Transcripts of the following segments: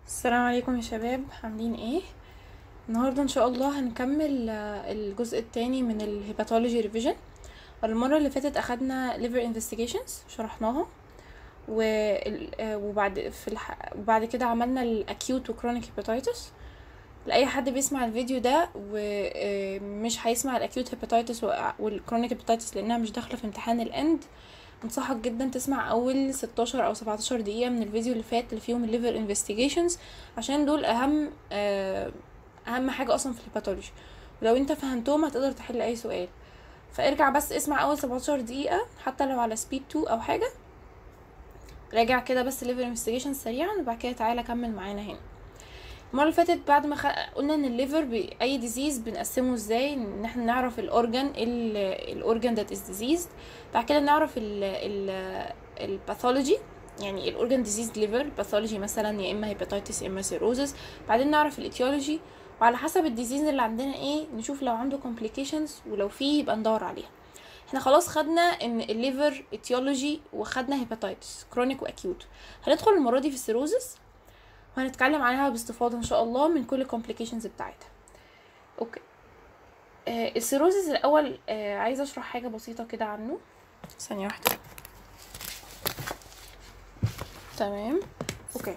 السلام عليكم يا شباب عاملين ايه النهارده ان شاء الله هنكمل آه، الجزء التاني من الهيباتولوجي ريفيجن المره اللي فاتت اخدنا liver investigations شرحناها وال- آه، وبعد في الح... وبعد كده عملنا الاكيوت وكرونيك هيباتيتس لاي حد بيسمع الفيديو ده ومش هيسمع الاكيوت هيباتيتس والكرونيك هيباتيتس لانها مش داخله في امتحان الاند انصحك جدا تسمع اول 16 او 17 دقيقه من الفيديو اللي فات اللي فيهم الليفر انفستيجيشنز عشان دول اهم آه، اهم حاجه اصلا في الهيباتولوجي ولو انت فهمتهم هتقدر تحل اي سؤال فارجع بس اسمع اول 17 دقيقه حتى لو على سبيد 2 او حاجه راجع كده بس الليفر انفستيجيشن سريعا وبعد كده تعالى كمل معانا هنا المره اللي فاتت بعد ما خ... قلنا ان الليفر باي ديزيز بنقسمه ازاي ان احنا نعرف الاورجان الاورجان ذات از ديزيزد بعد كده نعرف ال ال الباثولوجي يعني الاورجان ديزيز ليفر باثولوجي مثلا يا اما هيباتيتس يا اما سيروزس بعدين نعرف الايتيولوجي وعلى حسب الديزيز اللي عندنا ايه نشوف لو عنده كومبليكيشنز ولو فيه يبقى ندور عليها احنا خلاص خدنا ان الليفر ايتيولوجي وخدنا هيباتيتس كرونيك واكيوت هندخل المره دي في السيروزس وهنتكلم عليها باستفاضه ان شاء الله من كل الكومبليكيشنز بتاعتها اوكي آه السيروزس الاول آه عايزه اشرح حاجه بسيطه كده عنه ثانيه واحده تمام اوكي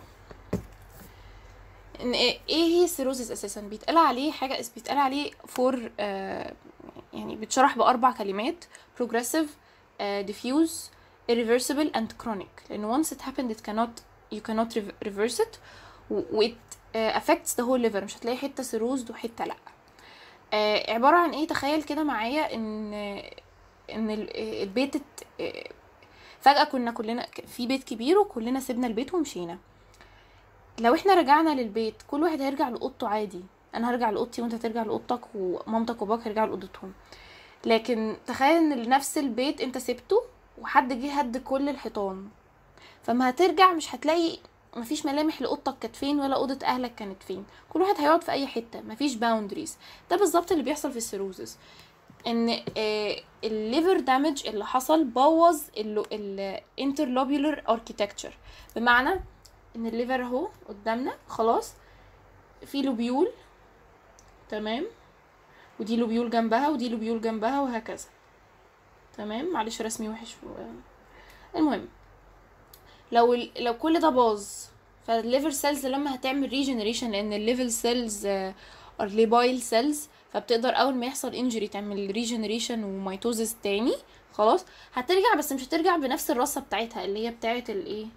ان ايه إيه هي السيروزس اساسا بيتقال عليه حاجه اس- بيتقال عليه فور آه يعني بيتشرح باربع كلمات progressive uh, diffuse irreversible and chronic لان once it happened it cannot you cannot rev- reverse it و و it uh, affects the whole liver مش هتلاقي حته سيروزد وحته لا آه عباره عن ايه تخيل كده معايا ان ان ال- البيت ات- آه، فجأة كنا كلنا في بيت كبير وكلنا سيبنا البيت ومشينا لو احنا رجعنا للبيت كل واحد هيرجع لأوضته عادي انا هرجع لأوضتي وانت هترجع لأوضتك ومامتك وباباك هيرجعوا لأوضتهم لكن تخيل ان نفس البيت انت سبته وحد جه هد كل الحيطان فما هترجع مش هتلاقي مفيش ملامح لاوضتك كانت فين ولا اوضه اهلك كانت فين كل واحد هيقعد في اي حته مفيش باوندريز ده بالظبط اللي بيحصل في السيروزس ان الليفر دامج اللي حصل بوظ الانترلوبيولر اركيتكتشر بمعنى ان الليفر اهو قدامنا خلاص في لوبيول تمام ودي لوبيول جنبها ودي لوبيول جنبها وهكذا تمام معلش رسمي وحش و- المهم لو ال... لو كل ده باظ فالليفر سيلز لما هتعمل ريجنريشن لان الليفر سيلز ار ليبايل سيلز فبتقدر اول ما يحصل انجري تعمل ريجنريشن وميتوزس تاني خلاص هترجع بس مش هترجع بنفس الرصه بتاعتها اللي هي بتاعه الايه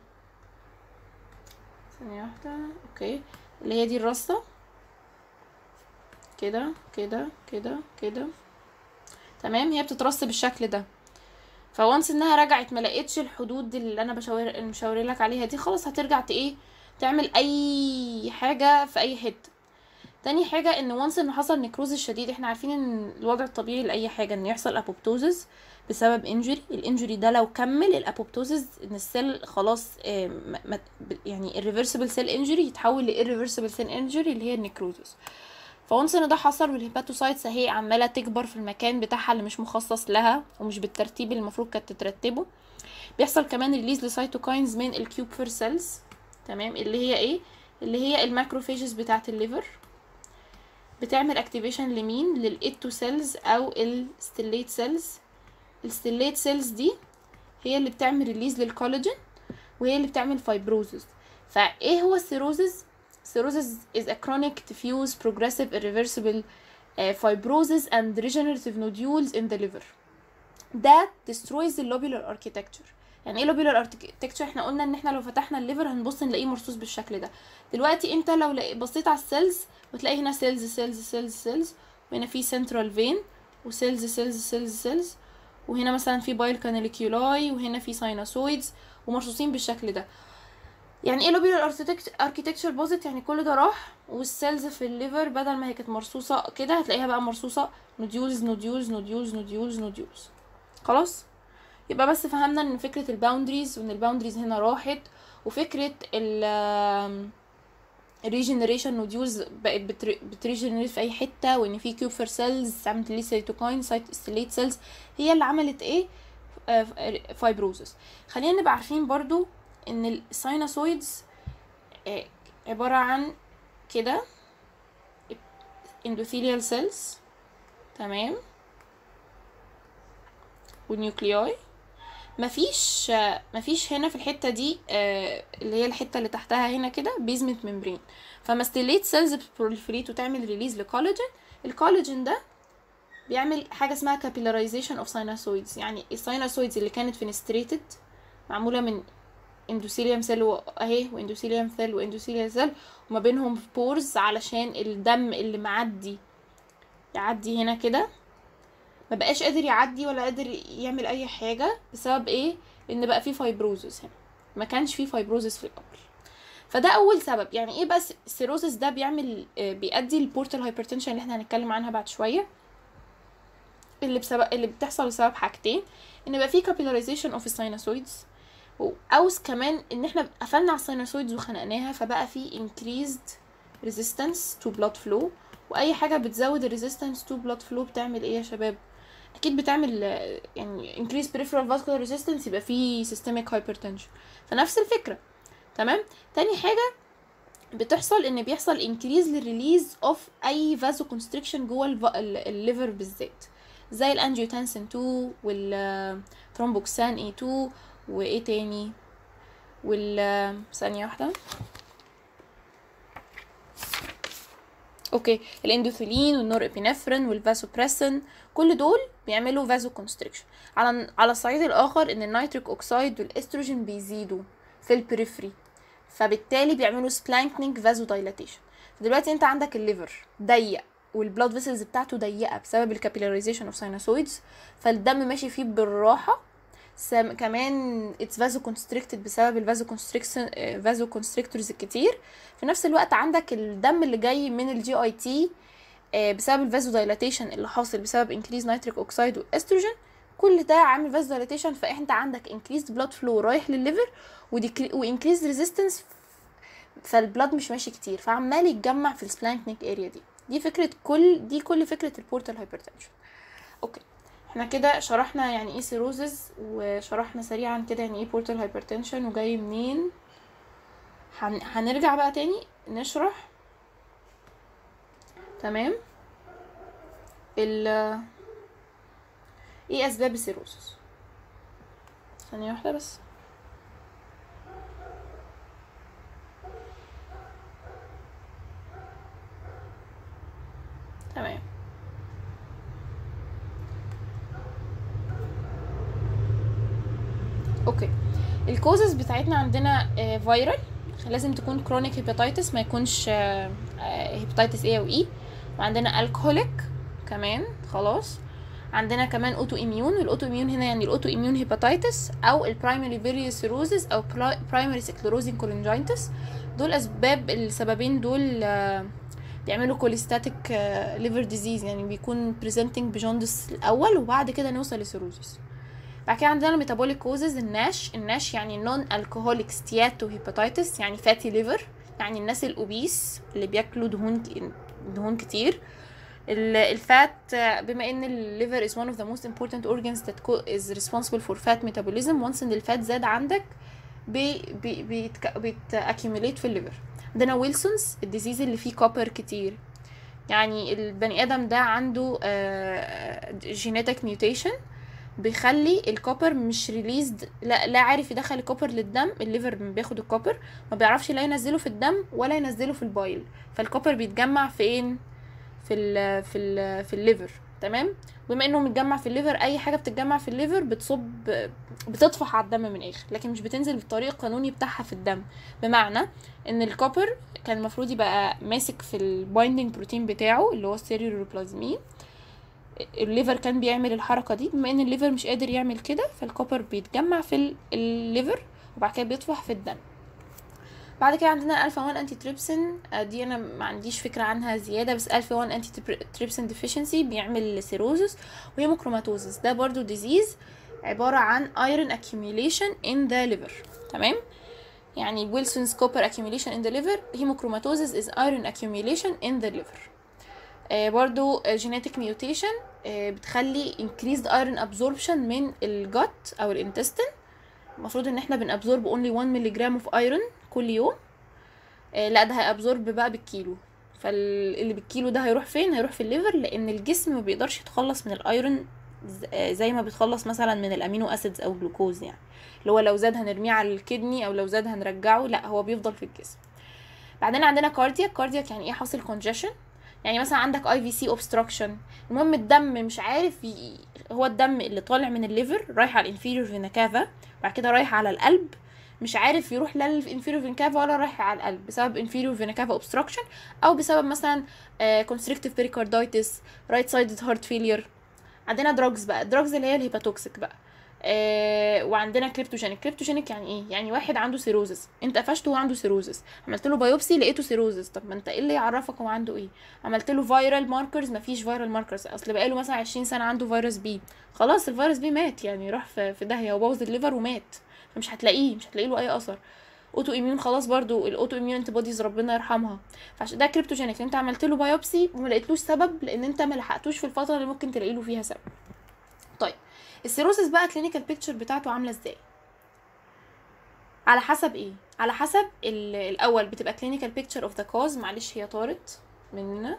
ثانيه واحده اوكي اللي هي دي الرصه كده كده كده كده تمام هي بتترص بالشكل ده فوانس انها رجعت ما لقيتش الحدود اللي انا بشاور مشاور لك عليها دي خلاص هترجع ت- ايه تعمل اي حاجه في اي حته تاني حاجة ان وانس ان حصل نكروز الشديد احنا عارفين ان الوضع الطبيعي لأي حاجة ان يحصل ابوبتوزز بسبب انجري الانجري ده لو كمل الابوبتوزز ان السيل خلاص آه، ما- ما- يعني الريفرسبل سيل انجري يتحول لإيريفرسبل سيل انجري اللي هي النكروزز فونس ان ده حصل والهيباتوسايتس اهي عمالة تكبر في المكان بتاعها اللي مش مخصص لها ومش بالترتيب اللي المفروض كانت تترتبه بيحصل كمان ريليز لسيتوكاينز من الكيوبفر سيلز تمام اللي هي ايه اللي هي الماكروفيجز بتاعه الليفر بتعمل اكتيفيشن لمين للايتو سيلز او الستيليت سيلز الستيليت سيلز دي هي اللي بتعمل ريليز للكولاجين وهي اللي بتعمل فايبروزز فايه هو السيروزز cirrhosis is a chronic diffuse progressive irreversible uh, fibrosis and regenerative nodules in the liver that destroys the lobular architecture يعني ايه lobular architecture احنا قلنا ان احنا لو فتحنا الليفر هنبص نلاقيه مرصوص بالشكل ده دلوقتي انت لو لقي- بصيت على السيلز بتلاقي هنا سيلز سيلز سيلز سيلز وهنا في central vein وسيلز سيلز سيلز سيلز وهنا مثلا في بايل كاناليكيولاي وهنا في ساينوسويدز ومرصوصين بالشكل ده يعني ايه لوبيولار اركيتكتشر باظت يعني كل ده راح والسيلز في الليفر بدل ما هي كانت مرصوصه كده هتلاقيها بقى مرصوصه نوديولز نوديولز نوديولز نوديولز نوديولز خلاص يبقى بس فهمنا ان فكره الباوندريز وان الباوندريز هنا راحت وفكره ال الريجنريشن نوديولز بقت بتريجنريت في اي حته وان في كيوبفر سيلز عملت ليه سيتوكاين ستيليت سيلز هي اللي عملت ايه فايبروزس خلينا نبقى عارفين برضو ان الساينوسويدز عبارة عن كده endothelial cells تمام والنيوكلياي مفيش مفيش هنا في الحتة دي آه، اللي هي الحتة اللي تحتها هنا كده بيزمنت ممبرين فماستيليت سيلز بتبروليفريت وتعمل ريليز لكولاجين الكولاجين ده بيعمل حاجة اسمها capitalization of sinusoids يعني الساينوسويدز اللي كانت فينستريتد معمولة من اندوثيليوم سيل اهي واندوثيليوم سيل واندوثيليوم سيل وما بينهم بورز علشان الدم اللي معدي يعدي هنا كده ما بقاش قادر يعدي ولا قادر يعمل اي حاجه بسبب ايه ان بقى فيه فايبروزس هنا ما كانش فيه فايبروزس في الاول فده اول سبب يعني ايه بس السيروزس ده بيعمل آه، بيؤدي للبورتال هايبرتنشن اللي احنا هنتكلم عنها بعد شويه اللي بسبب اللي بتحصل بسبب حاجتين ان بقى فيه capitalization of الساينوسويدز او كمان ان احنا قفلنا على الساينوسويدز وخنقناها فبقى في increased resistance to blood flow واي حاجه بتزود الريزيستنس تو بلاد فلو بتعمل ايه يا شباب اكيد بتعمل آه، يعني increase peripheral vascular resistance يبقى في systemic hypertension فنفس الفكره تمام تاني حاجه بتحصل ان بيحصل increase للريليز اوف اي vasoconstriction جوه الف- ال- الليفر بالذات زي الانجيوتنسين 2 والثرومبوكسان اي 2 وايه تاني وال ثانيه واحده اوكي الاندوثيلين والنور ابينفرين والفاسوبريسين كل دول بيعملوا فازو كونستريكشن على على الصعيد الاخر ان النيتريك اوكسيد والاستروجين بيزيدوا في البريفري فبالتالي بيعملوا سبلانكنينج فازو دايلاتيشن دلوقتي انت عندك الليفر ضيق والبلاد فيسلز بتاعته ضيقه بسبب الكابيلاريزيشن اوف ساينوسويدز فالدم ماشي فيه بالراحه سم كمان اتس فازو كونستريكتد بسبب الفازو كونستريكشن فازو كونستريكتورز الكتير في نفس الوقت عندك الدم اللي جاي من الجي اي تي بسبب الفازو دايلاتيشن اللي حاصل بسبب انكريز نيتريك اوكسيد واستروجين كل ده عامل فازو دايلاتيشن فانت عندك انكريز بلاد فلو رايح للليفر وانكريز ريزيستنس فالبلاد مش ماشي كتير فعمال يتجمع في السبلانكنيك اريا دي دي فكره كل دي كل فكره البورتال هايبرتنشن اوكي احنا كده شرحنا يعني ايه سيروزز وشرحنا سريعا كده يعني ايه بورتال هايبرتنشن وجاي منين هن... هنرجع بقى تاني نشرح تمام ال ايه اسباب السيروسس ثانية واحدة بس تمام اوكي الكوزز بتاعتنا عندنا فيرال لازم تكون كرونيك هيباتيتس ما يكونش هيباتيتس اي او اي وعندنا الكهوليك كمان خلاص عندنا كمان اوتو اميون والاوتو اميون هنا يعني الاوتو اميون هيباتيتس او البرايمري فيريوس سيروزز او برايمري سكلروزين كولينجايتس دول اسباب السببين دول آه، بيعملوا كوليستاتيك ليفر ديزيز يعني بيكون بريزنتنج بجوندس الاول وبعد كده نوصل لسيروزس بعد كده عندنا الميتابوليك كوزز الناش الناش يعني نون الكهوليك ستياتو هيباتيتس يعني فاتي ليفر يعني الناس الاوبيس اللي بياكلوا دهون دهون كتير ال- الفات آه، بما ان الليفر is one of the most important organs that co- is responsible for fat metabolism once ان الفات زاد عندك بي بي بيتك بيت accumulate في الليفر عندنا ويلسونز الديزيز اللي فيه كوبر كتير يعني البني ادم ده عنده جينيتك ميوتيشن بيخلي الكوبر مش ريليزد لا لا عارف يدخل الكوبر للدم الليفر بياخد الكوبر ما بيعرفش لا ينزله في الدم ولا ينزله في البايل فالكوبر بيتجمع فين في ال في ال في الليفر تمام بما انه متجمع في الليفر اي حاجه بتتجمع في الليفر بتصب بتطفح على الدم من الاخر لكن مش بتنزل بالطريق القانوني بتاعها في الدم بمعنى ان الكوبر كان المفروض يبقى ماسك في البايندينج بروتين بتاعه اللي هو السيريوروبلازمين الليفر كان بيعمل الحركه دي بما ان الليفر مش قادر يعمل كده فالكوبر بيتجمع في ال- الليفر وبعد كده بيطفح في الدم بعد كده عندنا الفا 1 انتي تريبسين آه، دي انا ما عنديش فكره عنها زياده بس الفا 1 انتي تريبسين ديفيشنسي بيعمل سيروزس وهيموكروماتوزس ده برضو ديزيز عباره عن ايرون accumulation in the liver تمام يعني ويلسونز كوبر accumulation in the liver hemochromatosis is iron accumulation in the liver آه برضو genetic mutation آه بتخلي increased iron absorption من الجت او الانتستين المفروض ان احنا بنابزورب only 1 مللي جرام of iron كل يوم آه لا ده هيابزورب بقى بالكيلو فاللي بالكيلو ده هيروح فين هيروح في الليفر لان الجسم ما بيقدرش يتخلص من الايرون ز- آه، زي ما بيتخلص مثلا من الامينو اسيدز او جلوكوز يعني اللي هو لو زاد هنرميه على الكدني او لو زاد هنرجعه لا هو بيفضل في الجسم بعدين عندنا كاردياك كاردياك يعني ايه حاصل كونجيشن يعني مثلا عندك اي في سي اوبستراكشن المهم الدم مش عارف ي... هو الدم اللي طالع من الليفر رايح على الانفيريور فينا كافا بعد كده رايح على القلب مش عارف يروح لا للانفيريور فينا كافا ولا رايح على القلب بسبب انفيريور فينا كافا اوبستراكشن او بسبب مثلا كونستريكتيف بيريكاردايتس رايت سايدد هارت فيلير عندنا دراجز بقى دراجز اللي هي الهيباتوكسيك بقى آه وعندنا كريبتوجينيك كريبتوجينيك يعني ايه يعني واحد عنده سيروزس انت قفشته وعنده سيروزس عملت له بايوبسي لقيته سيروزس طب ما انت ايه اللي يعرفك هو عنده ايه عملت له فايرال ماركرز مفيش فايرال ماركرز اصل بقاله مثلا 20 سنه عنده فيروس بي خلاص الفيروس بي مات يعني راح في في داهيه وبوظ الليفر ومات فمش هتلاقيه مش هتلاقي له اي اثر اوتو اميون خلاص برضو الاوتو اميون انتي بوديز ربنا يرحمها فعشان ده كريبتوجينيك انت عملت له بايوبسي وما لقيتلوش سبب لان انت ما لحقتوش في الفتره اللي ممكن تلاقي له فيها سبب طيب السيروسس بقى كلينيكال بيكتشر بتاعته عامله ازاي على حسب ايه على حسب ال- الاول بتبقى كلينيكال بيكتشر اوف ذا كوز معلش هي طارت مننا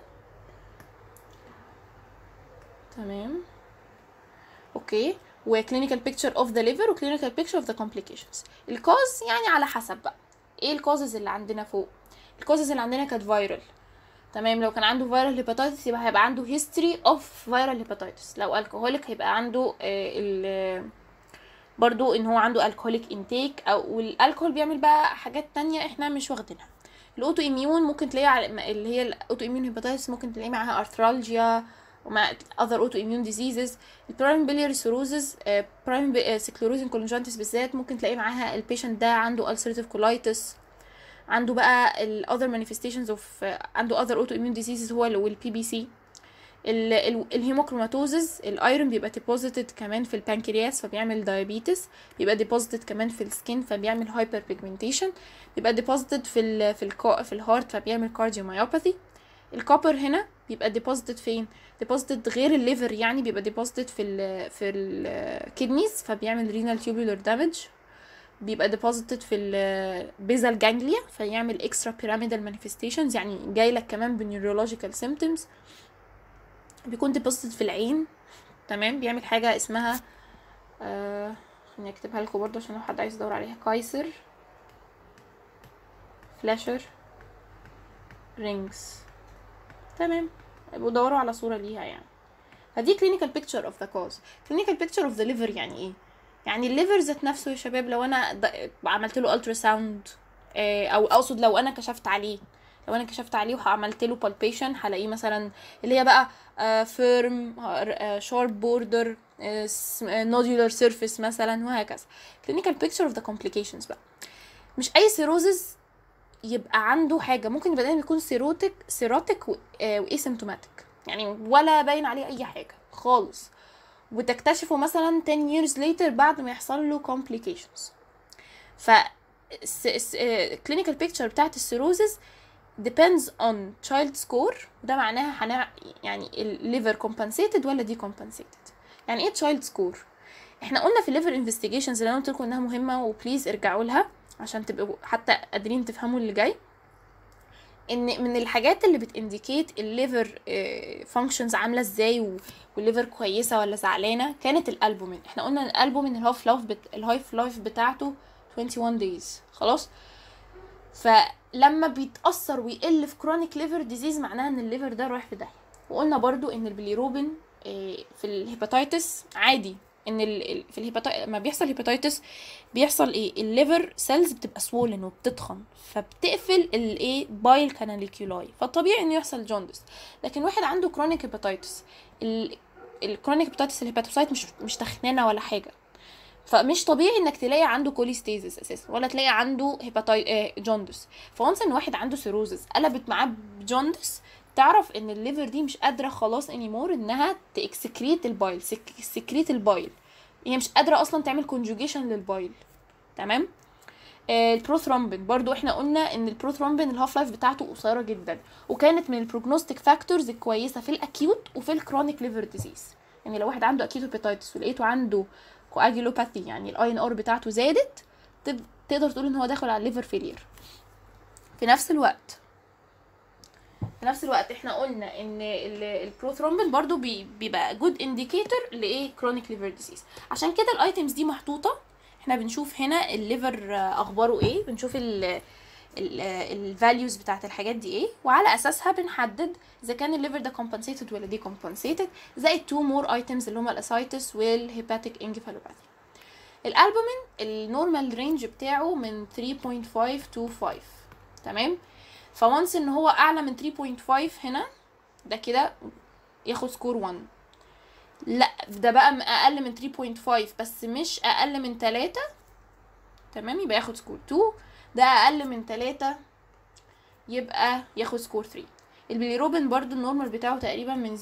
تمام اوكي وكلينيكال بيكتشر اوف ذا ليفر وكلينيكال بيكتشر اوف ذا كومبليكيشنز الكوز يعني على حسب بقى ايه الكوزز اللي عندنا فوق الكوزز اللي عندنا كانت فايرال تمام لو كان عنده فيرال هيباتيتس يبقى هيبقى عنده هيستوري اوف فيرال هيباتيتس لو الكحوليك هيبقى عنده آه ال برضو ان هو عنده الكحوليك انتيك او والالكحول بيعمل بقى حاجات تانية احنا مش واخدينها الاوتو اميون ممكن تلاقيه على اللي هي الاوتو اميون هيباتيتس ممكن تلاقيه معاها ارثرالجيا ومع other autoimmune diseases البرايم بيلياري سيروزز برايم سكليروزين كولونجانتس بالذات ممكن تلاقي معاها البيشنت ده عنده ulcerative colitis عنده بقى ال other manifestations of آه، عنده other autoimmune diseases هو البي بي سي الهيموكروماتوزز الايرون بيبقى ديبوزيتد كمان في البنكرياس فبيعمل دايابيتس بيبقى ديبوزيتد كمان في السكين فبيعمل هايبر بيجمنتيشن بيبقى ديبوزيتد في ال في ال في الهارت فبيعمل كارديوميوباثي الكوبر هنا بيبقى ديبوزيتد فين ديبوزيتد غير الليفر يعني بيبقى ديبوزيتد في ال في الكدنيز فبيعمل رينال تيوبولار دامج بيبقى ديبوزيتد في البيزال جانجليا فيعمل اكسترا بيراميدال مانيفستيشنز يعني جاي لك كمان بنيورولوجيكال سيمبتومز بيكون ديبوزيتد في العين تمام بيعمل حاجه اسمها آه خليني اكتبها لكم برضه عشان لو حد عايز يدور عليها كايسر فلاشر رينجز تمام يبقوا دوروا على صوره ليها يعني فدي clinical picture of the cause clinical picture of the liver يعني ايه يعني الليفر ذات نفسه يا شباب لو انا د- عملت له الترا ساوند او اقصد لو انا كشفت عليه لو انا كشفت عليه وعملت له بالبيشن هلاقيه مثلا اللي هي بقى فيرم شارب بوردر نودولار سيرفيس مثلا وهكذا clinical picture of the complications بقى مش اي سيروزز يبقى عنده حاجه ممكن يبقى دايما يكون سيروتك سيروتك واسيمتوماتيك يعني ولا باين عليه اي حاجه خالص وتكتشفه مثلا 10 years later بعد ما يحصل له complications ف clinical picture بتاعت السيروزز depends on child score وده معناها هنع... يعني الليفر compensated ولا دي compensated يعني ايه child score احنا قلنا في الليفر انفستيجيشنز اللي انا قلت لكم انها مهمه وبليز ارجعوا لها عشان تبقوا حتى قادرين تفهموا اللي جاي ان من الحاجات اللي بتindicate الليفر فانكشنز عامله ازاي و- والليفر كويسه ولا زعلانه كانت الالبومين احنا قلنا ان الالبومين الهاف لايف بت... الهايف لايف بتاعته 21 دايز خلاص فلما بيتاثر ويقل في كرونيك ليفر ديزيز معناها ان الليفر ده رايح في داهيه وقلنا برضو ان البيليروبين آه، في الهيباتيتس عادي ان ال... ال- في الهيباتيتس لما بيحصل هيباتيتس بيحصل ايه الليفر سيلز بتبقى سوولن وبتتخن فبتقفل الايه بايل كاناليكيولاي فالطبيعي انه يحصل جوندس لكن واحد عنده كرونيك هيباتيتس الكرونيك هيباتيتس الهيباتوسايت مش مش تخنانه ولا حاجه فمش طبيعي انك تلاقي عنده كوليستيزس اساسا ولا تلاقي عنده هيباتاي آه جوندس فونس ان واحد عنده سيروزس قلبت معاه بجوندس تعرف ان الليفر دي مش قادره خلاص انيمور انها تاكسكريت البايل سكريت البايل هي مش قادره اصلا تعمل كونجوجيشن للبايل تمام آه، البروثرومبين برضو احنا قلنا ان البروثرومبين الهاف لايف بتاعته قصيره جدا وكانت من البروجنوستيك فاكتورز الكويسه في الاكيوت وفي الكرونيك ليفر ديزيز يعني لو واحد عنده اكيوت هيباتيتس ولقيته عنده كواجيلوباثي يعني الاي ان ار بتاعته زادت تب- تقدر تقول ان هو داخل على الليفر فيلير في نفس الوقت في نفس الوقت احنا قلنا ان البروثرومبين برضو بي- بيبقى جود انديكيتور لايه كرونيك ليفر ديزيز عشان كده الايتمز دي محطوطه احنا بنشوف هنا الليفر آه، اخباره ايه بنشوف ال الفاليوز بتاعت الحاجات دي ايه وعلى اساسها بنحدد اذا كان الليفر ده compensated ولا دي compensated زائد تو مور ايتمز اللي هما الاسايتس والهيباتيك انكفالوباثي الالبومين النورمال رينج بتاعه من 3.5 to 5 تمام فوانس ان هو اعلى من 3.5 هنا ده كده ياخد سكور 1 لا ده بقى م- اقل من 3.5 بس مش اقل من 3 تمام يبقى ياخد سكور 2 ده اقل من 3 يبقى ياخد سكور 3 البيليروبين برضو النورمال بتاعه تقريبا من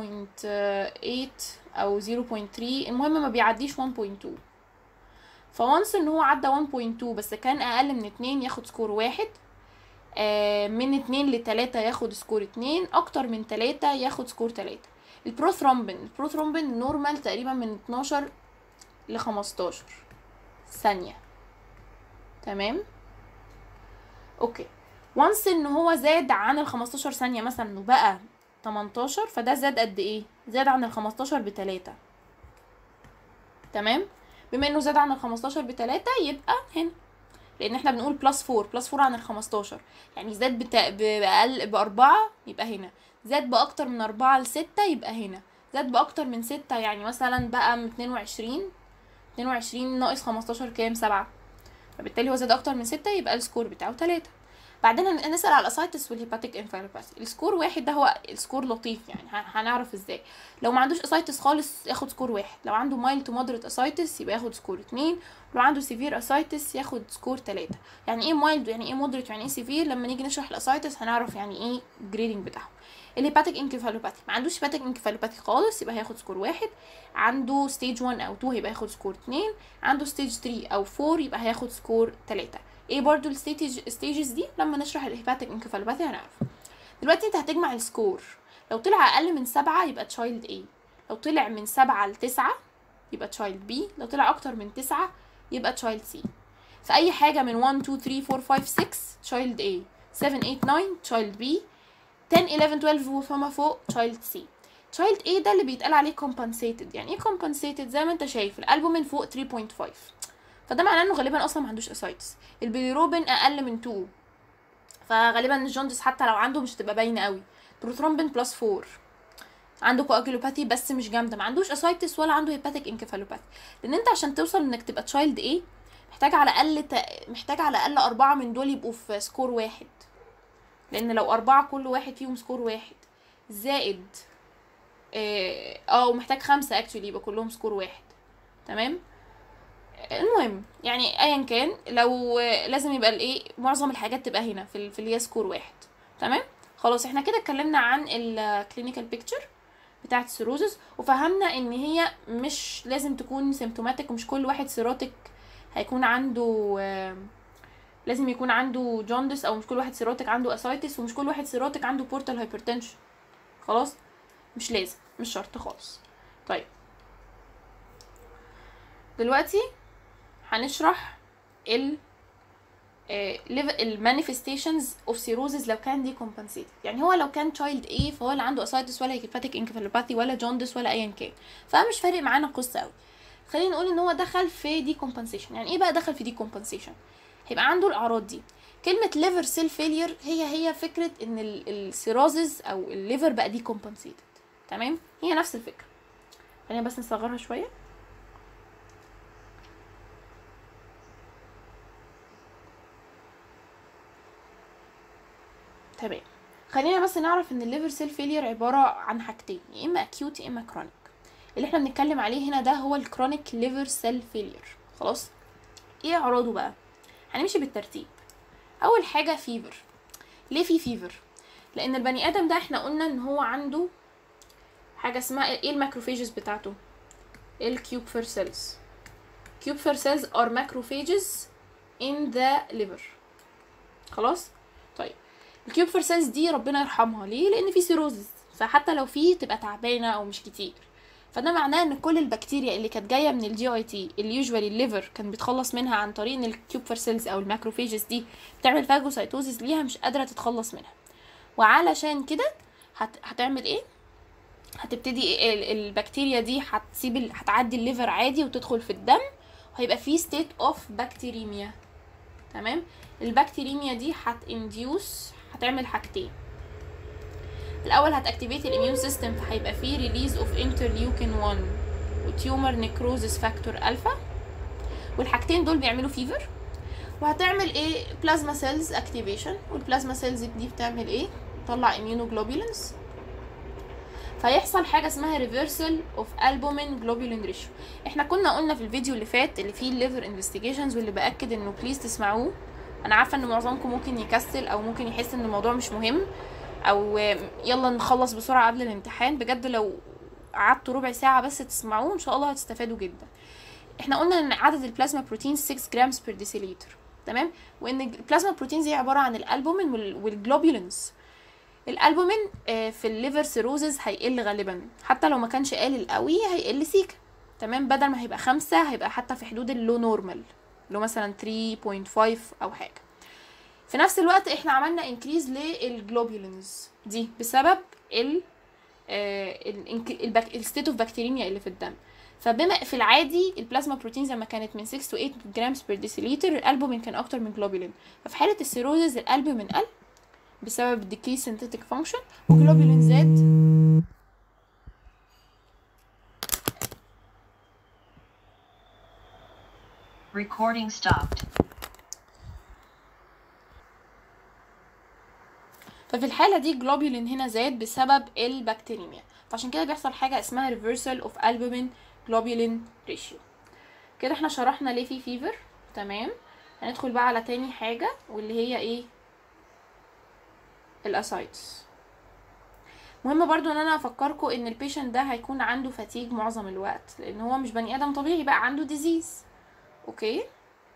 0.8 او 0.3 المهم ما بيعديش 1.2 فوانس ان هو عدى 1.2 بس كان اقل من 2 ياخد سكور واحد آه، من 2 ل 3 ياخد سكور 2 اكتر من 3 ياخد سكور 3 البروثرومبين البروثرومبين نورمال تقريبا من 12 ل 15 ثانية تمام اوكي وانس ان هو زاد عن ال 15 ثانية مثلا وبقى 18 فده زاد قد ايه زاد عن ال 15 بتلاتة تمام بما انه زاد عن ال 15 بتلاتة يبقى هنا لان احنا بنقول بلس 4 بلس 4 عن ال 15 يعني زاد بتا... بأقل بأربعة يبقى هنا زاد بأكتر من أربعة لستة يبقى هنا زاد بأكتر من ستة يعني مثلا بقى من اتنين وعشرين اتنين وعشرين ناقص خمستاشر كام سبعة فبالتالي هو زاد أكتر من ستة يبقى السكور بتاعه تلاتة بعدين هن- نسأل على الاسايتس والهيباتيك انفالوباثي السكور واحد ده هو السكور لطيف يعني ه- هنعرف ازاي لو ما عندوش اسايتس خالص ياخد سكور واحد لو عنده مايل تو مودريت اسايتس يبقى ياخد سكور اتنين لو عنده سيفير اسايتس ياخد سكور تلاتة يعني ايه مايلد يعني ايه مودريت يعني ايه سيفير لما نيجي نشرح الاسايتس هنعرف يعني ايه الجريدنج بتاعهم الهيباتيك انكفالوباثي ما عندوش هيباتيك انكفالوباثي خالص يبقى هياخد سكور واحد عنده ستيج 1 او 2 يبقى هياخد سكور 2 عنده ستيج 3 او 4 يبقى هياخد سكور 3 ايه برضو الستيج ستيجز دي لما نشرح الهيباتيك انكفالوباثي هنعرف دلوقتي انت هتجمع السكور لو طلع اقل من سبعة يبقى تشايلد A لو طلع من سبعة لتسعة يبقى تشايلد B لو طلع اكتر من تسعة يبقى تشايلد C في اي حاجه من 1 2 3 4 5 6 تشايلد A 7 8 9 تشايلد B 10 11 12 وفما فوق تشايلد C تشايلد A ده اللي بيتقال عليه compensated يعني ايه compensated زي ما انت شايف الالبومين فوق 3.5 فده معناه انه غالبا اصلا ما عندوش اسايتس البيليروبين اقل من 2 فغالبا الجوندس حتى لو عنده مش هتبقى باينه قوي بروثرومبين بلس 4 عنده كواجيلوباثي بس مش جامده ما عندوش اسايتس ولا عنده هيباتيك انكفالوباثي لان انت عشان توصل انك تبقى تشايلد ايه محتاج على الاقل ت... محتاج على الاقل اربعه من دول يبقوا في سكور واحد لان لو اربعه كل واحد فيهم سكور واحد زائد اه آه، ومحتاج خمسه اكشولي يبقى كلهم سكور واحد تمام المهم يعني ايا كان لو لازم يبقى الايه معظم الحاجات تبقى هنا في ال- في اللي هي سكور واحد تمام خلاص احنا كده اتكلمنا عن الكلينيكال بيكتشر بتاعه السيروزس وفهمنا ان هي مش لازم تكون سيمتوماتيك ومش كل واحد سيروتيك هيكون عنده آه، لازم يكون عنده جوندس او مش كل واحد سيروتيك عنده اسايتس ومش كل واحد سيروتيك عنده بورتال هايبرتنشن خلاص مش لازم مش شرط خالص طيب دلوقتي هنشرح ال المانيفستيشنز اوف سيروزز لو كان دي كومبنسيتد يعني هو لو كان تشايلد ايه فهو لا عنده اسايتس ولا هيباتيك انكفالوباثي ولا جوندس ولا ايا كان فمش فارق معانا القصه قوي خلينا نقول ان هو دخل في دي كومبنسيشن يعني ايه بقى دخل في دي كومبنسيشن هيبقى عنده الاعراض دي كلمه ليفر سيل فيلير هي هي فكره ان السيروزز او الليفر بقى دي كومبنسيتد تمام هي نفس الفكره خلينا بس نصغرها شويه تمام خلينا بس نعرف ان الليفر سيل فيلير عباره عن حاجتين يا اما اكيوت يا اما كرونيك اللي احنا بنتكلم عليه هنا ده هو الكرونيك ليفر سيل فيلير خلاص ايه اعراضه بقى هنمشي بالترتيب اول حاجه فيفر ليه في فيفر لان البني ادم ده احنا قلنا ان هو عنده حاجه اسمها ايه الماكروفيجز بتاعته الكيوبفر سيلز كيوبفر سيلز ار ماكروفيجز in the liver خلاص طيب الكيوبفر سيلز دي ربنا يرحمها ليه لان في سيروزز فحتى لو في تبقى تعبانه او مش كتير فده معناه ان كل البكتيريا اللي كانت جايه من الجي اي تي اللي يوجوالي الليفر كان بيتخلص منها عن طريق ان الكيوبر سيلز او الماكروفيجز دي بتعمل فاجوسايتوزيس ليها مش قادره تتخلص منها وعلشان كده هت... هتعمل ايه هتبتدي ال- البكتيريا دي هتسيب ال... هتعدي الليفر عادي وتدخل في الدم وهيبقى في ستيت اوف بكتيريميا تمام البكتيريميا دي هتانديوس هتعمل حاجتين الاول هتاكتيفيت الاميون سيستم فهيبقى فيه ريليز اوف انترليوكين 1 وتيومر نيكروزس فاكتور الفا والحاجتين دول بيعملوا فيفر وهتعمل ايه بلازما سيلز اكتيفيشن والبلازما سيلز دي بتعمل ايه تطلع immunoglobulins فيحصل حاجه اسمها ريفرسال اوف البومين جلوبولين ريشيو احنا كنا قلنا في الفيديو اللي فات اللي فيه الليفر انفستيجيشنز واللي باكد انه بليز تسمعوه انا عارفه ان معظمكم ممكن يكسل او ممكن يحس ان الموضوع مش مهم او يلا نخلص بسرعه قبل الامتحان بجد لو قعدتوا ربع ساعه بس تسمعوه ان شاء الله هتستفادوا جدا احنا قلنا ان عدد البلازما بروتين 6 جرامز بير ديسيليتر تمام وان البلازما بروتينز هي عباره عن الالبومين وال- والجلوبولينز الالبومين آه، في الليفر سيروزز هيقل غالبا حتى لو ما كانش قلل قوي هيقل سيكا تمام بدل ما هيبقى خمسة هيبقى حتى في حدود اللو نورمال اللي هو مثلا 3.5 او حاجه في نفس الوقت احنا عملنا انكريز للجلوبولينز دي بسبب ال الستيت اوف بكتيريميا اللي في الدم فبما في العادي البلازما بروتين زي ما كانت من 6 to 8 جرامز بير ديسيليتر الالبومين كان اكتر من جلوبولين ففي حاله السيروزز الالبومين قل بسبب decrease synthetic function وجلوبولين زاد Recording stopped. ففي الحالة دي جلوبولين هنا زاد بسبب البكتيريميا فعشان كده بيحصل حاجة اسمها reversal of albumin globulin ratio كده احنا شرحنا ليه في فيفر تمام هندخل بقى على تاني حاجة واللي هي ايه الاسايتس مهم برضو ان انا افكركم ان البيشنت ده هيكون عنده فتيج معظم الوقت لان هو مش بني ادم طبيعي بقى عنده ديزيز اوكي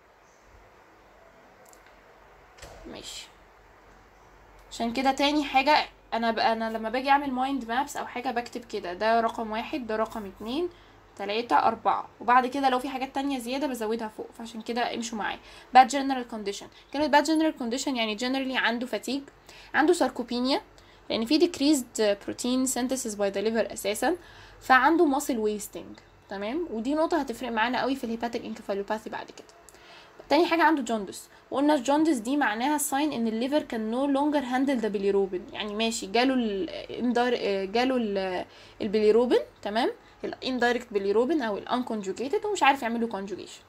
ماشي عشان كده تاني حاجة انا بقى انا لما باجي اعمل مايند مابس او حاجة بكتب كده ده رقم واحد ده رقم اتنين تلاتة أربعة وبعد كده لو في حاجات تانية زيادة بزودها فوق فعشان كده امشوا معايا bad general condition كلمة bad general condition يعني generally عنده fatigue عنده sarcopenia لأن في decreased protein synthesis by the liver أساسا فعنده muscle wasting تمام ودي نقطة هتفرق معانا قوي في الهيباتيك انكفالوباثي بعد كده تاني حاجة عنده جوندس وقلنا الجوندس دي معناها ساين ان الليفر كان نو لونجر هاندل ذا بيليروبين يعني ماشي جاله ال جاله ال- البيليروبين تمام الاندايركت بيليروبين او الانكونجوجيتد ومش عارف يعمل له كونجوجيشن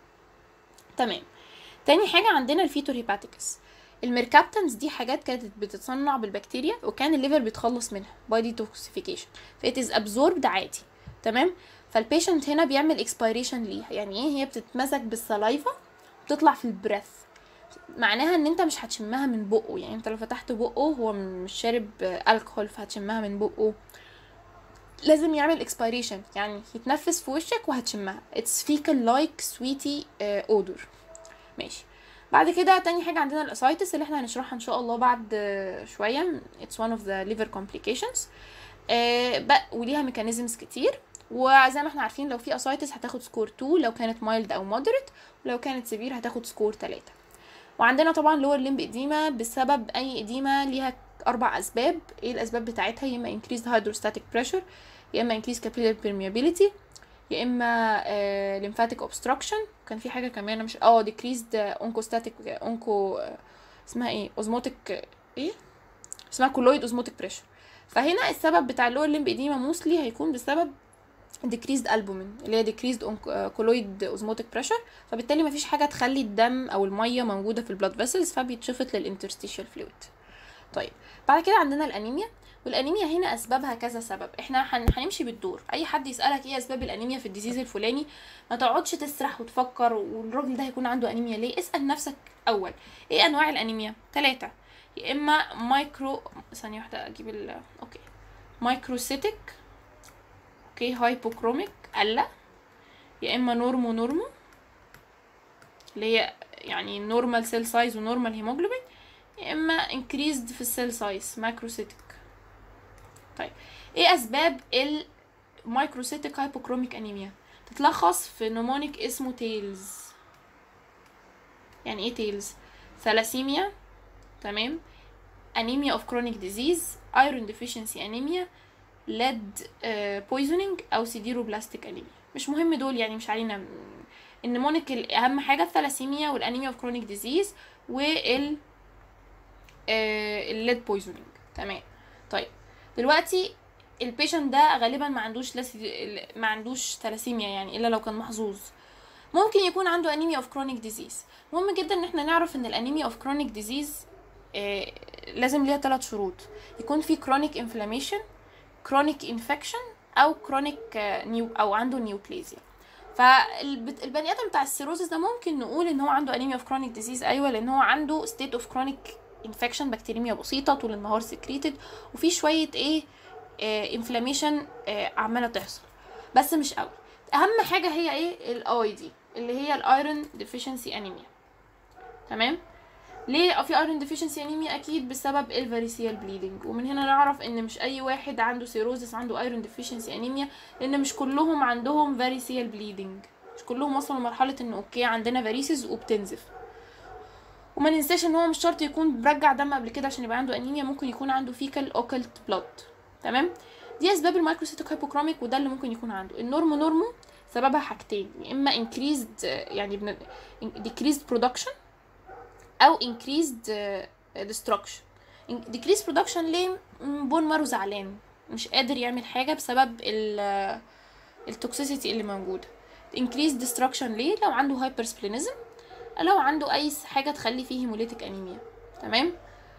تمام تاني حاجة عندنا الفيتور هيباتيكس الميركابتنز دي حاجات كانت بتتصنع بالبكتيريا وكان الليفر بيتخلص منها باي ديتوكسيفيكيشن فإت از ابزوربد عادي تمام فالبيشنت هنا بيعمل اكسبيريشن ليها يعني ايه هي بتتمزج بالسلايفا بتطلع في البريث معناها ان انت مش هتشمها من بقه يعني انت لو فتحت بقه هو مش شارب الكحول فهتشمها من بقه لازم يعمل اكسبيريشن يعني يتنفس في وشك وهتشمها اتس فيكال لايك سويتي اودور ماشي بعد كده تاني حاجة عندنا الاسايتس اللي احنا هنشرحها ان شاء الله بعد آه، شوية it's one of the liver complications آه، بق- وليها ميكانيزمز كتير وزي ما احنا عارفين لو في اسايتس هتاخد سكور 2 لو كانت مايلد او مودريت ولو كانت سيفير هتاخد سكور 3 وعندنا طبعا لور ليمب اديما بسبب اي اديما ليها اربع اسباب ايه الاسباب بتاعتها يا اما increased hydrostatic pressure يا اما increased capillary permeability يا اما آه lymphatic obstruction كان في حاجه كمان أنا مش اه decreased oncostatic onco اسمها ايه osmotic ايه اسمها colloid osmotic pressure فهنا السبب بتاع اللور ليمب اديما موسلي هيكون بسبب decreased albumin اللي هي decreased onc- colloid osmotic pressure فبالتالي مفيش حاجه تخلي الدم او الميه موجوده في البلاد فيسلز فبيتشفط للانترستيشال فلويد طيب بعد كده عندنا الانيميا والانيميا هنا اسبابها كذا سبب احنا هن- هنمشي بالدور اي حد يسالك ايه اسباب الانيميا في الديزيز الفلاني ما تقعدش تسرح وتفكر والراجل ده هيكون عنده انيميا ليه اسال نفسك اول ايه انواع الانيميا ثلاثه يا اما مايكرو ثانيه واحده اجيب ال اوكي مايكروسيتك اوكي هايبوكروميك قلة يا اما نورمو نورمو اللي هي يعني نورمال سيل سايز ونورمال هيموجلوبين يا اما انكريزد في السيل سايز ماكروسيتك طيب ايه اسباب مايكروسيتك هايبوكروميك انيميا تتلخص في نمونيك اسمه تيلز يعني ايه تيلز ثلاسيميا تمام انيميا اوف كرونيك ديزيز ايرون ديفيشنسي انيميا ليد بويزنينج او سيديروبلاستيك انيميا مش مهم دول يعني مش علينا النمونيك ال- اهم حاجه الثلاسيميا والانيميا اوف كرونيك ديزيز وال الليد بويزنينج تمام طيب دلوقتي البيشنت ده غالبا ما عندوش لاسي... ما عندوش ثلاسيميا يعني الا لو كان محظوظ ممكن يكون عنده انيميا اوف كرونيك ديزيز مهم جدا ان احنا نعرف ان الانيميا اوف كرونيك ديزيز لازم ليها ثلاث شروط يكون في كرونيك انفلاميشن كرونيك انفكشن او كرونيك نيو او عنده نيوبليزيا فالبني ادم بتاع السيروزس ده ممكن نقول ان هو عنده انيميا اوف كرونيك ديزيز ايوه لان هو عنده ستيت اوف كرونيك انفكشن بكتيريميا بسيطه طول النهار سكريتد وفي شويه ايه انفلاميشن عماله تحصل بس مش قوي اهم حاجه هي ايه الاي دي اللي هي الايرون ديفيشنسي انيميا تمام ليه في ايرون ديفيشنسي انيميا اكيد بسبب الفاريسيال بليدنج ومن هنا نعرف ان مش اي واحد عنده سيروزس عنده ايرون ديفيشنسي انيميا لان مش كلهم عندهم فاريسيال بليدنج مش كلهم وصلوا لمرحله ان اوكي عندنا فاريسز وبتنزف وما ننساش ان هو مش شرط يكون برجع دم قبل كده عشان يبقى عنده انيميا ممكن يكون عنده فيكال اوكلت بلاد تمام دي اسباب المايكروسيتوك هايبوكروميك وده اللي ممكن يكون عنده النورمو نورمو سببها حاجتين يا اما increased يعني بن... decreased production او increased destruction decreased production ليه بون مارو زعلان مش قادر يعمل حاجه بسبب ال التوكسيسيتي اللي موجوده increased destruction ليه لو عنده هايبرسبلينيزم لو عنده اي حاجه تخلي فيه هيموليتيك انيميا تمام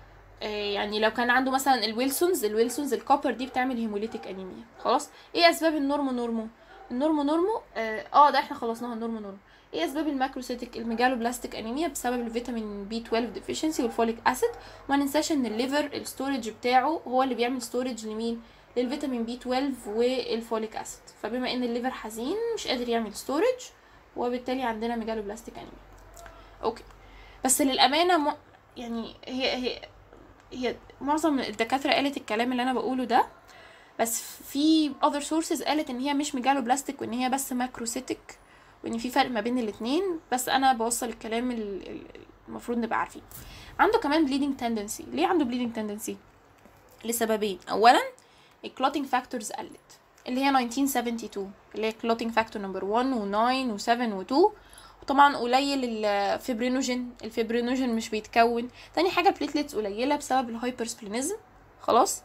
آه يعني لو كان عنده مثلا الويلسونز الويلسونز الكوبر دي بتعمل هيموليتيك انيميا خلاص ايه اسباب النورمو نورمو النورمو نورمو اه, آه ده احنا خلصناها النورمو نورمو ايه اسباب الماكروسيتك الميجالوبلاستيك انيميا بسبب الفيتامين بي 12 ديفيشنسي والفوليك اسيد وما ننساش ان الليفر الستورج بتاعه هو اللي بيعمل ستورج لمين للفيتامين بي 12 والفوليك اسيد فبما ان الليفر حزين مش قادر يعمل ستورج وبالتالي عندنا ميجالوبلاستيك انيميا اوكي بس للامانه م... يعني هي هي هي معظم الدكاتره قالت الكلام اللي انا بقوله ده بس في other sources قالت ان هي مش ميجالو بلاستيك وان هي بس ماكروسيتك وان في فرق ما بين الاتنين بس انا بوصل الكلام ال- ال- المفروض نبقى عارفين عنده كمان bleeding tendency ليه عنده bleeding tendency لسببين اولا الكلوتينج فاكتورز قلت اللي هي 1972 اللي هي كلوتينج فاكتور نمبر 1 و9 و7 و2 وطبعا قليل الفيبرينوجين الفيبرينوجين مش بيتكون تاني حاجه البليتلتس قليله بسبب الهايبرسبلينيزم خلاص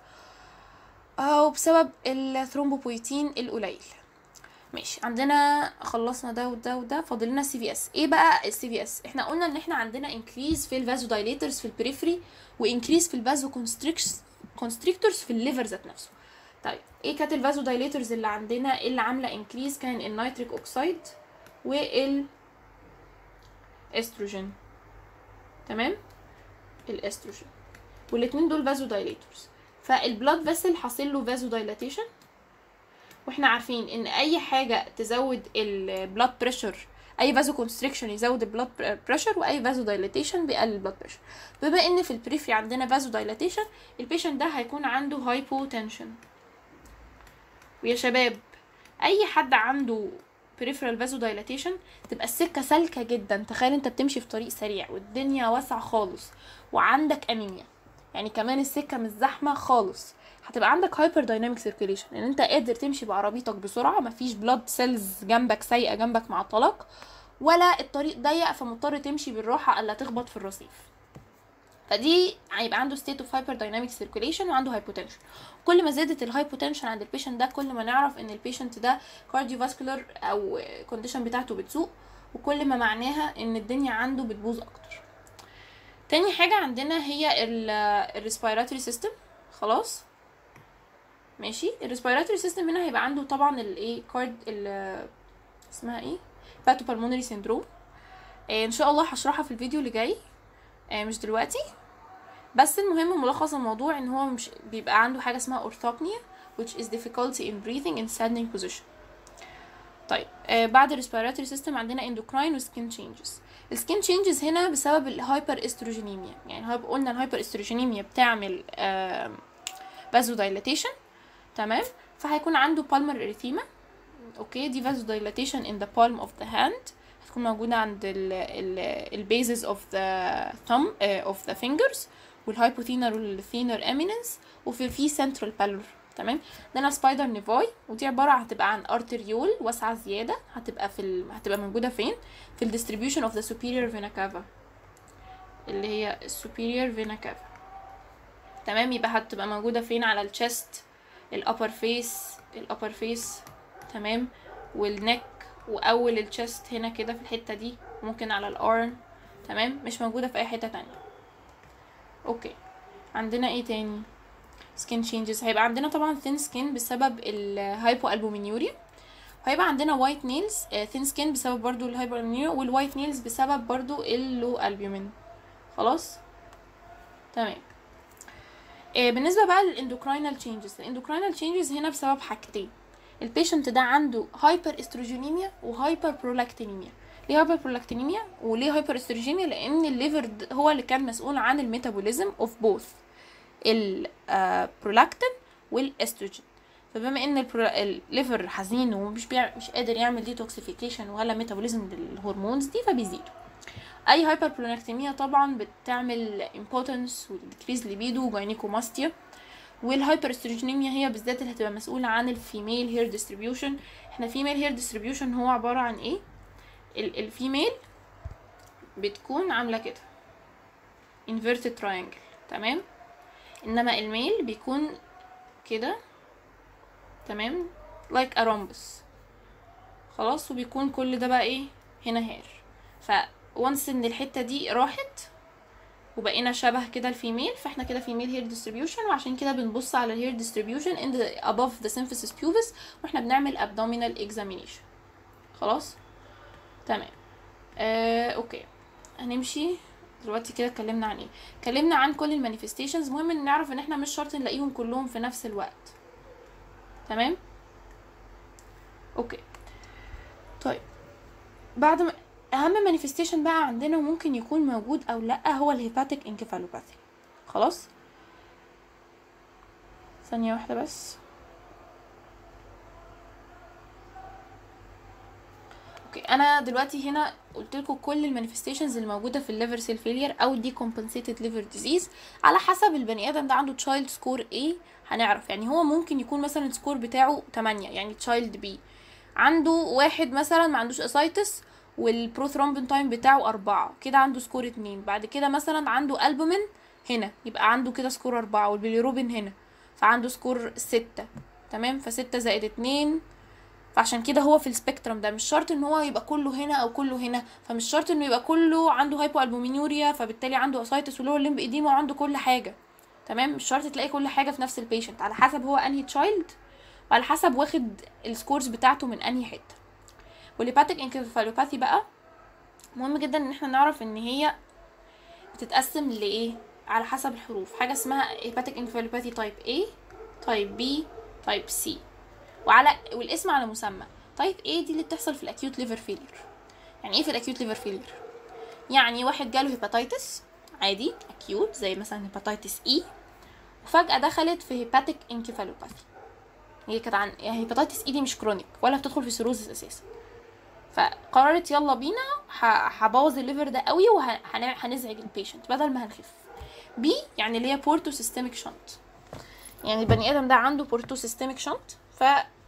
آه وبسبب الثرومبوبويتين القليل ماشي عندنا خلصنا ده وده وده فاضل لنا السي في اس ايه بقى السي في اس احنا قلنا ان احنا عندنا انكريز في الفازو دايليترز في البريفري وانكريز في الفازو كونستريكتورز في الليفر ذات نفسه طيب ايه كانت الفازو دايليترز اللي عندنا اللي عامله انكريز كان النيتريك اوكسيد وال استروجين تمام الاستروجين والاتنين دول فازو دايليتورز فالبلاد فيسل حاصل له فازو دايلاتيشن واحنا عارفين ان اي حاجه تزود البلاد بريشر اي فازو كونستريكشن يزود البلاد بريشر واي فازو دايلاتيشن بيقلل البلاد بريشر بما ان في البريفري عندنا فازو دايلاتيشن البيشنت ده هيكون عنده هايبوتنشن ويا شباب اي حد عنده peripheral vasodilation تبقى السكة سالكة جدا تخيل انت بتمشي في طريق سريع والدنيا واسعة خالص وعندك انيميا يعني كمان السكة مش زحمة خالص هتبقى عندك هايبر دايناميك سيركيليشن ان انت قادر تمشي بعربيتك بسرعة مفيش بلاد سيلز جنبك سايقة جنبك معطلك ولا الطريق ضيق فمضطر تمشي بالراحة الا تخبط في الرصيف فدي هيبقى عنده state of hyperdynamic circulation وعنده hypotension كل ما زادت الهايبوتنشن عند البيشنت ده كل ما نعرف ان البيشنت ده cardiovascular او condition بتاعته بتسوء وكل ما معناها ان الدنيا عنده بتبوظ اكتر تاني حاجة عندنا هي الريسبيراتوري سيستم خلاص ماشي الريسبيراتوري سيستم هنا هيبقى عنده طبعا الايه كارد اسمها ايه باتو بالمونري سيندروم ان شاء الله هشرحها في الفيديو اللي جاي آه، مش دلوقتي بس المهم ملخص الموضوع ان هو مش بيبقى عنده حاجه اسمها orthopnea which is difficulty in breathing in standing position طيب آه بعد الريسبيراتوري سيستم عندنا endocrine وسكين changes السكين changes هنا بسبب الهايبر استروجينيميا يعني هايب قلنا الهايبر استروجينيميا بتعمل آه بازودايلاتيشن تمام فهيكون عنده palmar erythema اوكي دي vasodilation in the palm of the hand هتكون موجودة عند ال ال ال bases of the thumb uh, of the fingers والhypothenar والthenar eminence وفي في central pallor تمام عندنا سبايدر نيفاي ودي عبارة هتبقى عن ارتريول واسعة زيادة هتبقى في ال... هتبقى موجودة فين في ال distribution of the superior vena cava اللي هي superior vena cava تمام يبقى هتبقى موجودة فين على الشست الابر فيس الابر فيس تمام والنك واول الشست هنا كده في الحتة دي ممكن على الارم تمام مش موجودة في اي حتة تانية اوكي عندنا ايه تاني سكين تشينجز هيبقى عندنا طبعا ثين سكين بسبب الهايبو البومينيوريا وهيبقى عندنا وايت نيلز ثين سكين بسبب برضو الهايبو البومينيوريا والوايت نيلز بسبب برضو اللو البومين خلاص تمام آه، بالنسبه بقى للاندوكراينال تشينجز الاندوكراينال تشينجز هنا بسبب حاجتين البيشنت ده عنده هايبر استروجينيميا وهايبر برولاكتينيميا ليه هايبر برولاكتينيميا وليه هايبر استروجينيميا لان الليفر د- هو اللي كان مسؤول عن الميتابوليزم اوف بوث البرولاكتين والاستروجين فبما ان البرو- الليفر حزين ومش بيع... مش قادر يعمل ديتوكسيفيكيشن ولا ميتابوليزم للهرمونز دي فبيزيدوا اي هايبر برونكتيميا طبعا بتعمل امبوتنس وديكريز ليبيدو وجاينيكوماستيا والهايبر استروجينيميا هي بالذات اللي هتبقى مسؤولة عن الفيميل هير ديستريبيوشن احنا فيميل هير ديستريبيوشن هو عبارة عن ايه ال- الفيميل بتكون عاملة كده inverted triangle تمام انما الميل بيكون كده تمام like a rhombus خلاص وبيكون كل ده بقى ايه هنا هير ف once ان الحتة دي راحت وبقينا شبه كده الفيميل فاحنا كده فيميل هير ديستريبيوشن وعشان كده بنبص على الهير ديستريبيوشن in the above the symphysis pubis واحنا بنعمل abdominal examination خلاص تمام آه، اوكي هنمشي دلوقتي كده اتكلمنا عن ايه اتكلمنا عن كل المانيفستيشنز مهم ان نعرف ان احنا مش شرط نلاقيهم كلهم في نفس الوقت تمام اوكي طيب بعد ما اهم مانيفستيشن بقى عندنا وممكن يكون موجود او لا هو الهيباتيك انكفالوباثي خلاص ثانية واحدة بس اوكي انا دلوقتي هنا قلت لكم كل المانيفستيشنز اللي موجوده في الليفر سيل فيلير او دي كومبنسيتد ليفر ديزيز على حسب البني ادم ده عنده تشايلد سكور ايه هنعرف يعني هو ممكن يكون مثلا السكور بتاعه 8 يعني تشايلد بي عنده واحد مثلا ما عندوش اسايتس والبروثرومبين تايم بتاعه أربعة كده عنده سكور اتنين بعد كده مثلا عنده ألبومين هنا يبقى عنده كده سكور أربعة والبيليروبين هنا فعنده سكور ستة تمام فستة زائد اتنين فعشان كده هو في السبيكترم ده مش شرط ان هو يبقى كله هنا او كله هنا فمش شرط انه يبقى كله عنده هايبو البومينوريا فبالتالي عنده اسايتس ولو الليمب اديما وعنده كل حاجه تمام مش شرط تلاقي كل حاجه في نفس البيشنت على حسب هو انهي تشايلد وعلى حسب واخد السكورز بتاعته من انهي حته والهيباتيك انكفالوباثي بقى مهم جدا ان احنا نعرف ان هي بتتقسم لايه على حسب الحروف حاجه اسمها هيباتيك انكفالوباثي تايب A تايب B تايب C وعلى والاسم على مسمى تايب A دي اللي بتحصل في الاكيوت ليفر فيلير يعني ايه في الاكيوت ليفر فيلير يعني واحد جاله هيباتيتس عادي اكيوت زي مثلا هيباتيتس اي وفجاه دخلت في هيباتيك انكفالوباثي هي كانت عن هيباتيتس اي دي مش كرونيك ولا بتدخل في سيروزس اساسا فقررت يلا بينا ه- هبوظ الليفر ده قوي وهنزعج البيشنت بدل ما هنخف بي يعني اللي هي بورتو سيستميك شنت يعني البني ادم ده عنده بورتو سيستميك شنت ف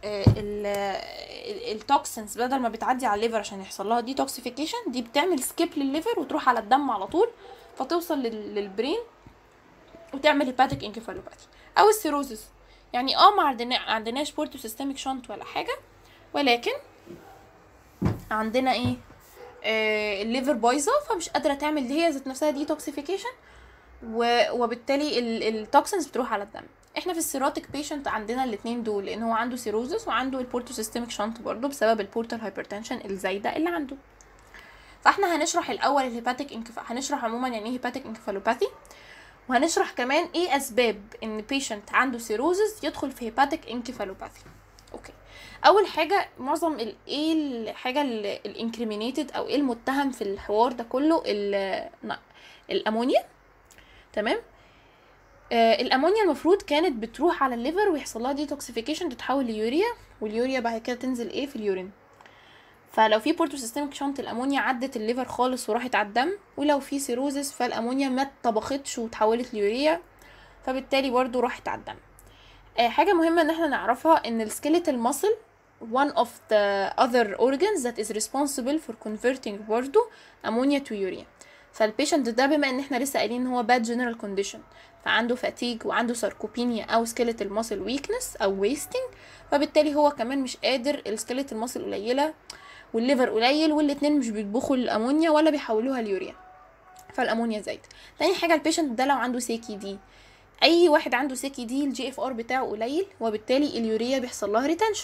التوكسنز بدل ما بتعدي على الليفر عشان يحصل لها ديتوكسيفيكيشن دي بتعمل سكيب للليفر وتروح على الدم على طول فتوصل لل- للبرين وتعمل هيباتيك انكفالوباثي او السيروزس يعني اه ما عندنا عندناش بورتو سيستميك شنت ولا حاجه ولكن عندنا ايه آه الليفر بايظه فمش قادره تعمل اللي هي ذات نفسها ديتوكسيفيكيشن وبالتالي التوكسنز بتروح على الدم احنا في السيروتيك بيشنت عندنا الاثنين دول لان هو عنده سيروزس وعنده البورتو سيستميك شنت برضه بسبب البورتال هايبرتنشن الزايده اللي عنده فاحنا هنشرح الاول الهيباتيك انكف... هنشرح عموما يعني ايه هيباتيك انكفالوباثي وهنشرح كمان ايه اسباب ان بيشنت عنده سيروزس يدخل في هيباتيك انكفالوباثي اوكي اول حاجه معظم ال ايه الحاجه الانكريمينيتد او ايه المتهم في الحوار ده كله ال- ن- الامونيا تمام آه الامونيا المفروض كانت بتروح على الليفر ويحصل لها ديتوكسيفيكيشن تتحول ليوريا واليوريا بعد كده تنزل ايه في اليورين فلو في بورتو سيستمك شنط الامونيا عدت الليفر خالص وراحت على الدم ولو في سيروزس فالامونيا ما اتطبختش وتحولت ليوريا فبالتالي برضو راحت على الدم آه حاجه مهمه ان احنا نعرفها ان السكيليتال ماسل one of the other organs that is responsible for converting برضو ammonia to urea فالبيشنت ده بما ان احنا لسه قايلين ان هو bad general condition فعنده فاتيج وعنده ساركوبينيا او skeletal muscle weakness او wasting فبالتالي هو كمان مش قادر السكيليتال ماسل قليله والليفر قليل والاتنين مش بيطبخوا الامونيا ولا بيحولوها ليوريا فالامونيا زايد تاني حاجه البيشنت ده لو عنده سيكي دي اي واحد عنده سيكي دي الجي اف ار بتاعه قليل وبالتالي اليوريا بيحصل لها ريتنشن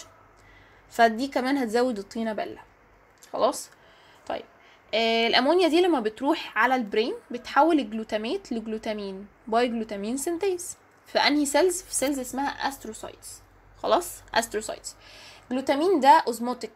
فدي كمان هتزود الطينه بله خلاص طيب آه الامونيا دي لما بتروح على البرين بتحول الجلوتاميت لجلوتامين باي جلوتامين سينتيز في انهي سيلز في سيلز اسمها استروسايتس خلاص استروسايتس جلوتامين ده اوزموتيك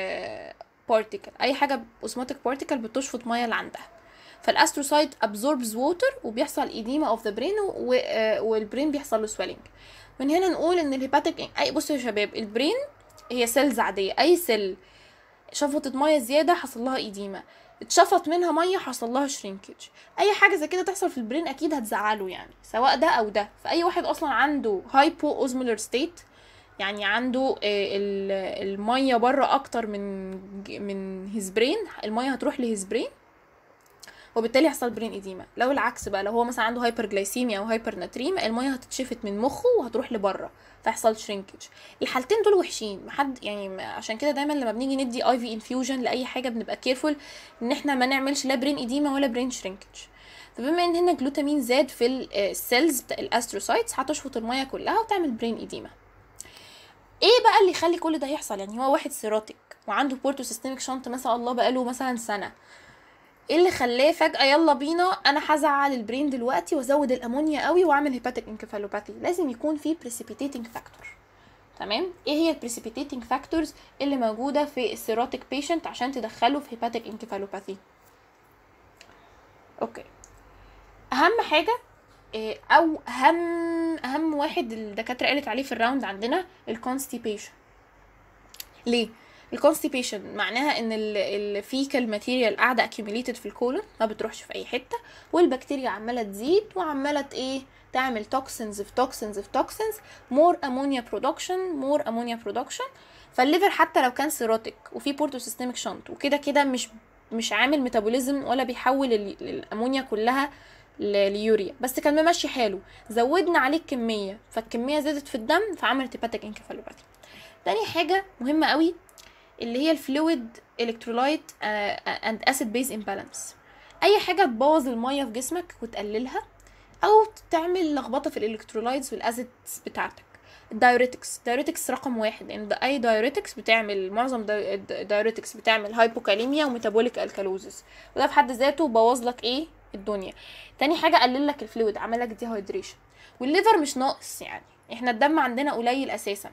بارتيكل اي حاجه اوزموتيك بارتيكل بتشفط ميه اللي عندها فالاستروسايت ابزوربز ووتر وبيحصل ايديما اوف ذا برين والبرين بيحصل له سويلنج من هنا نقول ان الهيباتيك اي بصوا يا شباب البرين هي سيلز عاديه اي سيل شفطت ميه زياده حصل لها ايديما اتشفط منها ميه حصل لها شرينكج اي حاجه زي كده تحصل في البرين اكيد هتزعله يعني سواء ده او ده فاي واحد اصلا عنده هايبو اوزمولر ستيت يعني عنده الميه بره اكتر من من هيز برين الميه هتروح لهيز برين وبالتالي يحصل برين اديما لو العكس بقى لو هو مثلا عنده هايبر جلايسيميا او هايبر ناتريميا الميه هتتشفت من مخه وهتروح لبره فيحصل شرينكج الحالتين دول وحشين محد يعني عشان كده دايما لما بنيجي ندي اي في انفيوجن لاي حاجه بنبقى كيرفول ان احنا ما نعملش لا برين اديما ولا برين شرينكج فبما ان هنا جلوتامين زاد في السيلز بتاع الاستروسايتس هتشفط الميه كلها وتعمل برين اديما ايه بقى اللي يخلي كل ده يحصل يعني هو واحد سيروتيك وعنده بورتو سيستميك شنط ما شاء الله بقاله مثلا سنه ايه اللي خلاه فجاه يلا بينا انا هزعل البرين دلوقتي وازود الامونيا قوي واعمل هيباتيك انكفالوباثي لازم يكون في بريسيبيتيتنج فاكتور تمام ايه هي البريسيبيتيتنج فاكتورز اللي موجوده في السيروتيك بيشنت عشان تدخله في هيباتيك انكفالوباثي اوكي اهم حاجه او اهم اهم واحد الدكاتره قالت عليه في الراوند عندنا الكونستيبيشن ليه الكونستيبيشن معناها ان الفيكال ماتيريال قاعده اكيوميليتد في الكولون ما بتروحش في اي حته والبكتيريا عماله تزيد وعماله ايه تعمل توكسنز في توكسنز في توكسنز مور امونيا برودكشن مور امونيا برودكشن فالليفر حتى لو كان سيروتيك وفي بورتو سيستميك شنط وكده كده مش مش عامل ميتابوليزم ولا بيحول الامونيا كلها ليوريا بس كان ممشي حاله زودنا عليه الكميه فالكميه زادت في الدم فعملت هيباتيك انكفالوباثي تاني حاجه مهمه قوي اللي هي الفلويد الكترولايت اند اسيد بيز امبالانس اي حاجه تبوظ الميه في جسمك وتقللها او تعمل لخبطه في الالكترولايتس والاسيدز بتاعتك الدايوريتكس دايوريتكس رقم واحد لان يعني اي دايوريتكس بتعمل معظم دايوريتكس بتعمل هايبوكاليميا وميتابوليك الكالوزس وده في حد ذاته بوظ لك ايه الدنيا تاني حاجه قلل لك الفلويد عمل لك ديهايدريشن والليفر مش ناقص يعني احنا الدم عندنا قليل اساسا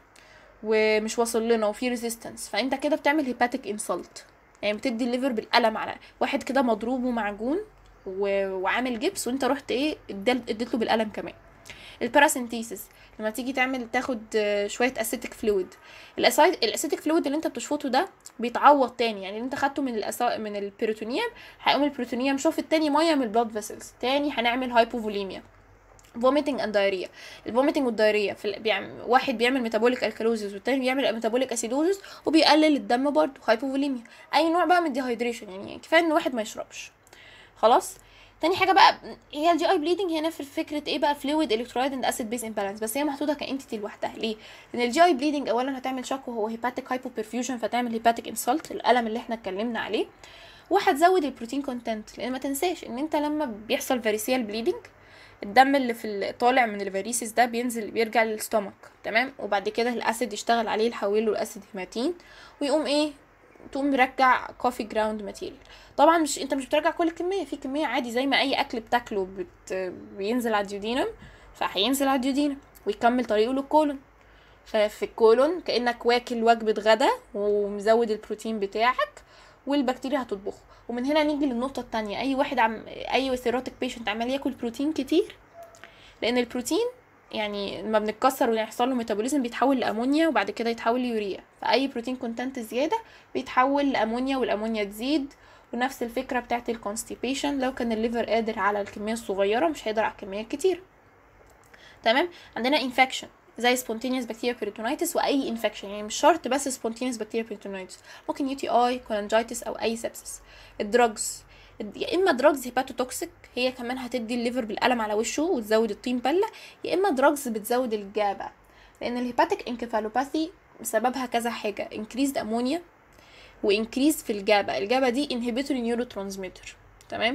ومش واصل لنا وفي ريزيستنس فانت كده بتعمل هيباتيك انسلت يعني بتدي الليفر بالقلم على واحد كده مضروب ومعجون و... وعامل جبس وانت رحت ايه اديت له بالقلم كمان الباراسينثيسيس لما تيجي تعمل تاخد شويه اسيتيك فلويد الاسيتيك فلويد اللي انت بتشفطه ده بيتعوض تاني يعني اللي انت خدته من الأسا... من البروتونيوم هيقوم البروتونيوم شفط تاني ميه من البلاد فيسلز تاني هنعمل هايبوفوليميا فوميتنج اند دايريا الفوميتنج والدايريا في بيعمل واحد بيعمل ميتابوليك الكالوزيس والتاني بيعمل ميتابوليك اسيدوزيس وبيقلل الدم برضه هايبوفوليميا اي نوع بقى من الديهايدريشن يعني كفايه ان واحد ما يشربش خلاص تاني حاجه بقى هي الجي اي بليدنج هنا في فكره ايه بقى فلويد الكترولايت اند اسيد بيز امبالانس بس هي محطوطه كانتيتي لوحدها ليه لان الجي اي بليدنج اولا هتعمل شوك وهو هيباتيك هايبو برفيوجن فتعمل هيباتيك انسلت الالم اللي احنا اتكلمنا عليه وهتزود البروتين كونتنت لان ما تنساش ان انت لما بيحصل فاريسيال بليدنج الدم اللي في طالع من الفاريسيس ده بينزل بيرجع للستومك تمام وبعد كده الاسيد يشتغل عليه يحوله لاسيد هيماتين ويقوم ايه تقوم مرجع كوفي جراوند ماتيريال طبعا مش انت مش بترجع كل الكميه في كميه عادي زي ما اي اكل بتاكله بت... بينزل على الديودينم فهينزل على الديودينم ويكمل طريقه للكولون ففي الكولون كانك واكل وجبه غدا ومزود البروتين بتاعك والبكتيريا هتطبخه ومن هنا نيجي للنقطة التانية أي واحد عم أي سيروتيك بيشنت عمال ياكل بروتين كتير لان البروتين يعني لما بنتكسر ويحصل له ميتابوليزم بيتحول لامونيا وبعد كده يتحول ليوريا فاي بروتين كونتنت زياده بيتحول لامونيا والامونيا تزيد ونفس الفكره بتاعت الكونستيبيشن لو كان الليفر قادر على الكميه الصغيره مش هيقدر على الكميه الكتيره تمام عندنا انفكشن زي spontaneous bacterial peritonitis واي انفكشن يعني مش شرط بس spontaneous bacterial peritonitis ممكن يو تي اي كولانجايتس او اي سبسس الدراجز يا اما دراجز هيباتوتوكسيك هي كمان هتدي الليفر بالقلم على وشه وتزود الطين بله يا اما دراجز بتزود الجابه لان الهيباتيك انكفالوباثي سببها كذا حاجه increased امونيا وانكريز في الجابا الجابا دي inhibitory neurotransmitter تمام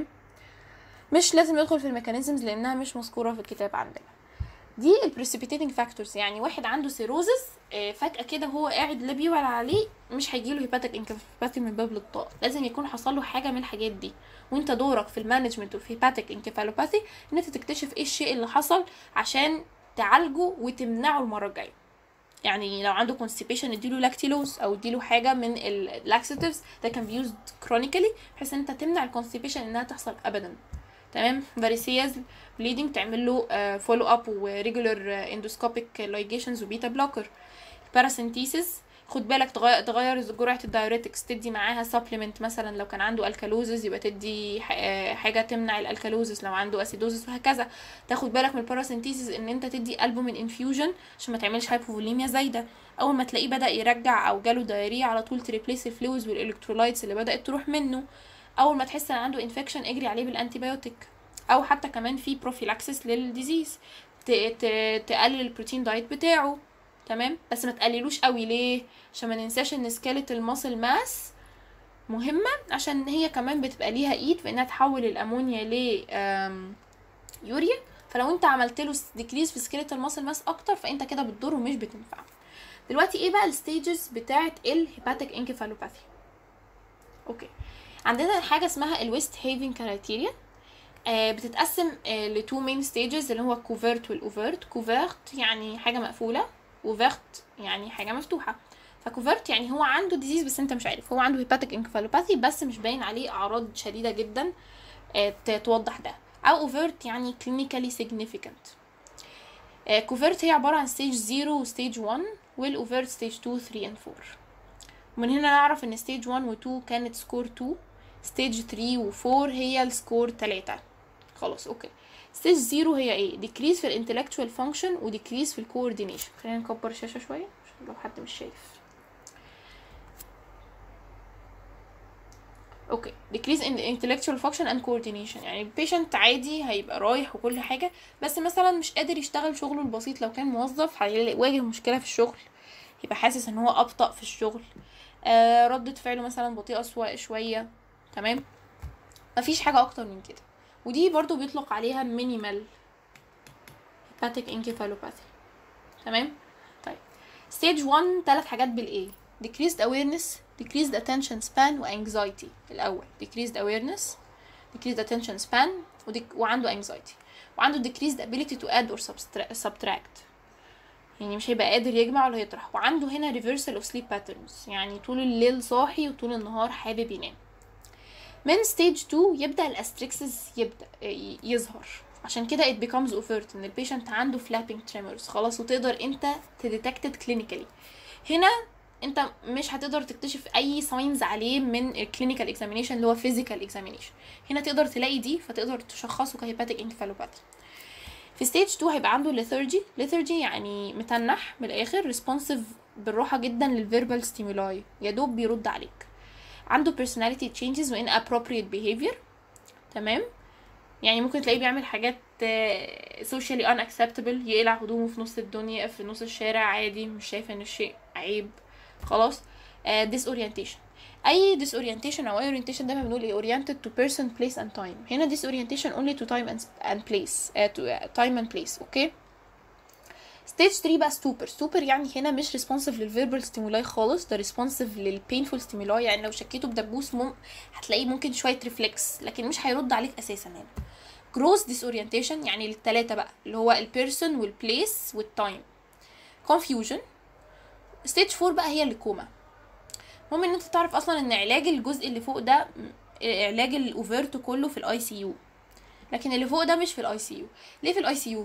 مش لازم يدخل في الميكانيزمز لانها مش مذكوره في الكتاب عندنا دي البريسيبيتيتنج فاكتورز يعني واحد عنده سيروزس فجاه كده هو قاعد لا بيولع عليه مش هيجيله هيباتيك انكفالوباثي من باب للطاق لازم يكون حصل له حاجه من الحاجات دي وانت دورك في المانجمنت وفي هيباتيك انكفالوباثي ان انت تكتشف ايه الشيء اللي حصل عشان تعالجه وتمنعه المره الجايه يعني لو عنده constipation اديله لاكتيلوز او اديله حاجه من اللاكسيتيفز ده كان بيوزد كرونيكالي بحيث ان انت تمنع الكونستيبيشن انها تحصل ابدا تمام فاريسياز بليدنج تعمل له فولو اب وريجولار اندوسكوبيك لايجيشنز وبيتا بلوكر باراسينتيسيس خد بالك تغير, تغير جرعه الدايوريتكس تدي معاها سبلمنت مثلا لو كان عنده الكالوزز يبقى تدي حاجه تمنع الالكالوزز لو عنده اسيدوزس وهكذا تاخد بالك من الباراسينتيسيس ان انت تدي البومين انفيوجن عشان ما تعملش هايبوفوليميا زايده اول ما تلاقيه بدا يرجع او جاله دايريه على طول تريبليس الفلويدز والالكترولايتس اللي بدات تروح منه اول ما تحس ان عنده انفكشن اجري عليه بالانتيبيوتيك او حتى كمان في بروفيلاكسس للديزيز تقلل البروتين دايت بتاعه تمام بس ما تقللوش قوي ليه عشان ما ننساش ان سكيلت الماسل ماس مهمة عشان هي كمان بتبقى ليها ايد في انها تحول الامونيا ل يوريا فلو انت عملت له ديكريز في سكيلت الماسل ماس اكتر فانت كده بتضره مش بتنفعه دلوقتي ايه بقى الستيجز بتاعه الهيباتيك انكفالوباثي اوكي عندنا حاجه اسمها الويست هيفن كرايتيريا آه بتتقسم آه لتو مين ستيجز اللي هو كوفيرت والاوفيرت كوفيرت يعني حاجه مقفوله وفيرت يعني حاجه مفتوحه فكوفيرت يعني هو عنده ديزيز بس انت مش عارف هو عنده هيباتيك انكفالوباثي بس مش باين عليه اعراض شديده جدا آه توضح ده او اوفيرت يعني كلينيكالي سيجنيفيكانت كوفيرت هي عباره عن ستيج 0 وستيج 1 والاوفيرت ستيج 2 3 and 4 ومن هنا نعرف ان ستيج 1 و 2 كانت سكور 2 ستيج 3 و4 هي السكور 3 خلاص اوكي ستيج 0 هي ايه ديكريز في الانتلكتشوال فانكشن وديكريز في الكوردينيشن خلينا نكبر الشاشه شويه عشان لو حد مش شايف اوكي decrease in intellectual function and coordination يعني البيشنت عادي هيبقى رايح وكل حاجه بس مثلا مش قادر يشتغل شغله البسيط لو كان موظف هيواجه مشكله في الشغل يبقى حاسس ان هو ابطا في الشغل آه ردة فعله مثلا بطيئه سوا- شويه تمام مفيش حاجه اكتر من كده ودي برضو بيطلق عليها minimal hepatic encephalopathy تمام طيب stage 1 ثلاث حاجات بالايه decreased awareness decreased attention span و anxiety الاول decreased awareness decreased attention span وديك وعنده anxiety وعنده decreased ability to add or subtra- subtract يعني مش هيبقى قادر يجمع ولا يطرح وعنده هنا reversal of sleep patterns يعني طول الليل صاحي وطول النهار حابب ينام من stage 2 يبدأ الاستريكسز يبدأ ي- يظهر عشان كده it becomes overt ان البيشنت عنده flapping tremors خلاص وتقدر انت تديتكتد clinically هنا انت مش هتقدر تكتشف اي ساينز عليه من الكلينيكال اكزامينيشن اللي هو فيزيكال اكزامينيشن هنا تقدر تلاقي دي فتقدر تشخصه كهيباتيك انكفالوباثي في ستيج 2 هيبقى عنده ليثرجي ليثرجي يعني متنح من الاخر ريسبونسيف بالراحه جدا للفيربال ستيمولاي يا دوب بيرد عليك عنده personality changes و inappropriate behavior تمام يعني ممكن تلاقيه بيعمل حاجات آه، socially unacceptable يقلع هدومه في نص الدنيا في نص الشارع عادي مش شايف ان الشيء عيب خلاص آه، disorientation اي disorientation او اي orientation دايما بنقول ايه oriented to person place and time هنا disorientation only to time and, and place uh, to uh, time and place اوكي ستيج 3 بقى ستوبر ستوبر يعني هنا مش ريسبونسيف للفيربال ستيمولاي خالص ده ريسبونسيف للبينفول ستيمولاي يعني لو شكيته بدبوس مم... هتلاقيه ممكن شويه ريفلكس لكن مش هيرد عليك اساسا هنا جروس ديس اورينتيشن يعني التلاتة بقى اللي هو البيرسون والبليس والتايم confusion ستيج 4 بقى هي اللي كوما المهم ان انت تعرف اصلا ان علاج الجزء اللي فوق ده م- علاج الاوفرت كله في الاي سي يو لكن اللي فوق ده مش في الاي سي يو ليه في الاي سي يو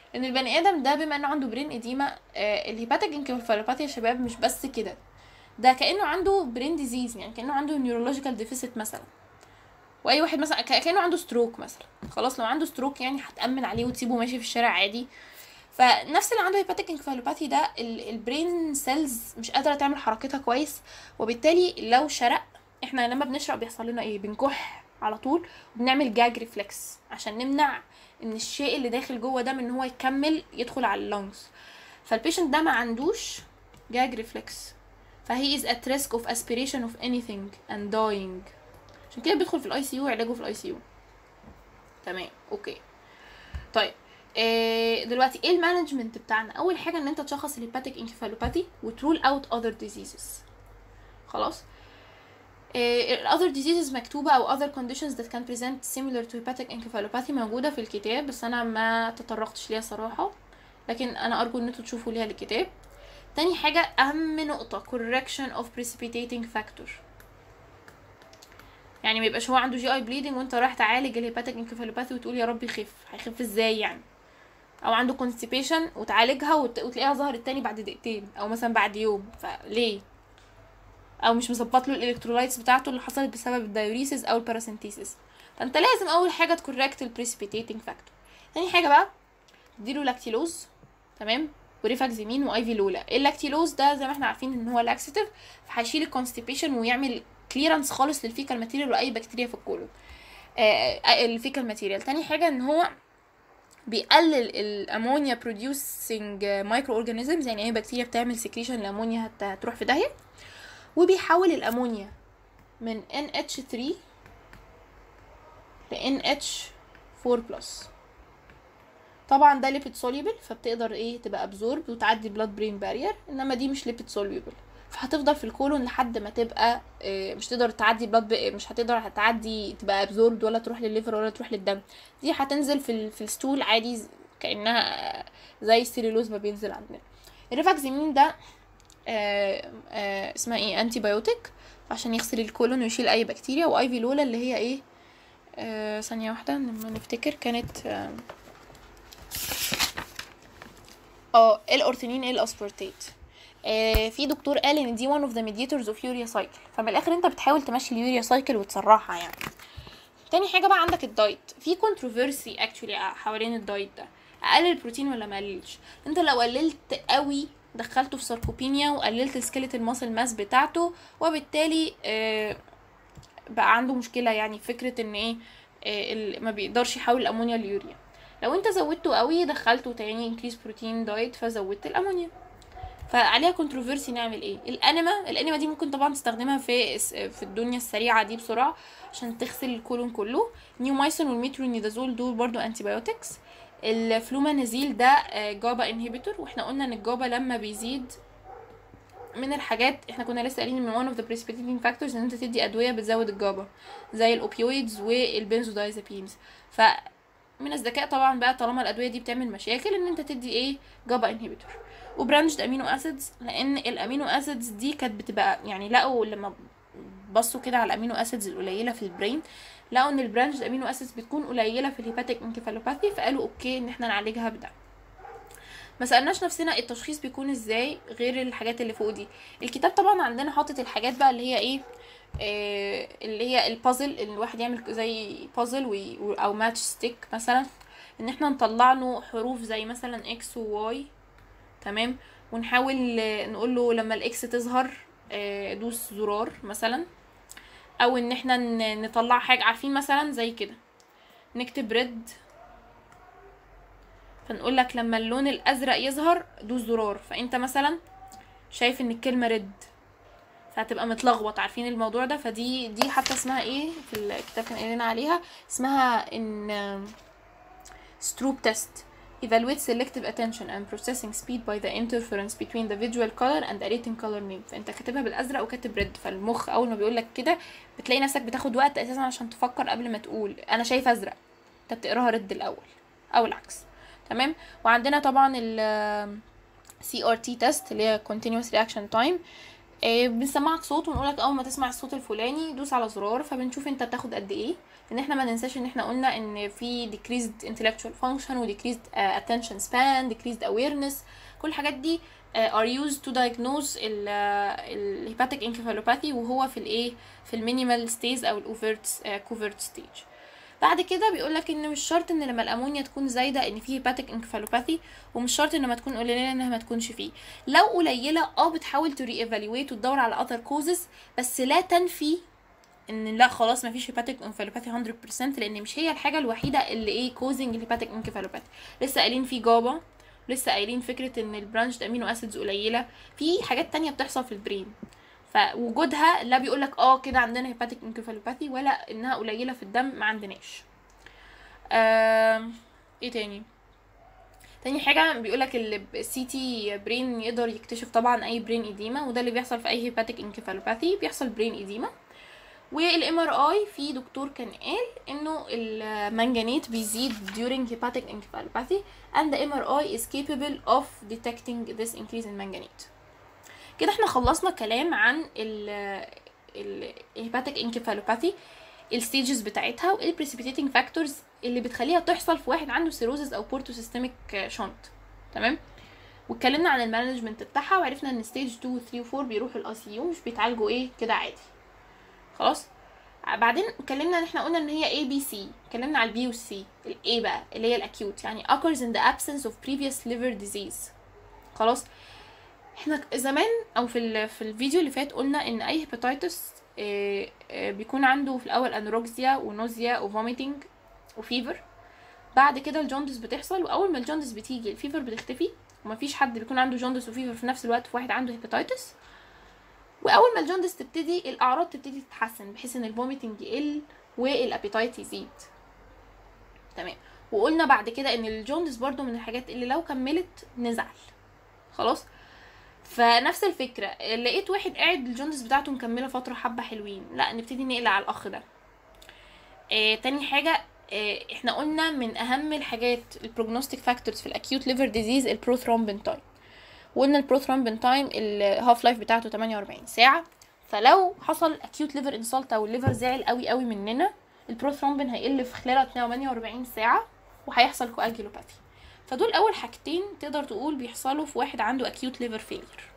ان البني ادم ده بما انه عنده برين اديما آه الهيباتيك انكفالوباثي يا شباب مش بس كده ده كانه عنده برين ديزيز يعني كانه عنده نيورولوجيكال ديفيسيت مثلا واي واحد مثلا ك- كانه عنده ستروك مثلا خلاص لو عنده ستروك يعني هتامن عليه وتسيبه ماشي في الشارع عادي فنفس اللي عنده هيباتيك انكفالوباثي ده ال- البرين سيلز مش قادره تعمل حركتها كويس وبالتالي لو شرق احنا لما بنشرب بيحصل لنا ايه بنكح على طول وبنعمل جاج ريفلكس عشان نمنع ان الشيء اللي داخل جوه ده من ان هو يكمل يدخل على اللونجز فالبيشنت ده ما عندوش جاج ريفلكس فهي is at risk of aspiration of anything and dying عشان كده بيدخل في الاي سي يو علاجه في الاي سي يو تمام اوكي طيب إيه دلوقتي ايه المانجمنت بتاعنا اول حاجه ان انت تشخص الهيباتيك انكفالوباثي وترول اوت اذر ديزيزز خلاص ال other diseases مكتوبة أو other conditions that can present similar to hepatic encephalopathy موجودة في الكتاب بس أنا ما تطرقتش ليها صراحة لكن أنا أرجو إن انتوا تشوفوا ليها الكتاب تاني حاجة أهم نقطة correction of precipitating factor يعني ما يبقاش هو عنده جي اي بليدنج وانت رايح تعالج الهيباتيك انكفالوباثي وتقول يا رب يخف هيخف ازاي يعني او عنده كونستيبيشن وتعالجها وت... وتلاقيها ظهرت تاني بعد دقيقتين او مثلا بعد يوم فليه او مش مظبط له الالكترولايتس بتاعته اللي حصلت بسبب الدايوريسيس او الباراسينتيسيس فانت لازم اول حاجه تكوركت البريسبيتيتنج فاكتور تاني حاجه بقى تديله لاكتيلوز تمام وريفاكزيمين وايفي لولا اللاكتيلوز ده زي ما احنا عارفين ان هو لاكسيتيف فهيشيل الكونستيبيشن ويعمل كليرنس خالص للفيكال ماتيريال واي بكتيريا في الكولون آه الفيكال ماتيريال تاني حاجه ان هو بيقلل الامونيا بروديوسنج مايكرو اورجانيزمز يعني اي بكتيريا بتعمل سكريشن الامونيا هت- هتروح في داهيه وبيحول الامونيا من NH3 ل NH4 بلس طبعا ده ليبيد سوليبل فبتقدر ايه تبقى ابزورب وتعدي بلاد برين بارير انما دي مش ليبيد سوليبل فهتفضل في الكولون لحد ما تبقى آه، مش تقدر تعدي بلاد مش هتقدر هتعدي تبقى ابزوربد ولا تروح للليفر ولا تروح للدم دي هتنزل في ال- في الستول عادي ز- كانها آه، زي السيلولوز ما بينزل عندنا الريفاكزيمين ده آه، آه، اسمها ايه انتي بايوتيك عشان يغسل الكولون ويشيل اي بكتيريا وايفي لولا اللي هي ايه آه ثانية واحدة لما نفتكر كانت آه، اه الاورثينين الاسبورتيت آه في دكتور قال ان دي one of the mediators of urea cycle فمن الاخر انت بتحاول تمشي اليوريا سايكل وتسرعها يعني تاني حاجة بقى عندك الدايت في كونتروفيرسي اكشولي حوالين الدايت ده اقلل البروتين ولا ما اقللش انت لو قللت قوي دخلته في ساركوبينيا وقللت السكيلتال ماسل ماس بتاعته وبالتالي آه بقى عنده مشكله يعني فكره ان ايه آه ال- ما بيقدرش يحول الامونيا ليوريا لو انت زودته قوي دخلته تاني انكريس بروتين دايت فزودت الامونيا فعليها كونتروفيرسي نعمل ايه الانيما الانيما دي ممكن طبعا تستخدمها في الس- في الدنيا السريعه دي بسرعه عشان تغسل الكولون كله نيومايسين والميترونيدازول دول برضو انتي بايوتكس الفلومانازيل ده آه، جابا انهبيتور واحنا قلنا ان الجابا لما بيزيد من الحاجات احنا كنا لسه قايلين من one of the precipitating factors ان انت تدي ادويه بتزود الجابا زي الاوبيويدز والبنزودايزابينز ف من الذكاء طبعا بقى طالما الادويه دي بتعمل مشاكل ان انت تدي ايه جابا انهبيتور وبرانشد امينو اسيدز لان الامينو اسيدز دي كانت بتبقى يعني لقوا لما بصوا كده على الامينو اسيدز القليله في البرين لقوا ان البرانشد امينو اسيدز بتكون قليله في الهيباتيك انكفالوباثي فقالوا اوكي ان احنا نعالجها بده ما سالناش نفسنا التشخيص بيكون ازاي غير الحاجات اللي فوق دي الكتاب طبعا عندنا حاطط الحاجات بقى اللي هي ايه آه اللي هي البازل اللي الواحد يعمل زي بازل وي او ماتش ستيك مثلا ان احنا نطلع له حروف زي مثلا اكس وواي تمام ونحاول آه، نقول له لما الاكس تظهر آه، دوس زرار مثلا او ان احنا ن- نطلع حاجه عارفين مثلا زي كده نكتب ريد فنقول لك لما اللون الازرق يظهر دوس زرار فانت مثلا شايف ان الكلمه ريد فهتبقى متلخبط عارفين الموضوع ده فدي دي حتى اسمها ايه في الكتاب كان قايلين عليها اسمها ان ستروب تيست evaluate selective attention and processing speed by the interference between the visual color and a written color name فانت كاتبها بالازرق وكاتب ريد فالمخ اول ما بيقول لك كده بتلاقي نفسك بتاخد وقت اساسا عشان تفكر قبل ما تقول انا شايف ازرق انت بتقراها ريد الاول او العكس تمام وعندنا طبعا ال CRT test اللي هي continuous reaction time آه، بنسمعك صوت ونقولك اول ما تسمع الصوت الفلاني دوس على زرار فبنشوف انت بتاخد قد ايه لان احنا ما ننساش ان احنا قلنا ان في decreased intellectual function و decreased uh, attention span decreased awareness كل الحاجات دي uh, are used to diagnose ال ال hepatic encephalopathy وهو في الايه في المينيمال ستيج او الاوفرت كوفرت ستيج بعد كده بيقول لك ان مش شرط ان لما الامونيا تكون زايده ان في هيباتيك انكفالوباثي ومش شرط ان لما تكون قليله انها ما تكونش فيه لو قليله اه بتحاول تري ايفالويت وتدور على اذر كوزز بس لا تنفي ان لا خلاص ما فيش هيباتيك انكفالوباثي 100% لان مش هي الحاجه الوحيده اللي ايه كوزنج الهيباتيك انكفالوباثي لسه قايلين في جابا لسه قايلين فكره ان البرانش امينو اسيدز قليله في حاجات تانية بتحصل في البرين فوجودها لا بيقول لك اه كده عندنا هيباتيك انكفالوباثي ولا انها قليله في الدم ما عندناش آم، ايه تاني تاني حاجة بيقولك السي تي برين يقدر يكتشف طبعا اي برين ايديما وده اللي بيحصل في اي هيباتيك انكفالوباثي بيحصل برين ايديما والام ار اي في دكتور كان قال انه المنجنيت بيزيد during hepatic encephalopathy and the MRI is capable of detecting this increase in manganate كده احنا خلصنا كلام عن ال ال hepatic encephalopathy الستيجز بتاعتها وايه precipitating factors اللي بتخليها تحصل في واحد عنده سيروزز او بورتو سيستميك شنط تمام واتكلمنا عن المانجمنت بتاعها وعرفنا ان ستيج 2 و 3 و 4 بيروحوا الاي سي يو مش بيتعالجوا ايه كده عادي خلاص بعدين اتكلمنا ان احنا قلنا ان هي A B C اتكلمنا على البي والسي الاي بقى اللي هي الاكيوت يعني occurs in the absence of previous liver disease خلاص احنا زمان او في ال- في الفيديو اللي فات قلنا ان اي هيباتيتس بيكون عنده في الاول انوركسيا ونوزيا وفوميتنج وفيفر بعد كده الجوندس بتحصل واول ما الجوندس بتيجي الفيفر بتختفي ومفيش حد بيكون عنده جوندس وفيفر في نفس الوقت في واحد عنده هيباتيتس واول ما الجوندس تبتدي الاعراض تبتدي تتحسن بحيث ان الفوميتنج يقل والابيتايت يزيد تمام وقلنا بعد كده ان الجوندس برضو من الحاجات اللي لو كملت نزعل خلاص فنفس الفكرة لقيت واحد قاعد الجوندس بتاعته مكملة فترة حبة حلوين لا نبتدي نقلق على الأخ ده آه تاني حاجة آه احنا قلنا من أهم الحاجات البروجنوستيك فاكتورز في الأكيوت ليفر ديزيز البروثرومبين تايم وقلنا البروثرومبين تايم الهاف لايف بتاعته 48 ساعة فلو حصل اكيوت ليفر انسالت او الليفر زعل قوي قوي مننا البروثرومبين هيقل في خلال 48 ساعة وهيحصل كواجيلوباثي فدول اول حاجتين تقدر تقول بيحصلوا في واحد عنده اكيوت ليفر فيلير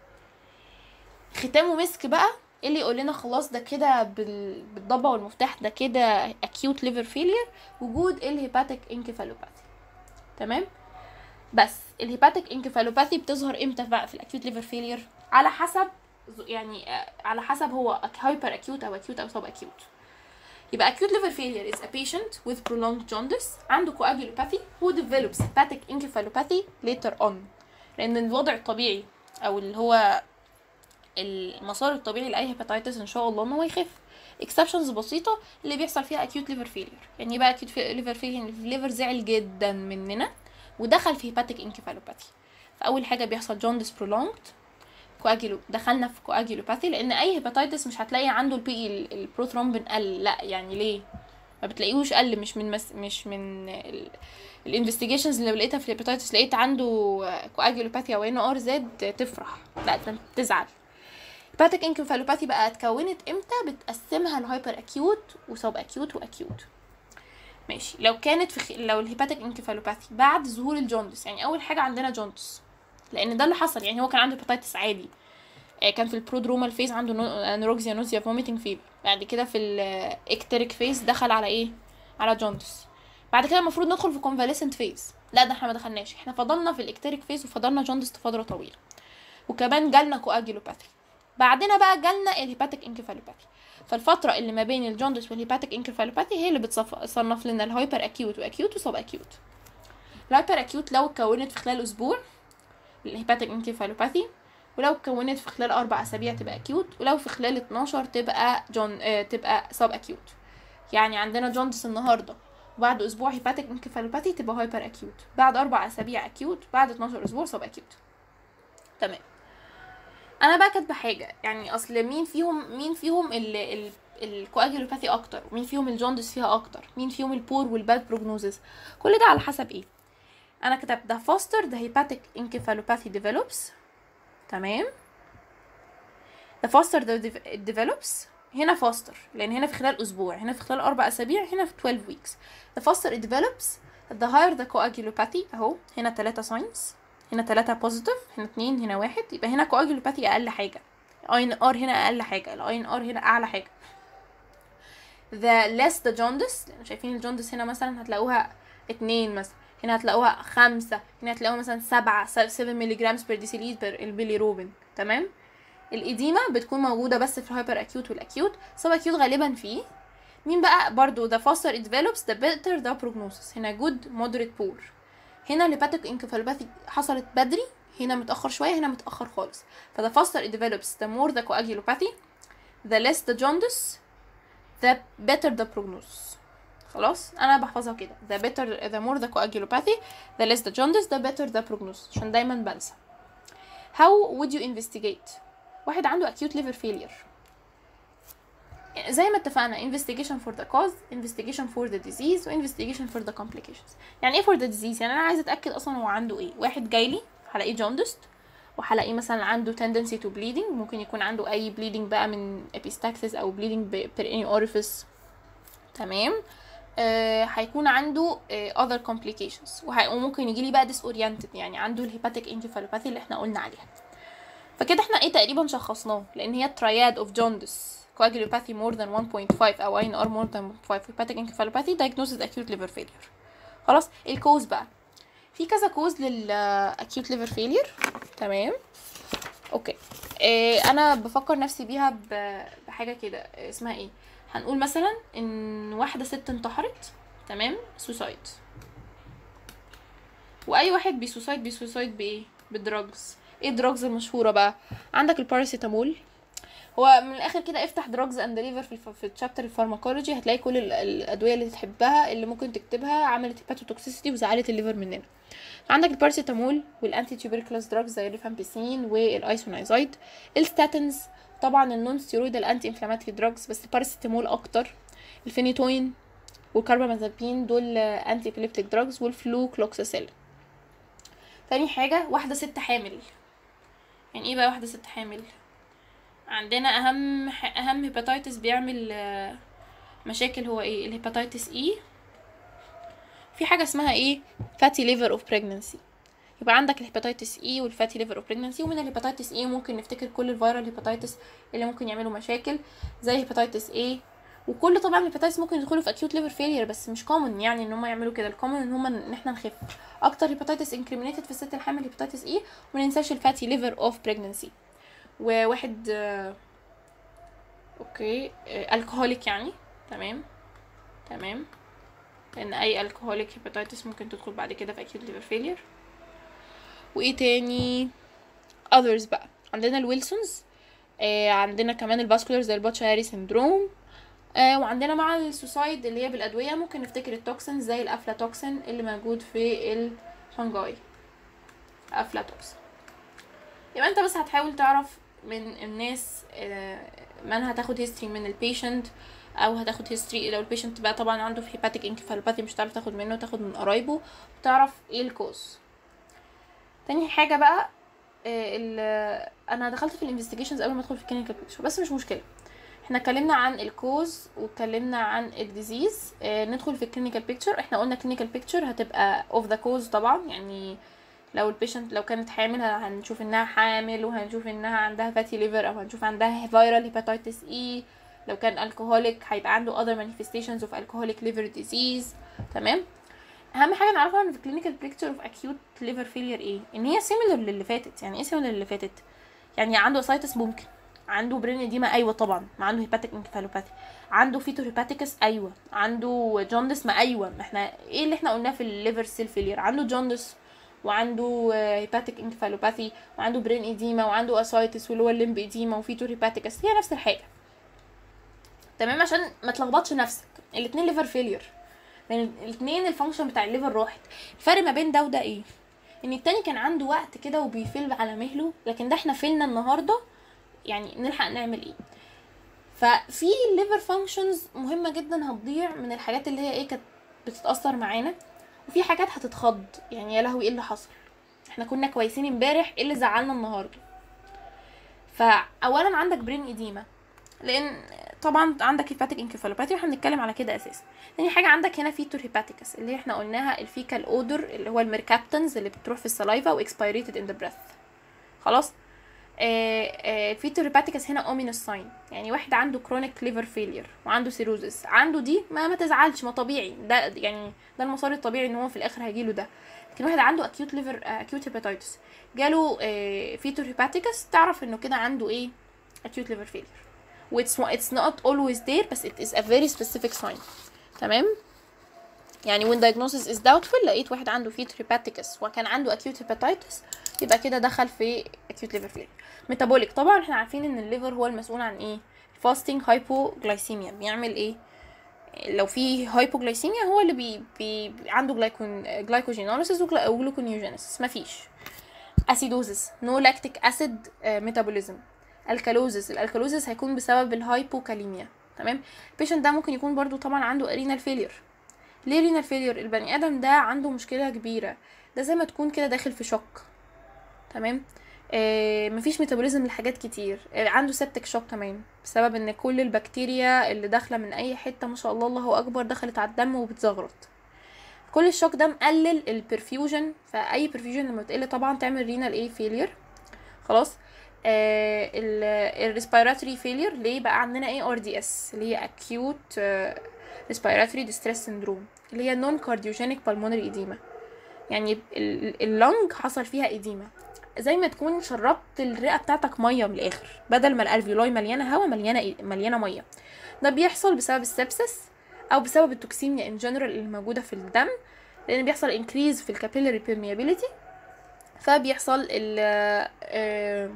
ختامه مسك بقى إيه اللي يقول لنا خلاص ده كده بال... بالضبع والمفتاح ده كده اكيوت ليفر فيلير وجود الهيباتيك انكفالوباثي تمام بس الهيباتيك انكفالوباثي بتظهر امتى بقى في الاكيوت ليفر فيلير على حسب يعني آه، على حسب هو هايبر اكيوت او اكيوت او سب اكيوت يبقى acute liver failure is a patient with prolonged jaundice عنده coagulopathy who develops hepatic encephalopathy later on لأن الوضع الطبيعي أو اللي هو المسار الطبيعي لأي hepatitis إن شاء الله إن هو يخف exceptions بسيطة اللي بيحصل فيها acute liver failure يعني إيه بقى acute liver failure يعني الليفر زعل جدا مننا ودخل في hepatic encephalopathy فأول حاجة بيحصل jaundice prolonged كواجيلو دخلنا في كواجيلوباثي لان اي هيباتيتس مش هتلاقي عنده البي البروثرومبين قل لا يعني ليه ما بتلاقيهوش قل مش من مس مش من الانفستيجيشنز اللي لقيتها في الهيباتيتس لقيت عنده كواجيلوباثي او ان ار زاد تفرح لا ده انت تزعل هيباتيك انكفالوباثي بقى اتكونت امتى بتقسمها لهايبر اكيوت وسب اكيوت واكيوت ماشي لو كانت في خ... لو الهيباتيك انكفالوباثي بعد ظهور الجوندس يعني اول حاجه عندنا جوندس لان ده اللي حصل يعني هو كان عنده هيباتيتس عادي آه، كان في البرودرومال فيز عنده نو- انوركسيا نوزيا فوميتنج فيبر بعد كده في الاكتريك فيز دخل على ايه على جوندس بعد كده المفروض ندخل في كونفاليسنت فيز لا ده احنا ما دخلناش احنا فضلنا في الاكتريك فيز وفضلنا جوندس فتره طويله وكمان جالنا كواجيلوباثي بعدين بقى جالنا الهيباتيك انكفالوباثي فالفتره اللي ما بين الجوندس والهيباتيك انكفالوباثي هي اللي بتصنف لنا الهايبر اكيوت واكيوت وسب اكيوت الهايبر اكيوت لو اتكونت في خلال اسبوع الهيباتيك انكفالوباثي ولو اتكونت في خلال اربع اسابيع تبقى اكيوت ولو في خلال 12 تبقى جون آه تبقى سب اكيوت يعني عندنا جوندس النهارده وبعد اسبوع هيباتيك انكفالوباثي تبقى هايبر اكيوت بعد اربع اسابيع اكيوت بعد 12 اسبوع سب اكيوت تمام انا بقى كاتبه حاجه يعني اصل مين فيهم مين فيهم ال ال الكواجيلوباثي اكتر ومين فيهم الجوندس فيها اكتر مين فيهم البور والباد بروجنوزس كل ده على حسب ايه انا كتبت ده faster the hepatic encephalopathy develops تمام the faster the dev- it develops هنا faster لان هنا في خلال اسبوع هنا في خلال اربع اسابيع هنا في 12 weeks the faster it develops the higher the coagulopathy اهو هنا ثلاثة signs هنا ثلاثة positive هنا اتنين هنا واحد يبقى هنا coagulopathy اقل حاجة اين ار هنا اقل حاجة الاين ار هنا اعلى حاجة the less the jaundice لأن شايفين الجوندس هنا مثلا هتلاقوها اتنين مثلا هنا هتلاقوها خمسة هنا هتلاقوها مثلا سبعة 7 ملي جرامز بير ديسيليتر البيليروبين تمام الإديمة بتكون موجودة بس في الهايبر أكيوت والأكيوت سب أكيوت غالبا فيه مين بقى برضو the faster it develops the better the prognosis هنا good moderate poor هنا الهيباتيك انكفالوباثي حصلت بدري هنا متأخر شوية هنا متأخر خالص ف the faster it develops the more the coagulopathy the less the jaundice the better the prognosis خلاص انا بحفظها كده the better the more the coagulopathy the less the jaundice the better the prognosis عشان دايما بنسى how would you investigate واحد عنده acute liver failure زي ما اتفقنا investigation for the cause investigation for the disease و investigation for the complications يعني ايه for the disease يعني انا عايزه اتاكد اصلا هو عنده ايه واحد جاي لي هلاقيه jaundiced وهلاقيه مثلا عنده tendency to bleeding ممكن يكون عنده اي bleeding بقى من epistaxis او bleeding ب- per any orifice تمام آه هيكون عنده آه other complications وهي- وممكن يجي لي بقى disoriented يعني عنده الهيباتيك انكفالوباثي اللي احنا قلنا عليها فكده احنا ايه تقريبا شخصناه لان هي triad of jaundice coagulopathy more than 1.5 او INR more than 5 hepatic encephalopathy diagnosis acute liver failure خلاص الكوز بقى في كذا كوز لل acute liver failure تمام اوكي إيه انا بفكر نفسي بيها ب- بحاجه كده إيه اسمها ايه هنقول مثلا ان واحده ست انتحرت تمام سوسايد واي واحد بيسوسايد بيسوسايد بايه بالدراجز ايه الدراجز المشهوره بقى عندك الباراسيتامول هو من الاخر كده افتح دراجز اند ليفر في الف... في الشابتر الفارماكولوجي هتلاقي كل ال- الادويه اللي تحبها اللي ممكن تكتبها عملت هيباتوتوكسيسيتي وزعلت الليفر مننا عندك الباراسيتامول والانتي تيوبركلوز دراجز زي الريفامبيسين والايسونايزايد الستاتنز طبعا النون ستيرويد الانتي انفلاماتوري دراجز بس الباراسيتامول اكتر الفينيتوين والكاربامازابين دول انتي ابيليبتيك دراجز والفلو كلوكساسيل تاني حاجه واحده ست حامل يعني ايه بقى واحده ست حامل عندنا اهم ح- اهم هيباتيتس بيعمل آه، مشاكل هو ايه الهيباتيتس اي في حاجه اسمها ايه فاتي ليفر اوف بريجنانسي يبقى عندك الهيباتيتس اي والفاتي ليفر اوف بريجنانسي ومن الهيباتيتس اي ممكن نفتكر كل الفيرال هيباتيتس اللي ممكن يعملوا مشاكل زي هيباتيتس اي وكل طبعا الهيباتيتس ممكن يدخلوا في اكيوت ليفر فيلير بس مش كومن يعني ان هم يعملوا كده الكومن ان هم ان احنا نخف اكتر هيباتيتس انكريمينيتد في الست الحامل هيباتيتس اي وما ننساش الفاتي ليفر اوف بريجنانسي وواحد آه، اوكي آه، الكهوليك يعني تمام تمام لان اي الكهوليك هيباتيتس ممكن تدخل بعد كده في acute liver failure وايه تاني others بقى عندنا الويلسونز آه عندنا كمان الفاسكولار زي الباتشاري سيندروم آه وعندنا مع السوسايد اللي هي بالادويه ممكن نفتكر التوكسين زي الافلاتوكسين اللي موجود في الفانجاي افلاتوكسين يبقى انت بس هتحاول تعرف من الناس آه، من هتاخد هيستوري من البيشنت او هتاخد هيستوري لو البيشنت بقى طبعا عنده في هيباتيك انكفالوباثي مش هتعرف تاخد منه تاخد من قرايبه تعرف ايه الكوز تاني حاجه بقى آه، ال- انا دخلت في الانفستيجيشنز قبل ما ادخل في الكلينيكال بيكتشر بس مش مشكله احنا اتكلمنا عن الكوز واتكلمنا عن الديزيز اه ندخل في الكلينيكال بيكتشر احنا قلنا كلينيكال بيكتشر هتبقى اوف ذا كوز طبعا يعني لو البيشنت لو كانت حامل هنشوف انها حامل وهنشوف انها عندها فاتي ليفر او هنشوف عندها فيرال هيباتيتس اي لو كان الكهوليك هيبقى عنده other manifestations of alcoholic liver disease تمام اهم حاجه نعرفها ان في clinical picture of acute liver failure ايه ان هي similar للي فاتت يعني ايه similar للي فاتت يعني عنده اسايتس ممكن عنده برين اديما ايوه طبعا ما عنده هيباتيك انكفالوباثي عنده فيتو هيباتيكس ايوه عنده جوندس ما ايوه ما احنا ايه اللي احنا قلناه في الليفر سيل فيلير عنده جوندس وعنده هيباتيك انكفالوباثي وعنده برين اديما وعنده اسايتس واللي هو الليمب اديما وفيتو هيباتيكس هي نفس الحاجه تمام عشان ما تلخبطش نفسك الاتنين ليفر فيلير لان الاتنين الفانكشن بتاع الليفر راحت الفرق ما بين ده وده ايه ان التاني كان عنده وقت كده وبيفل على مهله لكن ده احنا فيلنا النهارده يعني نلحق نعمل ايه ففي الليفر فانكشنز مهمه جدا هتضيع من الحاجات اللي هي ايه كانت بتتاثر معانا وفي حاجات هتتخض يعني يا لهوي ايه اللي حصل احنا كنا كويسين امبارح ايه اللي زعلنا النهارده فاولا عندك برين اديما لان طبعا عندك هيباتيك انكفالوباثي واحنا بنتكلم على كده اساسا تاني حاجه عندك هنا فيتور هيباتيكس اللي احنا قلناها الفيكال اودر اللي هو الميركابتنز اللي بتروح في السلايفا واكسبيريتد ان ذا بريث خلاص الفيتور هيباتيكس هنا اومينوس ساين يعني واحد عنده كرونيك ليفر فيلير وعنده سيروزس عنده دي ما ما تزعلش ما طبيعي ده يعني ده المسار الطبيعي ان هو في الاخر هيجيله ده لكن واحد عنده اكيوت ليفر اكيوت هيباتيتس جاله فيتور هيباتيكس تعرف انه كده عنده ايه acute liver failure واتس it's not always there بس it is a very specific sign تمام يعني when diagnosis is doubtful لقيت واحد عنده fetal hepaticus وكان عنده acute hepatitis يبقى كده دخل في acute liver failure metabolic طبعا احنا عارفين ان الليفر هو المسؤول عن ايه fasting hypoglycemia بيعمل ايه لو في هايبوغلايسيميا هو اللي بي, بي عنده جلايكون جلايكوجينوليسيس وجلوكونيوجينيسيس مفيش اسيدوزس نو لاكتيك اسيد ميتابوليزم الكالوزس الالكالوزس هيكون بسبب الهايبوكاليميا تمام البيشنت ده ممكن يكون برضو طبعا عنده ارينال فيلير ليه رينال فيلير البني ادم ده عنده مشكله كبيره ده زي ما تكون كده داخل في شوك تمام آه مفيش ميتابوليزم لحاجات كتير آه عنده سبتك شوك كمان بسبب ان كل البكتيريا اللي داخله من اي حته ما شاء الله الله اكبر دخلت على الدم وبتزغرط كل الشوك ده مقلل البرفيوجن فاي برفيوجن لما بتقل طبعا تعمل رينال ايه فيلير خلاص آه الريسبيراتوري فيلير ليه بقى عندنا ايه ار دي اس اللي هي acute ريسبيراتوري ديستريس سيندروم اللي هي نون كارديوجينيك بالمونري ايديما يعني اللنج حصل فيها ايديما زي ما تكون شربت الرئه بتاعتك ميه من الاخر بدل ما الالفيولاي مليانه هواء مليانه مليانه ميه ده بيحصل بسبب السبسس او بسبب التوكسيميا ان جنرال اللي موجوده في الدم لان بيحصل انكريز في الكابيلاري بيرميابيليتي فبيحصل ال آه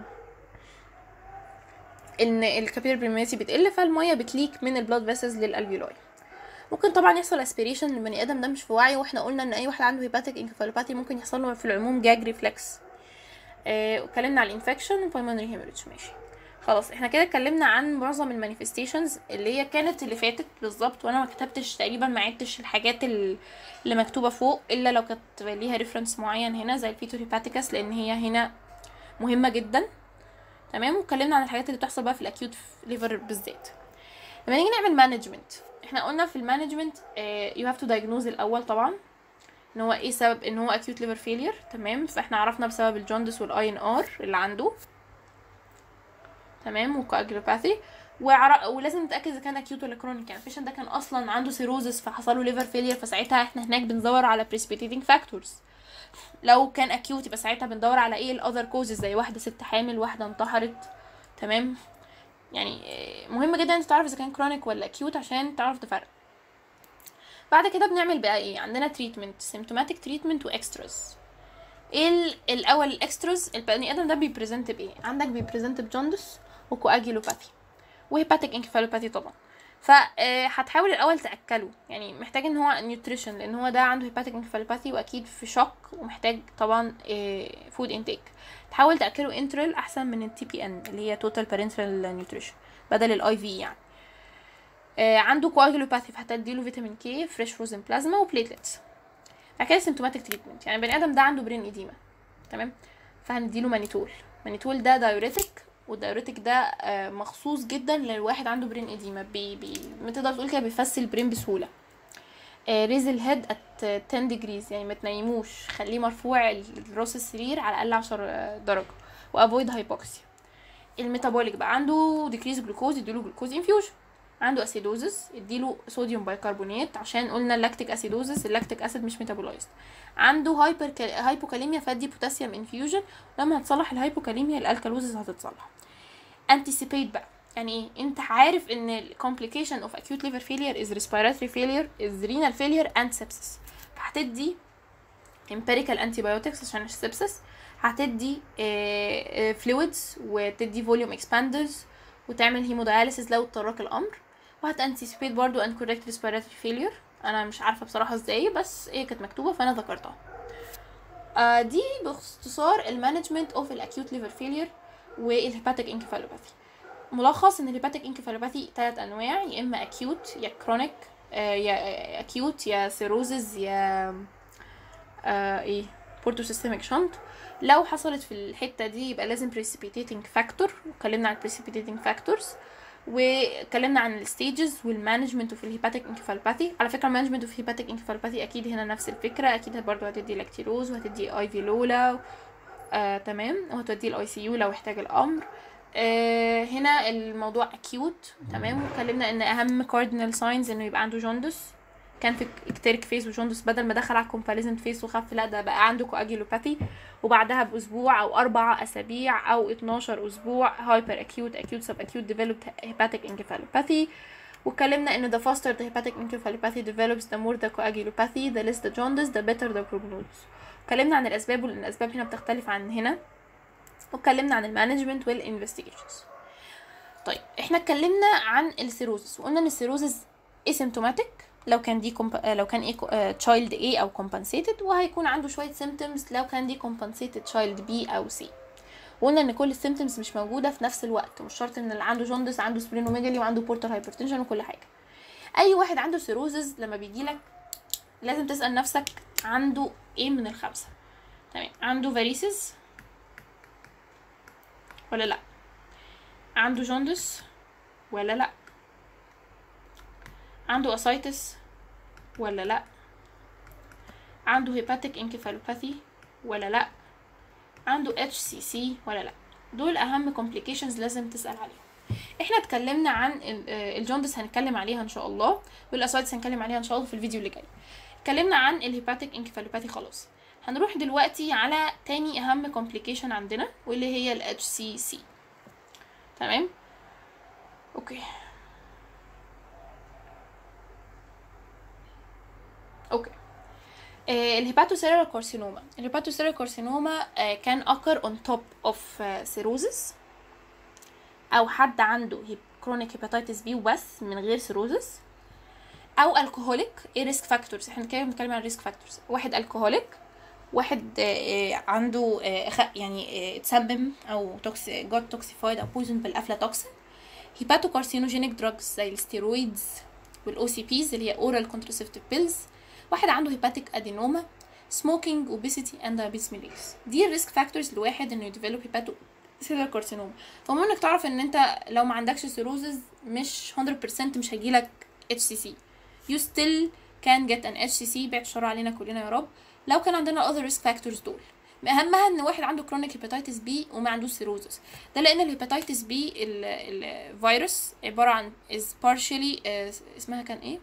ان الكابيلاري بيرميابيليتي بتقل فالميه بتليك من البلاد فيسلز للالفيولاي ممكن طبعا يحصل اسبيريشن للبني ادم ده مش في وعي واحنا قلنا ان اي واحد عنده هيباتيك انكفالوباثي ممكن يحصل له في العموم جاج ريفلكس اتكلمنا على الانفكشن والبلمونري هيموريدج ماشي خلاص احنا كده اتكلمنا عن معظم المانيفستيشنز اللي هي كانت اللي فاتت بالظبط وانا ما كتبتش تقريبا ما عدتش الحاجات اللي مكتوبه فوق الا لو كانت ليها ريفرنس معين هنا زي الفيتور هيباتيكس لان هي هنا مهمه جدا تمام واتكلمنا عن الحاجات اللي بتحصل بقى في الاكيوت ليفر بالذات لما نيجي نعمل مانجمنت احنا قلنا في المانجمنت يو هاف تو دايجنوز الاول طبعا ان هو ايه سبب ان هو acute liver failure تمام فاحنا عرفنا بسبب الجوندس والاي ان ار اللي عنده تمام وكاجلوباثي وعر... ولازم نتاكد اذا كان اكيوت ولا كرونيك يعني البيشنت ده كان اصلا عنده سيروزس فحصل له ليفر فيلير فساعتها احنا هناك بندور على precipitating factors لو كان اكيوت يبقى ساعتها بندور على ايه الاذر كوزز زي واحده ست حامل واحده انتحرت تمام يعني مهم جدا انت تعرف اذا كان كرونيك ولا اكيوت عشان تعرف تفرق بعد كده بنعمل بقى ايه عندنا تريتمنت سيمتوماتيك تريتمنت واكستراز ايه الاول الاكستراز البني ادم ده بيبريزنت بايه عندك بيبريزنت بجوندس وكواجيلوباثي وهيباتيك انكفالوباثي طبعا فهتحاول الاول تاكله يعني محتاج ان هو نيوتريشن لان هو ده عنده هيباتيك انكفالوباثي واكيد في شوك ومحتاج طبعا فود انتيك تحاول تاكله انترال احسن من التي بي ان اللي هي توتال بارنترال نيوتريشن بدل الاي في يعني آه عنده كواجلوباثي فهتديله فيتامين كي فريش فروزن بلازما وبليتلتس بعد كده سيمتوماتيك تريتمنت يعني البني ادم ده عنده برين ايديما تمام فهنديله مانيتول مانيتول ده دايوريتك والدايوريتك ده آه مخصوص جدا للواحد عنده برين ايديما بي بي ما تقدر تقول كده بيفسي البرين بسهوله آه ريز الهيد ات 10 ديجريز يعني ما تنيموش خليه مرفوع راس السرير على الاقل 10 درجه وافويد هايبوكسيا الميتابوليك بقى عنده ديكريز جلوكوز يديله جلوكوز انفيوجن عنده اسيدوزس اديله صوديوم بايكربونات عشان قلنا اللاكتيك اسيدوزس اللاكتيك اسيد مش ميتابولايزد عنده هايبر هايبوكاليميا فادي بوتاسيوم انفيوجن لما هتصلح الهايبوكاليميا الالكالوزس هتتصلح anticipate بقى يعني ايه انت عارف ان ال complication of acute liver failure is respiratory failure is renal failure and sepsis فهتدي empirical antibiotics عشان السبسس هتدي فلويدز وتدي فوليوم اكسباندرز وتعمل هيمودياليسيس لو اضطرك الامر وهتانتيسيبيت برضو ان كوريكت ريسبيراتوري فيلير انا مش عارفه بصراحه ازاي بس هي كانت مكتوبه فانا ذكرتها آه دي باختصار المانجمنت اوف الاكيوت ليفر فيلير والهيباتيك انكفالوباثي ملخص ان الهيباتيك انكفالوباثي ثلاث انواع يا اما اكيوت يا كرونيك آه يا اكيوت يا سيروزز يا آه ايه بورتو سيستميك شنط لو حصلت في الحته دي يبقى لازم precipitating factor اتكلمنا عن precipitating factors واتكلمنا عن الستيجز والمانجمنت اوف الهيباتيك انكفالوباثي على فكره المانجمنت اوف هيباتيك انكفالوباثي اكيد هنا نفس الفكره اكيد برضه هتدي لاكتيروز وهتدي اي في لولا آه تمام وهتوديه الاي سي يو لو احتاج الامر آه هنا الموضوع اكيوت تمام واتكلمنا ان اهم كاردينال ساينز انه يبقى عنده جوندس كان في اكتيريك فيس وجوندس بدل ما دخل على الكومباريزن فيس وخف لا ده بقى عنده كواجيلوباثي وبعدها باسبوع او اربع اسابيع او 12 اسبوع هايبر اكيوت اكيوت سب اكيوت ديفلوبد هيباتيك انكفالوباثي واتكلمنا ان the faster the hepatic encephalopathy develops the more the coagulopathy the less the jaundice the better the prognosis اتكلمنا عن الاسباب وان الاسباب هنا بتختلف عن هنا واتكلمنا عن المانجمنت والانفستيجيشنز طيب احنا اتكلمنا عن السيروزس وقلنا ان السيروزس asymptomatic لو كان دي كومب... لو كان ايه تشايلد A او compensated وهيكون عنده شويه symptoms لو كان دي compensated child B او C وقلنا ان كل السيمتومز مش موجوده في نفس الوقت مش شرط ان اللي عنده جوندس عنده سبرينوميجالي وعنده بورتال هايبرتنشن وكل حاجه اي واحد عنده سيروزز لما بيجيلك لازم تسال نفسك عنده ايه من الخمسه تمام عنده فاريسز ولا لا عنده جوندس ولا لا عنده اسايتس ولا لا عنده هيباتيك انكفالوباثي ولا لا عنده اتش سي سي ولا لا دول اهم complications لازم تسال عليهم احنا اتكلمنا عن ال- آه، الجوندس هنتكلم عليها ان شاء الله والاسايتس هنتكلم عليها ان شاء الله في الفيديو اللي جاي اتكلمنا عن الهيباتيك انكفالوباثي خلاص هنروح دلوقتي على تاني اهم complication عندنا واللي هي ال HCC تمام اوكي اوكي آه، الهيباتوسيلولار كارسينوما الهيباتوسيلولار كارسينوما آه، كان occur on top of آه، cirrhosis او حد عنده كرونيك هيباتيتس بي وبس من غير سيروزس او الكهوليك ايه ريسك فاكتورز احنا كده بنتكلم عن ريسك فاكتورز واحد الكهوليك واحد آه، آه، عنده آه، خ- يعني آه، اتسمم او توكس جوت توكسيفايد او بويزن بالافلاتوكسين هيباتوكارسينوجينيك دراجز زي الستيرويدز والاو سي بيز اللي هي اورال كونتراسيبتيف بيلز واحد عنده هيباتيك ادينوما سموكينج اوبيسيتي اند diabetes mellitus دي الريسك فاكتورز لواحد انه يديفلوب هيباتو سيلر كارسينوما فمهم انك تعرف ان انت لو ما عندكش سيروزز مش 100% مش هيجيلك اتش سي سي you still can get an HCC بعد الشر علينا كلنا يا رب لو كان عندنا other risk factors دول اهمها ان واحد عنده chronic hepatitis B وما عندوش سيروزس ده لان الهيباتيتس بي الفيروس عباره عن is partially آه، اسمها كان ايه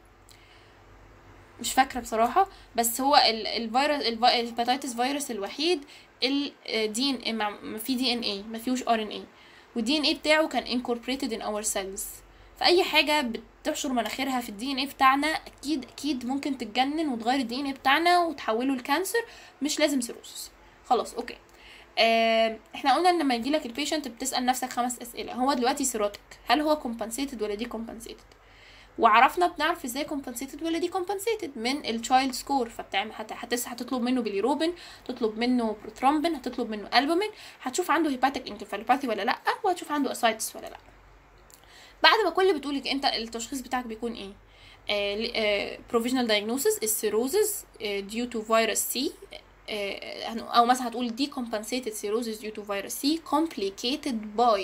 مش فاكره بصراحه بس هو ال- الفيروس الف- الهيباتيتس فيروس الوحيد الدي ان ما في دي ان اي ما فيهوش ار ان اي والدي ان اي بتاعه كان incorporated in our cells فاي حاجه بتحشر مناخيرها في الدي ان اي بتاعنا اكيد اكيد ممكن تتجنن وتغير الدي ان اي بتاعنا وتحوله لكانسر مش لازم سيروسس خلاص اوكي آه احنا قلنا ان لما يجي لك البيشنت بتسال نفسك خمس اسئله هو دلوقتي سيروتك هل هو كومبنسيتد ولا دي كومبنسيتد وعرفنا بنعرف ازاي كومبنسيتد ولا دي كومبنسيتد من التشايلد سكور فبتعمل هت- هتس هتطلب منه بيليروبين تطلب منه بروترومبين هتطلب منه البومين هتشوف عنده هيباتيك انكفالوباثي ولا لا وهتشوف عنده اسايتس ولا لا بعد ما كل بتقولك انت التشخيص بتاعك بيكون ايه آه آه provisional diagnosis is cirrhosis آه due to virus C آه او مثلا هتقول decompensated cirrhosis due to virus C complicated by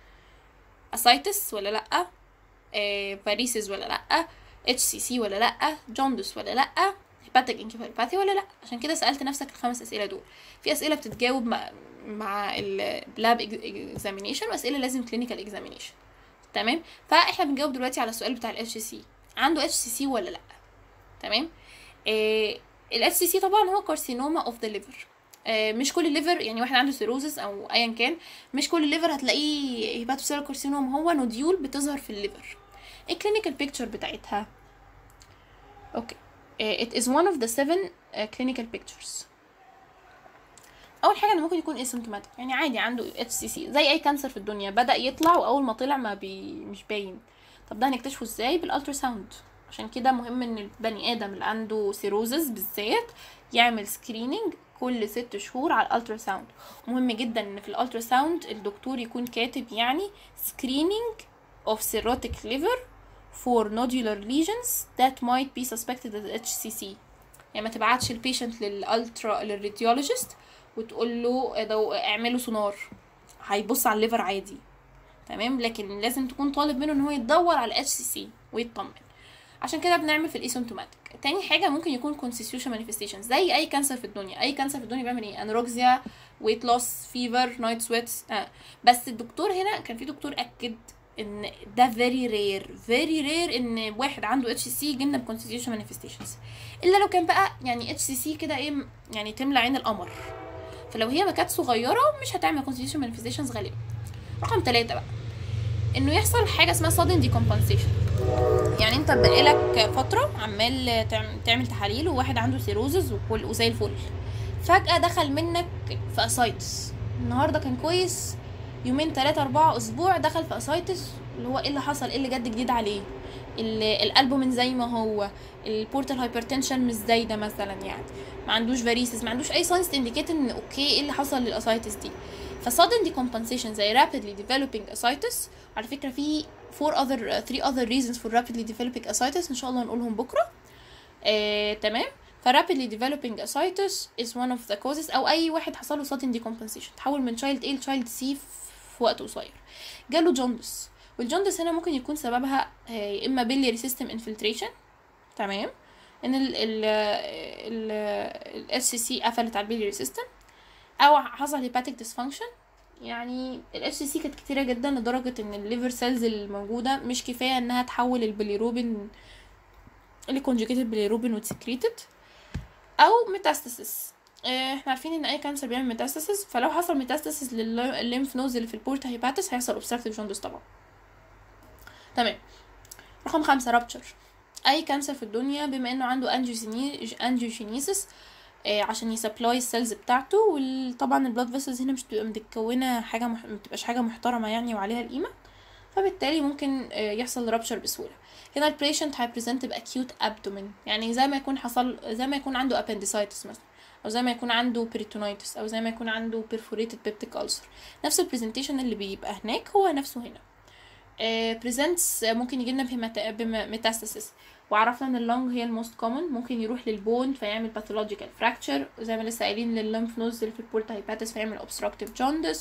ascites ولا لا آه varices ولا لا HCC ولا لا jaundice ولا لا hepatic encephalopathy ولا لا عشان كده سألت نفسك الخمس أسئلة دول في أسئلة بتتجاوب مع مع ال lab examination وأسئلة لازم clinical examination تمام فاحنا بنجاوب دلوقتي على السؤال بتاع الاتش سي عنده اتش سي ولا لا تمام الاتش سي طبعا هو كارسينوما اوف ذا ليفر مش كل الليفر يعني واحد عنده سيروزس او ايا كان مش كل الليفر هتلاقيه هيباتوسيلر كارسينوم هو نوديول بتظهر في الليفر الكلينيكال بيكتشر بتاعتها اوكي آه، it is one of the seven uh, clinical pictures اول حاجه انه ممكن يكون asymptomatic يعني عادي عنده اتش سي سي زي اي كانسر في الدنيا بدا يطلع واول ما طلع ما بي مش باين طب ده هنكتشفه ازاي بالالتراساوند عشان كده مهم ان البني ادم اللي عنده سيروزس بالذات يعمل سكريننج كل ست شهور على الالتراساوند مهم جدا ان في الالتراساوند الدكتور يكون كاتب يعني screening of cirrhotic liver for nodular lesions that might be suspected as HCC يعني ما تبعتش البيشنت للالترا للراديولوجيست وتقول له ده اعمله سونار هيبص على الليفر عادي تمام لكن لازم تكون طالب منه ان هو يدور على الاتش سي سي ويطمن عشان كده بنعمل في الايسيمتوماتيك تاني حاجه ممكن يكون كونستيتيوشن مانيفستيشن زي اي كانسر في الدنيا اي كانسر في الدنيا بيعمل ايه انوركسيا ويت لوس فيفر نايت سويتس آه. بس الدكتور هنا كان في دكتور اكد ان ده فيري رير فيري رير ان واحد عنده اتش سي يجي لنا بكونستيتيوشن مانيفستيشنز الا لو كان بقى يعني اتش سي سي كده ايه يعني تملى عين القمر فلو هي ما كانت صغيره مش هتعمل كونستيتيوشن مانيفستيشنز غالبا رقم ثلاثة بقى انه يحصل حاجه اسمها sudden decompensation يعني انت بقالك فتره عمال تعم- تعمل تحاليل وواحد عنده سيروزز وكل وزي الفل فجاه دخل منك في اسايتس النهارده كان كويس يومين تلاتة أربعة أسبوع دخل في أسايتس اللي هو إيه اللي حصل إيه اللي جد جديد عليه ال- القلب من زي ما هو البورتال هايبرتنشن مش زي ده مثلا يعني ما عندوش فاريسز ما عندوش اي ساينس انديكيت ان اوكي ايه اللي حصل للاسايتس دي فsudden decompensation زي rapidly developing ascites على فكرة في four other three other reasons for rapidly developing ascites ان شاء الله نقولهم بكرة آه، تمام ف rapidly developing ascites is one of the causes او اي واحد حصل له sudden decompensation تحول من child A ل child C في وقت قصير جاله جوندس والجوندس هنا ممكن يكون سببها آه، يا اما biliary system infiltration تمام ان ال ال ال ال HCC قفلت على البيلياري سيستم او حصل hepatic dysfunction يعني ال HCC كانت كتيرة جدا لدرجة ان الليفر سيلز الموجودة مش كفاية انها تحول البليروبين اللي conjugated بليروبين وتسكريتد او ميتاستاسيس احنا عارفين ان اي كانسر بيعمل ميتاستاسيس فلو حصل ميتاستاسيس للليمف نودز اللي في البورتا هيباتس هيحصل obstructive jaundice طبعا تمام رقم خمسة رابتشر اي كانسر في الدنيا بما انه عنده انجيوجينيسيس آه، عشان يسبلاي السيلز بتاعته وطبعا البلاد فيسلز هنا مش بتبقى متكونه حاجه مح... متبقاش حاجه محترمه يعني وعليها القيمه فبالتالي ممكن آه، يحصل رابشر بسهوله هنا البيشنت هيبريزنت باكيوت ابدومين يعني زي ما يكون حصل زي ما يكون عنده appendicitis مثلا او زي ما يكون عنده بيريتونايتس او زي ما يكون عنده perforated peptic ulcer نفس البرزنتيشن اللي بيبقى هناك هو نفسه هنا بريزنتس ممكن يجي لنا بميتاستاسيس وعرفنا ان اللونج هي الموست كومن ممكن يروح للبون فيعمل باثولوجيكال فراكتشر زي ما لسه قايلين لللمف نودز اللي في البورتا هيباتس فيعمل obstructive jaundice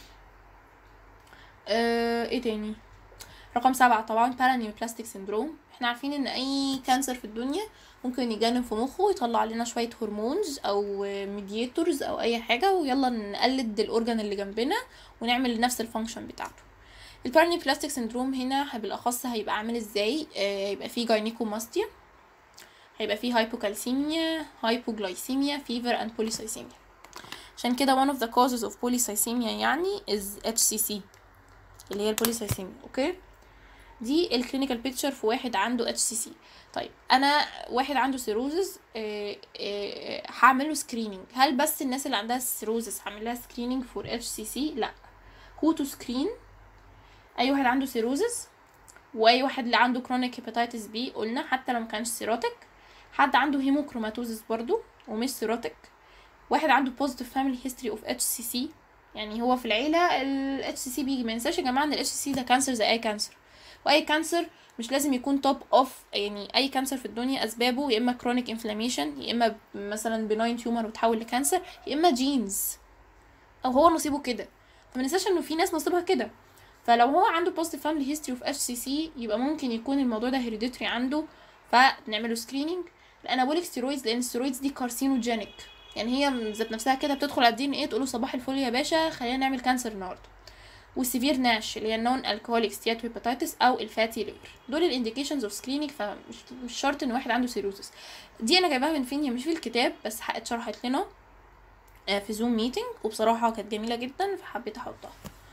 آه ايه تاني رقم سبعة طبعا بارانيوبلاستيك سيندروم احنا عارفين ان اي كانسر في الدنيا ممكن يجنن في مخه ويطلع لنا شوية هرمونز او ميدياتورز او اي حاجة ويلا نقلد الاورجان اللي جنبنا ونعمل نفس الفانكشن بتاعته البارانيوبلاستيك سيندروم هنا بالاخص هيبقى عامل ازاي آه، هيبقى فيه جاينيكوماستيا هيبقى فيه هايبوكالسيميا هايبوجلايسيميا فيفر اند بوليسايسيميا عشان كده one of the causes of polycythemia يعني is HCC اللي هي البوليسايسيميا اوكي دي الكلينيكال بيكتشر في واحد عنده اتش سي سي طيب انا واحد عنده سيروزز هعمل له سكريننج هل بس الناس اللي عندها سيروزز هعمل لها سكريننج فور اتش سي سي لا هو تو سكرين اي واحد عنده سيروزز واي واحد اللي عنده كرونيك هيباتيتس بي قلنا حتى لو ما كانش سيروتك حد عنده هيموكروماتوزس برضو ومش سيروتك واحد عنده بوزيتيف فاميلي هيستوري اوف اتش سي سي يعني هو في العيله الاتش سي سي بيجي ما ننساش يا جماعه ان الاتش سي ده كانسر زي اي كانسر واي كانسر مش لازم يكون توب اوف يعني اي كانسر في الدنيا اسبابه يا اما كرونيك انفلاميشن يا اما مثلا بناين تيومر وتحول لكانسر يا اما جينز او هو نصيبه كده فما ننساش انه في ناس نصيبها كده فلو هو عنده بوزيتيف فاميلي هيستوري اوف اتش سي سي يبقى ممكن يكون الموضوع ده هيريديتري عنده فنعمله سكريننج الانابوليك ستيرويدز لان الستيرويدز دي كارسينوجينيك يعني هي ذات نفسها كده بتدخل على الدي ان ايه تقول له صباح الفل يا باشا خلينا نعمل كانسر النهارده والسيفير ناش اللي هي النون الكهوليك ستياتو هيباتيتس او الفاتي ليفر دول الانديكيشنز اوف سكريننج فمش مش شرط ان واحد عنده سيروزس دي انا جايباها من فين هي مش في الكتاب بس اتشرحت لنا آه، في زوم ميتنج وبصراحه كانت جميله جدا فحبيت احطها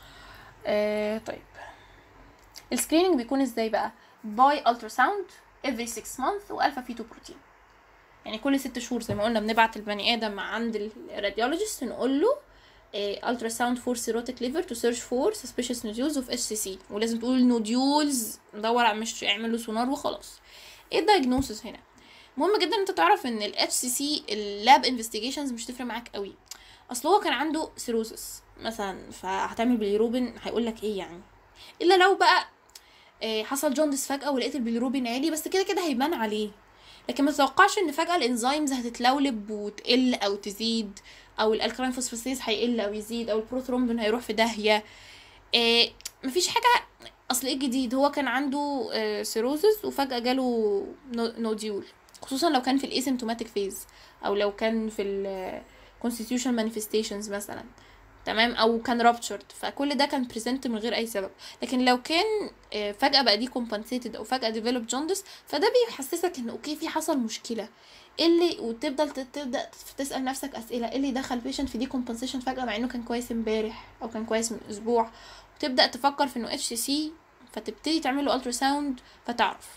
آه طيب السكريننج بيكون ازاي بقى باي التراساوند every 6 months والفا فيتو بروتين يعني كل ست شهور زي ما قلنا بنبعت البني ادم عند الراديولوجيست نقول له التراساوند فور سيروتيك ليفر تو سيرش فور suspicious nodules اوف اتش سي سي ولازم تقول نوديولز ندور على مش اعمل له سونار وخلاص ايه الدايجنوسيس هنا مهم جدا انت تعرف ان الاتش سي سي اللاب انفستيجيشنز مش تفرق معاك قوي اصل هو كان عنده سيروزس مثلا فهتعمل باليروبين هيقول لك ايه يعني الا لو بقى آه، حصل جوندس فجأة ولقيت البيليروبين عالي بس كده كده هيبان عليه لكن ما تتوقعش ان فجاه الانزيمز هتتلولب وتقل او تزيد او الالكالين فوسفاتيز هيقل او يزيد او البروثرومبين هيروح في داهيه إيه مفيش حاجه اصل ايه الجديد هو كان عنده آه سيروزس وفجاه جاله نو- نوديول خصوصا لو كان في الاسيمتوماتيك فيز او لو كان في ال constitutional manifestations مثلا تمام او كان ruptured فكل ده كان present من غير اي سبب لكن لو كان آه، فجأة بقى دي compensated او فجأة develop jaundice فده بيحسسك ان اوكي في حصل مشكلة ايه اللي وتفضل ت- تبدا تسال نفسك اسئله ايه اللي دخل بيشنت في دي compensation فجاه مع انه كان كويس امبارح او كان كويس من اسبوع وتبدا تفكر في انه اتش سي فتبتدي تعمل له الترا ساوند فتعرف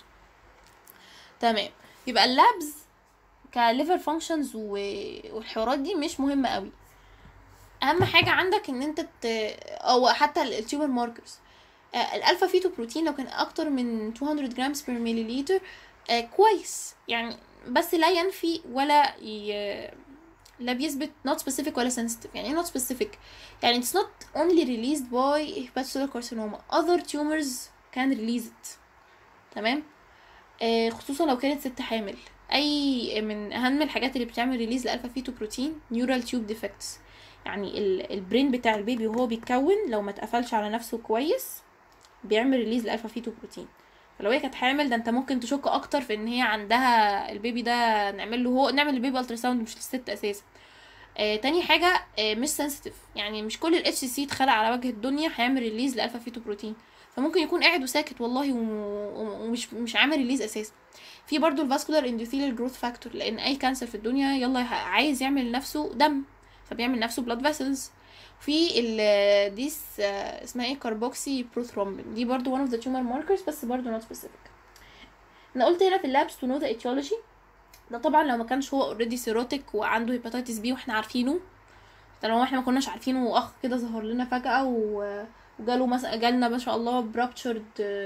تمام يبقى اللابز كليفر فانكشنز والحوارات دي مش مهمه قوي اهم حاجه عندك ان انت ت... او حتى التيومر ماركرز الالفا فيتو بروتين لو كان اكتر من 200 جرام بير مليليتر آه كويس يعني بس لا ينفي ولا ي... لا بيثبت not specific ولا sensitive يعني ايه not specific يعني it's not only released by hepatocellular carcinoma other tumors can release it تمام آه خصوصا لو كانت ست حامل اي من اهم الحاجات اللي بتعمل ريليز لالفا فيتو بروتين نيورال تيوب ديفكتس يعني ال- البرين بتاع البيبي وهو بيتكون لو ما اتقفلش على نفسه كويس بيعمل ريليز لالفا فيتو بروتين فلو هي كانت حامل ده انت ممكن تشك اكتر في ان هي عندها البيبي ده نعمل له هو نعمل البيبي الترا ساوند مش للست اساسا آه تاني حاجه آه مش سنسيتيف يعني مش كل الاتش سي اتخلق على وجه الدنيا هيعمل ريليز لالفا فيتو بروتين فممكن يكون قاعد وساكت والله و- و- ومش مش عامل ريليز اساسا في برضو الفاسكولار اندوثيليال جروث فاكتور لان اي كانسر في الدنيا يلا ه- عايز يعمل لنفسه دم فبيعمل نفسه بلاد فيسلز في ال ديس آه، اسمها ايه كاربوكسي بروثرومبين دي برضو one of the tumor markers بس برضو not specific انا قلت هنا في اللابس to know the etiology ده طبعا لو ما كانش هو اوريدي سيروتيك وعنده هيباتيتس بي واحنا عارفينه ده لو احنا ما كناش عارفينه واخ كده ظهر لنا فجأة و... وجاله مثلا جالنا ما شاء الله برابتشرد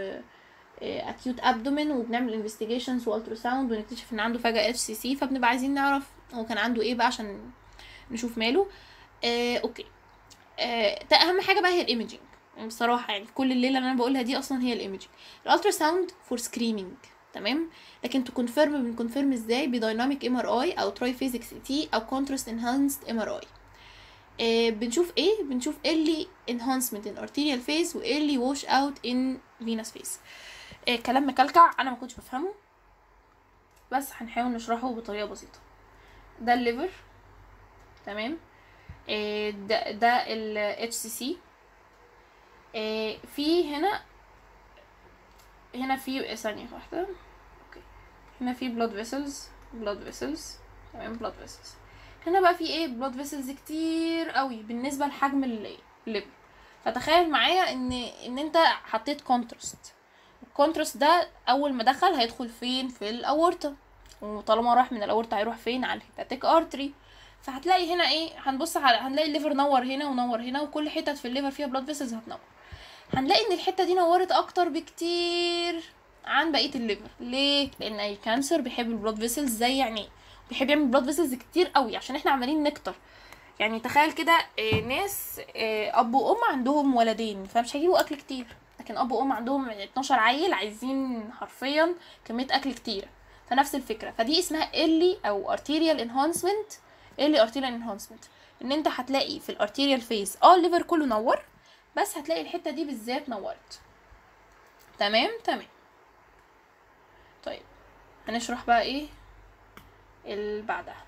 اكيوت ابدومين وبنعمل انفستيجيشنز والترا ساوند ونكتشف ان عنده فجأة اتش سي سي فبنبقى عايزين نعرف هو كان عنده ايه بقى عشان نشوف ماله آه اوكي آه ده اهم حاجه بقى هي الايمجينج يعني بصراحه يعني كل الليله اللي انا بقولها دي اصلا هي الايمجينج الالترا ساوند فور سكريننج تمام لكن تو كونفيرم بنكونفيرم ازاي بدايناميك ام ار اي او تراي فيزيكس تي او كونتراست انهانسد ام ار اي آه بنشوف ايه بنشوف ايه اللي enhancement in arterial phase وايه اللي wash out in venous phase آه كلام مكلكع انا ما كنتش بفهمه بس هنحاول نشرحه بطريقه بسيطه ده الليفر تمام آه، ده ده ال HCC آه، في هنا هنا في ثانية واحدة اوكي هنا في blood vessels blood vessels تمام blood vessels هنا بقى في ايه blood vessels كتير قوي بالنسبة لحجم ال- الليفر فتخيل معايا ان ان انت حطيت كونتراست الكونتراست ده اول ما دخل هيدخل فين في الاورطة وطالما راح من الاورطة هيروح فين على الهيباتيك ارتري فهتلاقي هنا ايه هنبص على هنلاقي الليفر نور هنا ونور هنا وكل حتت في الليفر فيها بلاد فيسلز هتنور هنلاقي ان الحته دي نورت اكتر بكتير عن بقيه الليفر ليه لان اي كانسر بيحب البلاد فيسلز زي يعني بيحب يعمل بلاد فيسلز كتير قوي عشان احنا عمالين نكتر يعني تخيل كده آه، ناس آه، اب وام عندهم ولدين فمش هيجيبوا اكل كتير لكن اب وام عندهم 12 عيل عايزين حرفيا كميه اكل كتير فنفس الفكره فدي اسمها early او arterial enhancement early arterial enhancement ان انت هتلاقي في الارتيريال فيز اه الليفر كله نور بس هتلاقي الحته دي بالذات نورت تمام تمام طيب هنشرح بقى ايه اللي بعدها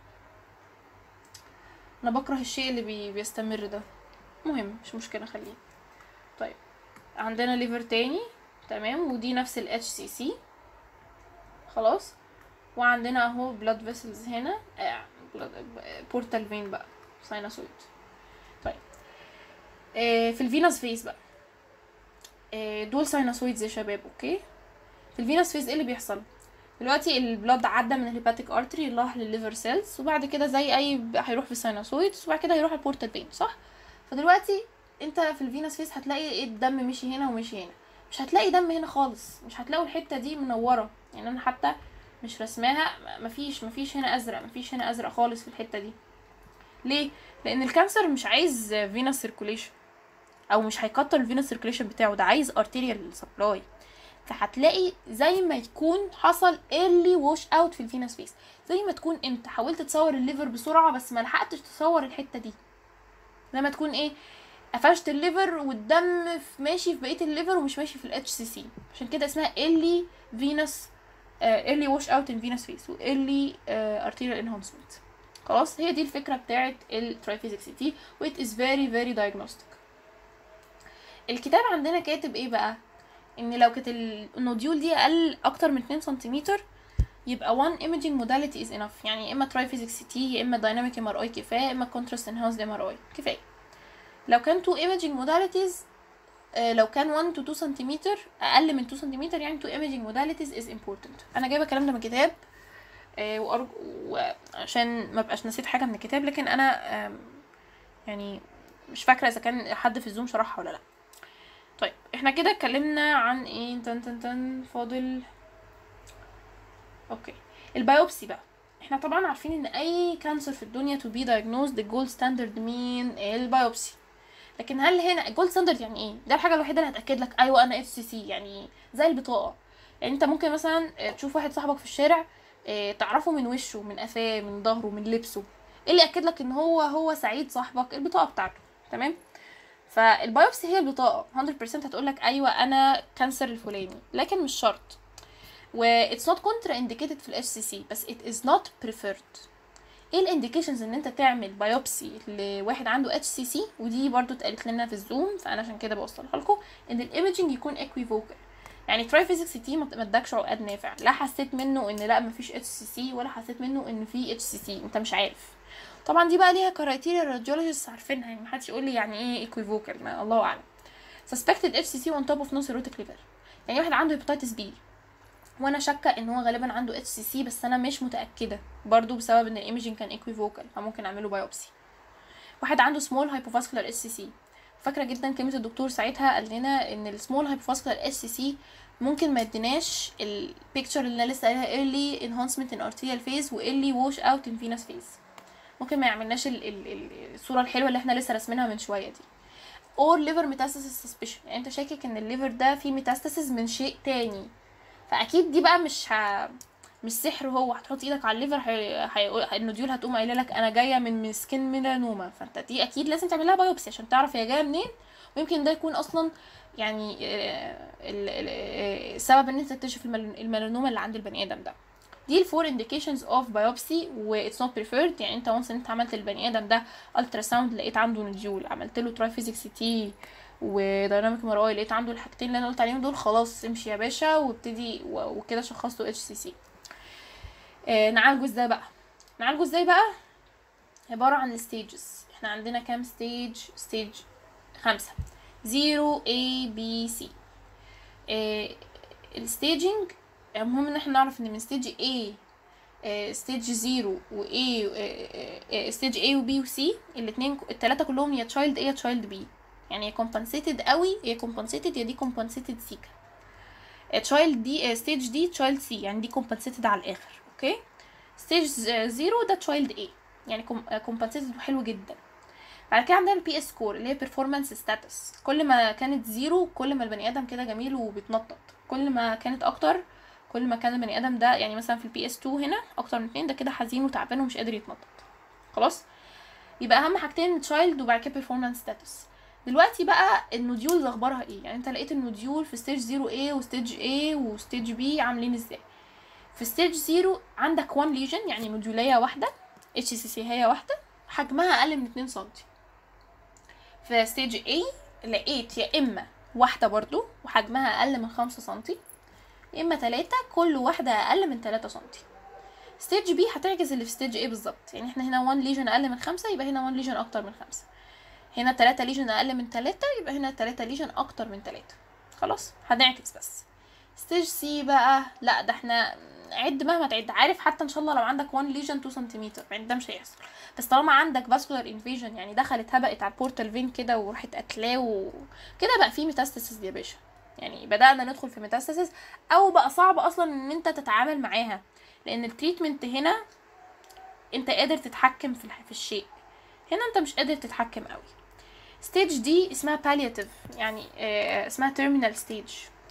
انا بكره الشيء اللي بي بيستمر ده مهم مش مشكله خليه طيب عندنا ليفر تاني تمام ودي نفس ال HCC خلاص وعندنا اهو بلاد فيسلز هنا بورتال فين بقى سايناسويد طيب آه في الفينوس فيز بقى آه دول سايناسويدز يا شباب اوكي في الفينوس فيز ايه اللي بيحصل دلوقتي البلاد عدى من الهيباتيك ارتري راح للليفر سيلز وبعد كده زي اي هيروح في السايناسويدز وبعد كده هيروح البورتال فين صح فدلوقتي انت في الفينوس فيز هتلاقي ايه الدم مشي هنا ومشي هنا مش هتلاقي دم هنا خالص مش هتلاقوا الحته دي منوره يعني انا حتى مش رسماها مفيش مفيش هنا ازرق مفيش هنا ازرق خالص في الحته دي ليه لان الكانسر مش عايز فينوس سيركوليشن او مش هيكتر الفينوس سيركوليشن بتاعه ده عايز ارتيريال سبلاي فهتلاقي زي ما يكون حصل early wash out في الفينس فيس زي ما تكون انت حاولت تصور الليفر بسرعه بس ما لحقتش تصور الحته دي زي ما تكون ايه قفشت الليفر والدم في- ماشي في بقيه الليفر ومش ماشي في الاتش سي سي عشان كده اسمها early venous uh, early wash out in venous face و early uh, arterial enhancement خلاص هي دي الفكره بتاعت الترايفيزيك سي تي و it is very very diagnostic الكتاب عندنا كاتب ايه بقى ان لو كانت النوديول دي اقل اكتر من 2 سنتيمتر يبقى one imaging modality is enough يعني يا اما ترايفيزيك سي تي يا اما dynamic ام ار اي كفايه يا اما contrast enhanced ام ار اي كفايه لو كان two imaging modalities آه، لو كان 1 to 2 سنتيمتر اقل من 2 سنتيمتر يعني two imaging modalities is important انا جايبه الكلام ده من الكتاب آه، وأرجو وعشان ما بقاش نسيت حاجه من الكتاب لكن انا آم، يعني مش فاكره اذا كان حد في الزوم شرحها ولا لا طيب احنا كده اتكلمنا عن ايه تن تن تن فاضل اوكي البيوبسي بقى احنا طبعا عارفين ان اي كانسر في الدنيا to be diagnosed the gold standard مين البيوبسي لكن هل هنا الجولد ستاندرد يعني ايه ده الحاجه الوحيده اللي هتاكد لك ايوه انا اتش سي سي يعني زي البطاقه يعني انت ممكن مثلا آه، تشوف واحد صاحبك في الشارع آه، تعرفه من وشه من قفاه من ظهره من لبسه ايه اللي ياكد لك ان هو هو سعيد صاحبك البطاقه بتاعته تمام فالبيوبسي هي البطاقه 100% هتقول لك ايوه انا كانسر الفلاني لكن مش شرط و it's not contraindicated في ال HCC بس it is not preferred ايه الانديكيشنز ان انت تعمل بايوبسي لواحد عنده اتش سي سي ودي برضو اتقالت لنا في الزوم فانا عشان كده بوصلها لكم ان الايمجنج يكون ايكويفوكال يعني ترايفيزيك سي تي ما ادكش عقد نافع لا حسيت منه ان لا مفيش اتش سي سي ولا حسيت منه ان في اتش سي سي انت مش عارف طبعا دي بقى ليها كرايتيريا الراديولوجيست عارفينها يعني محدش يقول لي يعني ايه ايكويفوكال ما الله اعلم suspected HCC on top of non-cirrhotic liver يعني واحد عنده hepatitis B وانا شاكه ان هو غالبا عنده اتش سي سي بس انا مش متاكده برضو بسبب ان الايمجنج كان ايكويفوكال فممكن اعمله بايوبسي واحد عنده سمول هايبوفاسكولار اتش سي سي فاكره جدا كلمه الدكتور ساعتها قال لنا ان السمول هايبوفاسكولار اتش سي سي ممكن ما يديناش البيكتشر اللي انا لسه قايلها early enhancement in arterial phase و early wash out in venous phase ممكن ما يعملناش ال ال ال الصوره الحلوه اللي احنا لسه راسمينها من شويه دي or liver metastasis suspicion يعني انت شاكك ان الليفر ده فيه ميتاستاسيس من شيء تاني فاكيد دي بقى مش ه... مش سحر هو هتحط ايدك على الليفر هي... هي... النوديول هتقوم قايله لك انا جايه من مسكين ميلانوما فانت دي اكيد لازم تعمل لها بايوبسي عشان تعرف هي جايه منين ويمكن ده يكون اصلا يعني آه، ال- ال- آه، السبب ان انت تكتشف المل- الميلانوما اللي عند البني ادم ده دي الفور انديكيشنز اوف بايوبسي و اتس نوت بريفيرد يعني انت وانس ان انت عملت البني ادم ده الترا ساوند لقيت عنده نوديول عملت له ترايفيزيك سي تي ودايناميك ام ار اي لقيت عنده الحاجتين اللي انا قلت عليهم دول خلاص امشي يا باشا وابتدي و- وكده شخصته اتش سي سي نعالجه ازاي بقى نعالجه ازاي بقى عبارة عن الستيجز احنا عندنا كام ستيج ستيج خمسة زيرو A B C الستيجنج المهم ان احنا نعرف ان من ستيج A ستيج زيرو و A ستيج A و B و C الاتنين التلاتة كلهم يا تشايلد A يا تشايلد B يعني يا كومبنسيتد قوي يا كومبنسيتد يا دي كومبنسيتد سيكا تشايلد دي ستيج دي تشايلد سي يعني دي كومبنسيتد على الاخر اوكي ستيج زيرو ده تشايلد اي يعني كومبنسيتد حلو جدا بعد كده عندنا البي اس سكور اللي هي بيرفورمانس ستاتس كل ما كانت زيرو كل ما البني ادم كده جميل وبيتنطط كل ما كانت اكتر كل ما كان البني ادم ده يعني مثلا في البي اس 2 هنا اكتر من اتنين ده كده حزين وتعبان ومش قادر يتنطط خلاص يبقى اهم حاجتين تشايلد وبعد كده بيرفورمانس ستاتس دلوقتي بقى النوديولز اخبارها ايه يعني انت لقيت النوديول في ستيج 0 A وستيج A وستيج B عاملين ازاي في ستيج 0 عندك 1 ليجن يعني نوديوليه واحده اتش سي سي هي واحده حجمها اقل من 2 سم في ستيج A لقيت يا اما واحده برضو وحجمها اقل من 5 سم يا اما ثلاثة كل واحده اقل من 3 سم ستيج بي هتعجز اللي في ستيج A بالظبط يعني احنا هنا 1 ليجن اقل من 5 يبقى هنا 1 ليجن اكتر من 5 هنا 3 ليجن اقل من 3 يبقى هنا 3 ليجن اكتر من 3 خلاص هنعكس بس ستيج سي بقى لا ده احنا عد مهما تعد عارف حتى ان شاء الله لو عندك 1 ليجن 2 سنتيمتر يعني ده مش هيحصل بس طالما عندك فاسكولار انفيجن يعني دخلت هبقت على البورتال فين كده وراحت قتلاه وكده بقى في ميتاستاسيس يا باشا يعني بدأنا ندخل في ميتاستاسيس او بقى صعب اصلا ان انت تتعامل معاها لان التريتمنت هنا انت قادر تتحكم في الح- في الشيء هنا انت مش قادر تتحكم قوي ستيج دي اسمها بالياتيف يعني آه، اسمها terminal stage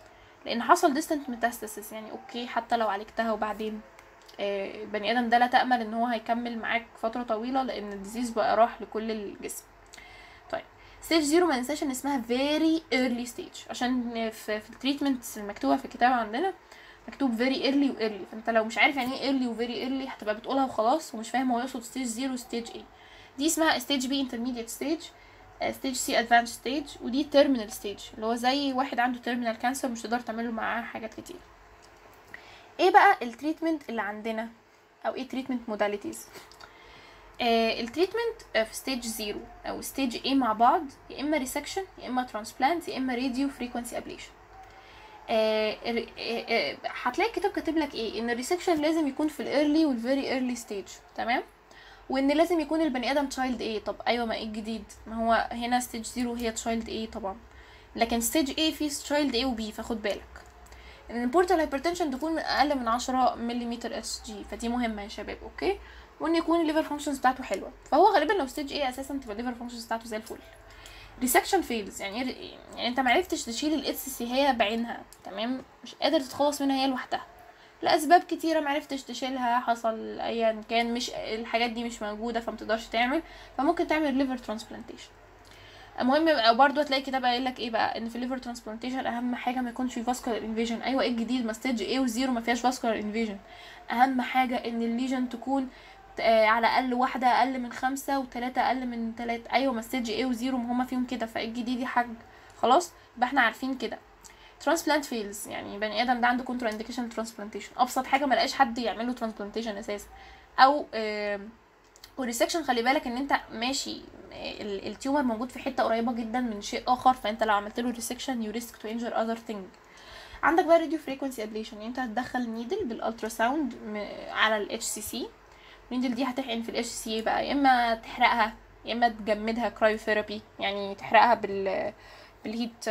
لان حصل ديستنت ميتاستاسيس يعني اوكي حتى لو عالجتها وبعدين آه، البني ادم ده لا تامل ان هو هيكمل معاك فتره طويله لان الديزيز بقى راح لكل الجسم طيب ستيج زيرو ما ننساش ان اسمها فيري ايرلي ستيج عشان في, في التريتمنتس المكتوبه في الكتاب عندنا مكتوب فيري ايرلي وايرلي فانت لو مش عارف يعني ايه ايرلي وفيري ايرلي هتبقى بتقولها وخلاص ومش فاهم هو يقصد ستيج زيرو ستيج ايه دي اسمها ستيج بي انترميديت ستيج ستيج سي ادفانس ستيج ودي تيرمينال ستيج اللي هو زي واحد عنده تيرمينال كانسر مش تقدر تعمله معاه حاجات كتير ايه بقى التريتمنت اللي عندنا او ايه تريتمنت موداليتيز آه التريتمنت في ستيج زيرو او ستيج ايه مع بعض يا اما ريسكشن يا اما ترانسبلانت يا اما راديو فريكونسي ابليشن هتلاقي الكتاب كاتب لك ايه ان الريسكشن لازم يكون في الايرلي والفيري ايرلي ستيج تمام وان لازم يكون البني ادم تشايلد ايه طب ايوه ما ايه الجديد ما هو هنا ستيج زيرو هي تشايلد ايه طبعا لكن ستيج ايه في تشايلد ايه وبي فخد بالك ان البورتال هايبرتنشن تكون من اقل من 10 ملم اس جي فدي مهمه يا شباب اوكي وان يكون الليفر فانكشنز بتاعته حلوه فهو غالبا لو ستيج ايه اساسا تبقى الليفر فانكشنز بتاعته زي الفل ريسكشن فيلز يعني إيه- يعني انت معرفتش تشيل الاس سي هي بعينها تمام مش قادر تتخلص منها هي لوحدها لاسباب كتيره معرفتش تشيلها حصل ايا كان مش الحاجات دي مش موجوده فمتقدرش تعمل فممكن تعمل ليفر ترانسبلانتيشن المهم برضه هتلاقي كتاب قايل لك ايه بقى ان في الليفر ترانسبلانتيشن اهم حاجه ما يكونش في فاسكولار انفيجن ايوه ايه الجديد ما ستيج ايه وزيرو ما فيهاش فاسكولار انفيجن اهم حاجه ان الليجن تكون آه، على الاقل واحده اقل من خمسة وتلاتة اقل من تلاتة ايوه ما ستيج ايه وزيرو ما هما فيهم كده فايه الجديد يا حاج خلاص يبقى احنا عارفين كده ترانسبلانت فيلز يعني بني ادم ده عنده كونترا انديكيشن ترانسبلانتيشن ابسط حاجه ما لقاش حد يعمل له ترانسبلانتيشن اساسا او آم، والريسكشن خلي بالك ان انت ماشي ال- التيومر موجود في حته قريبه جدا من شيء اخر فانت لو عملت له ريسكشن يو ريسك تو انجر اذر ثينج عندك بقى راديو فريكونسي ابليشن يعني انت هتدخل نيدل بالالترا ساوند على الاتش سي سي النيدل دي هتحقن في الاتش سي بقى يا اما تحرقها يا اما تجمدها كرايوثيرابي يعني تحرقها بال بالهيت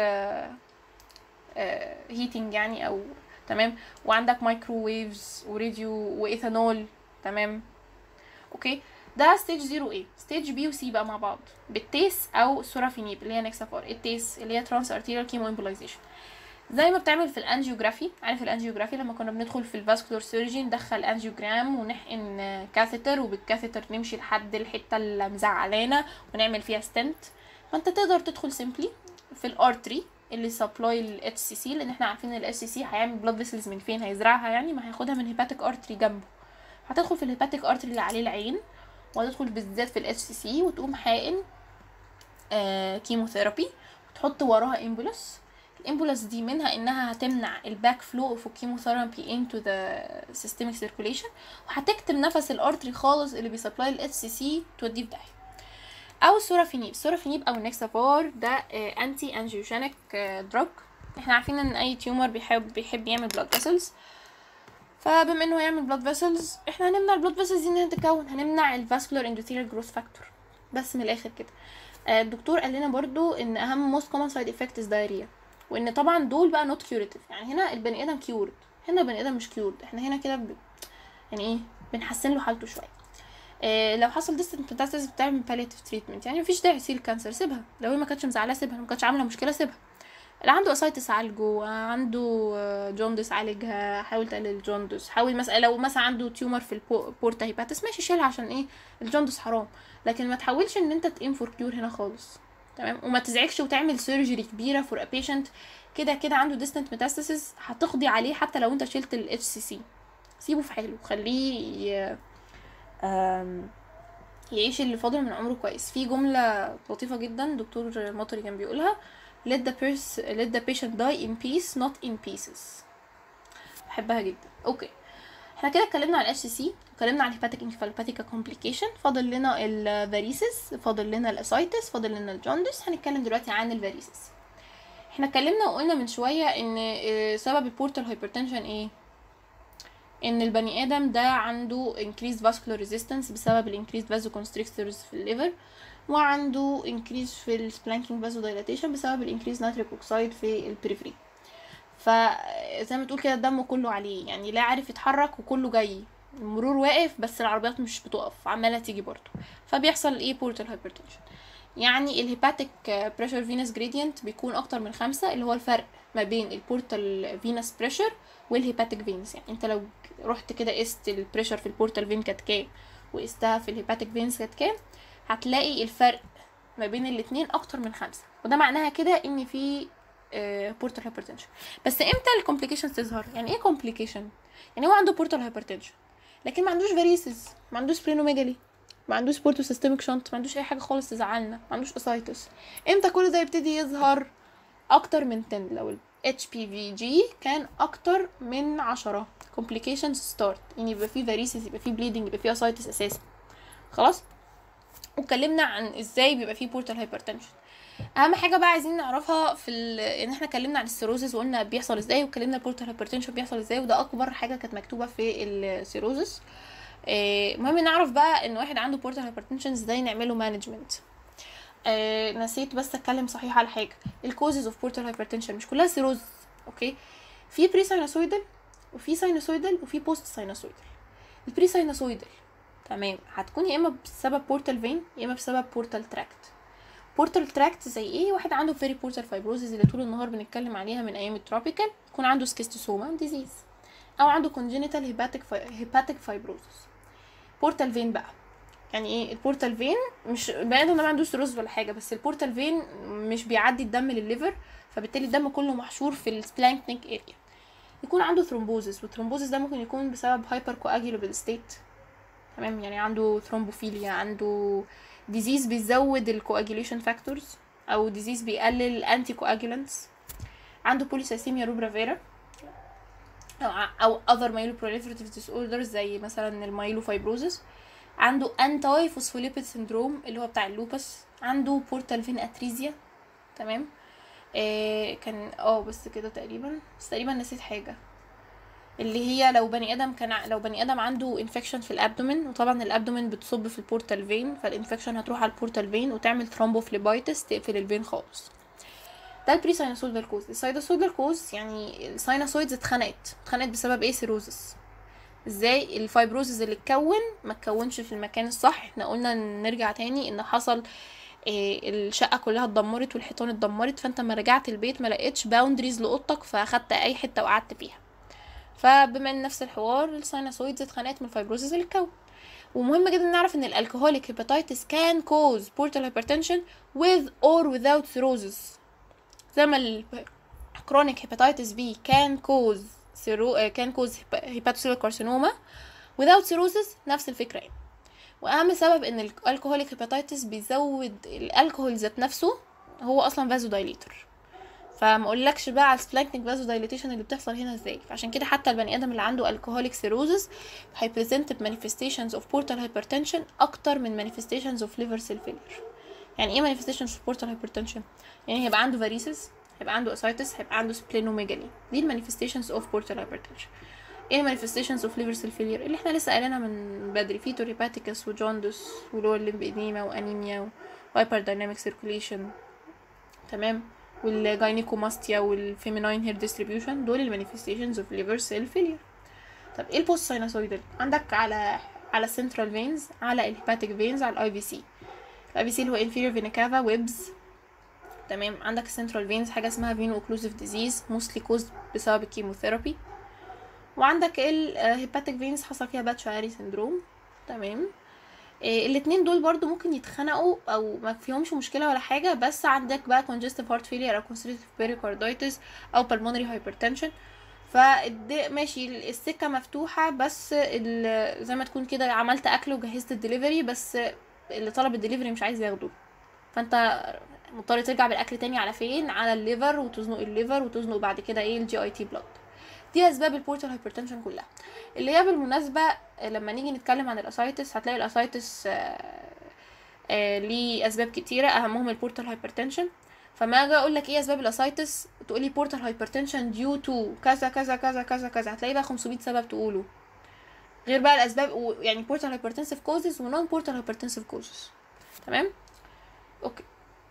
هيتنج يعني او تمام وعندك مايكرو ويفز وراديو وايثانول تمام اوكي ده ستيج 0 ايه ستيج بي وسي بقى مع بعض بالتيس او سورافينيب اللي هي نكسافور التيس اللي هي ترانس ارتيريال كيمو امبولايزيشن زي ما بتعمل في الانجيوجرافي عارف الانجيوجرافي لما كنا بندخل في الفاسكولار سيرجي ندخل انجيوجرام ونحقن كاثيتر وبالكاثيتر نمشي لحد الحته اللي مزعلانا ونعمل فيها ستنت فانت تقدر تدخل سيمبلي في الارتري اللي سبلاي الاتش سي سي لان احنا عارفين ان الاتش سي سي هيعمل بلاد فيسلز من فين هيزرعها يعني ما هياخدها من هيباتيك ارتري جنبه هتدخل في الهيباتيك ارتري اللي عليه العين وهتدخل بالذات في الاتش سي سي وتقوم حاقن آه كيموثيرابي وتحط وراها امبولس الامبولس دي منها انها هتمنع الباك فلو اوف الكيموثيرابي into the systemic circulation وهتكتم نفس الارتري خالص اللي بيسبلاي الاتش سي سي توديه في داهيه او السورافينيب السورافينيب او النكسافور ده انتي انجيوجينيك دراج احنا عارفين ان اي تيومر بيحب بيحب يعمل بلاد فيسلز فبما انه يعمل بلاد فيسلز احنا هنمنع البلاد فيسلز دي انها تتكون هنمنع الفاسكولار اندوثيريال جروث فاكتور بس من الاخر كده آه، الدكتور قال لنا برضو ان اهم موست كومن سايد افكت از دايريا وان طبعا دول بقى نوت كيوريتيف يعني هنا البني ادم كيورد هنا البني ادم مش كيورد احنا هنا كده ب... يعني ايه بنحسن له حالته شويه إيه لو حصل ديستنت ميتاستاسيس بتعمل باليتيف تريتمنت يعني مفيش داعي تسيل الكانسر سيبها لو هي ما كانتش مزعلاه سيبها لو ما كانتش عامله مشكله سيبها اللي عنده اسايتس عالجه عنده آه، جوندس عالجها حاول تقلل الجوندس حاول مثلا لو مثلا عنده تيومر في البورتا هيباتس ماشي شيلها عشان ايه الجوندس حرام لكن ما تحاولش ان انت تقيم فور كيور هنا خالص تمام وما تزعجش وتعمل سيرجري كبيره فور ا بيشنت كده كده عنده ديستنت ميتاستاسيس هتقضي عليه حتى لو انت شلت الاتش سي سي سيبه في حاله خليه ي... آم، يعيش اللي فاضل من عمره كويس في جملة لطيفة جدا دكتور المطري كان بيقولها let the, pers- let the patient die in peace not in pieces بحبها جدا اوكي احنا كده اتكلمنا عن الاتش سي اتكلمنا عن الهيباتيك انكفالوباثيكا كومبليكيشن فاضل لنا الفاريسس فاضل لنا الاسايتس فاضل لنا الجوندس هنتكلم دلوقتي عن الفاريسس احنا اتكلمنا وقلنا من شويه ان آه، سبب البورتال هايبرتنشن ايه ان البني ادم ده عنده increased vascular resistance بسبب ال increased vasoconstrictors في الليفر وعنده increase في ال splanking vasodilatation بسبب ال increased nitric oxide في البريفري فزي ما تقول كده الدم كله عليه يعني لا عارف يتحرك وكله جاي المرور واقف بس العربيات مش بتقف عماله تيجي برضه فبيحصل ايه بورتال هايبرتنشن يعني الهيباتيك بريشر فينس جريدينت بيكون اكتر من خمسة اللي هو الفرق ما بين البورتال فينس بريشر والهيباتيك فينس يعني انت لو رحت كده قست البريشر في البورتال فين كانت كام وقستها في الهيباتيك فينس كانت كام هتلاقي الفرق ما بين الاتنين اكتر من خمسة وده معناها كده ان في بورتال هايبرتنشن بس امتى الكومبليكيشنز تظهر يعني ايه كومبليكيشن يعني هو عنده بورتال هايبرتنشن لكن ما عندوش فاريسز ما عندوش سبلينوميجالي ما عندوش بورتو سيستميك شنط ما عندوش اي حاجه خالص تزعلنا ما عندوش اسايتس امتى كل ده يبتدي يظهر اكتر من 10 لو ال HPVG كان اكتر من 10 complications start يعني يبقى فيه varices يبقى فيه bleeding يبقى فيه اسايتس اساسا خلاص واتكلمنا عن ازاي بيبقى فيه بورتال هايبرتنشن اهم حاجه بقى عايزين نعرفها في ال... ان احنا اتكلمنا عن السيروزس وقلنا بيحصل ازاي واتكلمنا البورتال هايبرتنشن بيحصل ازاي وده اكبر حاجه كانت مكتوبه في السيروزس آه، مهم نعرف بقى ان واحد عنده بورتال هايبرتنشن ازاي نعمله مانجمنت آه نسيت بس اتكلم صحيح على حاجه الكوزز اوف بورتال هايبرتنشن مش كلها سيروز اوكي في بري ساينوسويدال وفي ساينوسويدال وفي بوست ساينوسويدال البري ساينوسويدال تمام هتكون يا اما بسبب بورتال فين يا اما بسبب بورتال تراكت بورتال تراكت زي ايه واحد عنده فيري بورتال فايبروزيس اللي طول النهار بنتكلم عليها من ايام التروبيكال يكون عنده سكيستوسوما ديزيز او عنده كونجينيتال هيباتيك هيباتيك فايبروزيس بورتال فين بقى يعني ايه البورتال فين مش البني ادم ده ما عندوش سيروز ولا حاجه بس البورتال فين مش بيعدي الدم للليفر فبالتالي الدم كله محشور في السبلانكنيك اريا يكون عنده ثرومبوزس والثرومبوزس ده ممكن يكون بسبب هايبر كواجيولابل ستيت تمام يعني عنده ثرومبوفيليا عنده ديزيز بيزود الكواجيوليشن فاكتورز او ديزيز بيقلل الانتي كواجولانتس عنده بوليسايسيميا روبرا فيرا او او other myeloproliferative disorders زي مثلا المايلوفايبروزس عنده انتاي فوسفوليبيد سيندروم اللي هو بتاع اللوبس عنده بورتال فين اتريزيا تمام آه كان اه بس كده تقريبا بس تقريبا نسيت حاجه اللي هي لو بني ادم كان ع- لو بني ادم عنده انفكشن في الابدومين وطبعا الابدومين بتصب في البورتال فين فالانفكشن هتروح على البورتال فين وتعمل ثرومبوفليبايتس تقفل الفين خالص ده البري ساينوسويدال كوز الساينوسويدال كوز يعني الساينوسويدز اتخنقت اتخنقت بسبب ايه سيروزس ازاي الفايبروزز اللي اتكون ما اتكونش في المكان الصح احنا قلنا نرجع تاني ان حصل إيه الشقه كلها اتدمرت والحيطان اتدمرت فانت لما رجعت البيت ما لقيتش باوندريز لاوضتك فاخدت اي حته وقعدت فيها فبما ان نفس الحوار الساينوسويدز اتخنقت من الفايبروزز اللي اتكون ومهم جدا نعرف ان الالكهوليك هيباتيتس كان كوز بورتال هايبرتنشن with or without cirrhosis زي ما الكرونيك هيباتيتس بي كان كوز سيرو كان كوز هيباتوسيلر كارسينوما without cirrhosis نفس الفكرة يعني واهم سبب ان الالكهوليك هيباتيتس بيزود الالكهول ذات نفسه هو اصلا فازو دايليتر فما اقولكش بقى على السبلانكنيك فازو دايليتيشن اللي بتحصل هنا ازاي فعشان كده حتى البني ادم اللي عنده الكهوليك سيروزس هيبريزنت بمانيفستيشنز اوف بورتال هايبرتنشن اكتر من مانيفستيشنز اوف ليفر سيل فيلير يعني ايه مانيفستيشنز اوف بورتال هايبرتنشن يعني هيبقى عنده فاريسز هيبقى عنده اسايتس هيبقى عنده سبلينوميجالي دي المانيفستيشنز اوف بورتال هايبرتنشن ايه المانيفستيشنز اوف ليفر سيل فيلير اللي احنا لسه قايلينها من بدري فيتو هيباتيكس وجوندس ولور ليمب اديما وانيميا وهايبر دايناميك سيركوليشن تمام والجاينيكوماستيا والفيميناين هير ديستريبيوشن دول المانيفستيشنز اوف ليفر سيل فيلير طب ايه البوست ساينوسويدال عندك على على السنترال فينز على الهيباتيك فينز على الاي في سي الاي في سي اللي هو inferior vena cava ويبز تمام عندك السنترال فينز حاجه اسمها فينو اوكلوسيف ديزيز موستلي كوزد بسبب الكيموثيرابي وعندك الهيباتيك فينز حصل فيها باتشواري سندروم تمام إيه الاتنين دول برضو ممكن يتخنقوا او ما فيهمش مشكله ولا حاجه بس عندك بقى congestive heart failure او constrictive pericarditis او pulmonary hypertension فالد- ماشي السكه مفتوحه بس ال- زي ما تكون كده عملت اكل وجهزت الدليفري بس اللي طلب الدليفري مش عايز ياخده فانت مضطر ترجع بالاكل تاني على فين على الليفر وتزنق الليفر وتزنق بعد كده ايه الجي اي تي بلاد دي اسباب البورتال هايبرتنشن كلها اللي هي بالمناسبه لما نيجي نتكلم عن الاسايتس هتلاقي الاسايتس آه، آه، ليه اسباب كتيره اهمهم البورتال هايبرتنشن فما اجي اقول لك ايه اسباب الاسايتس تقولي بورتال هايبرتنشن ديو تو كذا كذا كذا كذا كذا هتلاقي بقى 500 سبب تقوله غير بقى الاسباب و- يعني بورتال هايبرتنسيف كوزز ونون بورتال هايبرتنسيف كوزز تمام اوكي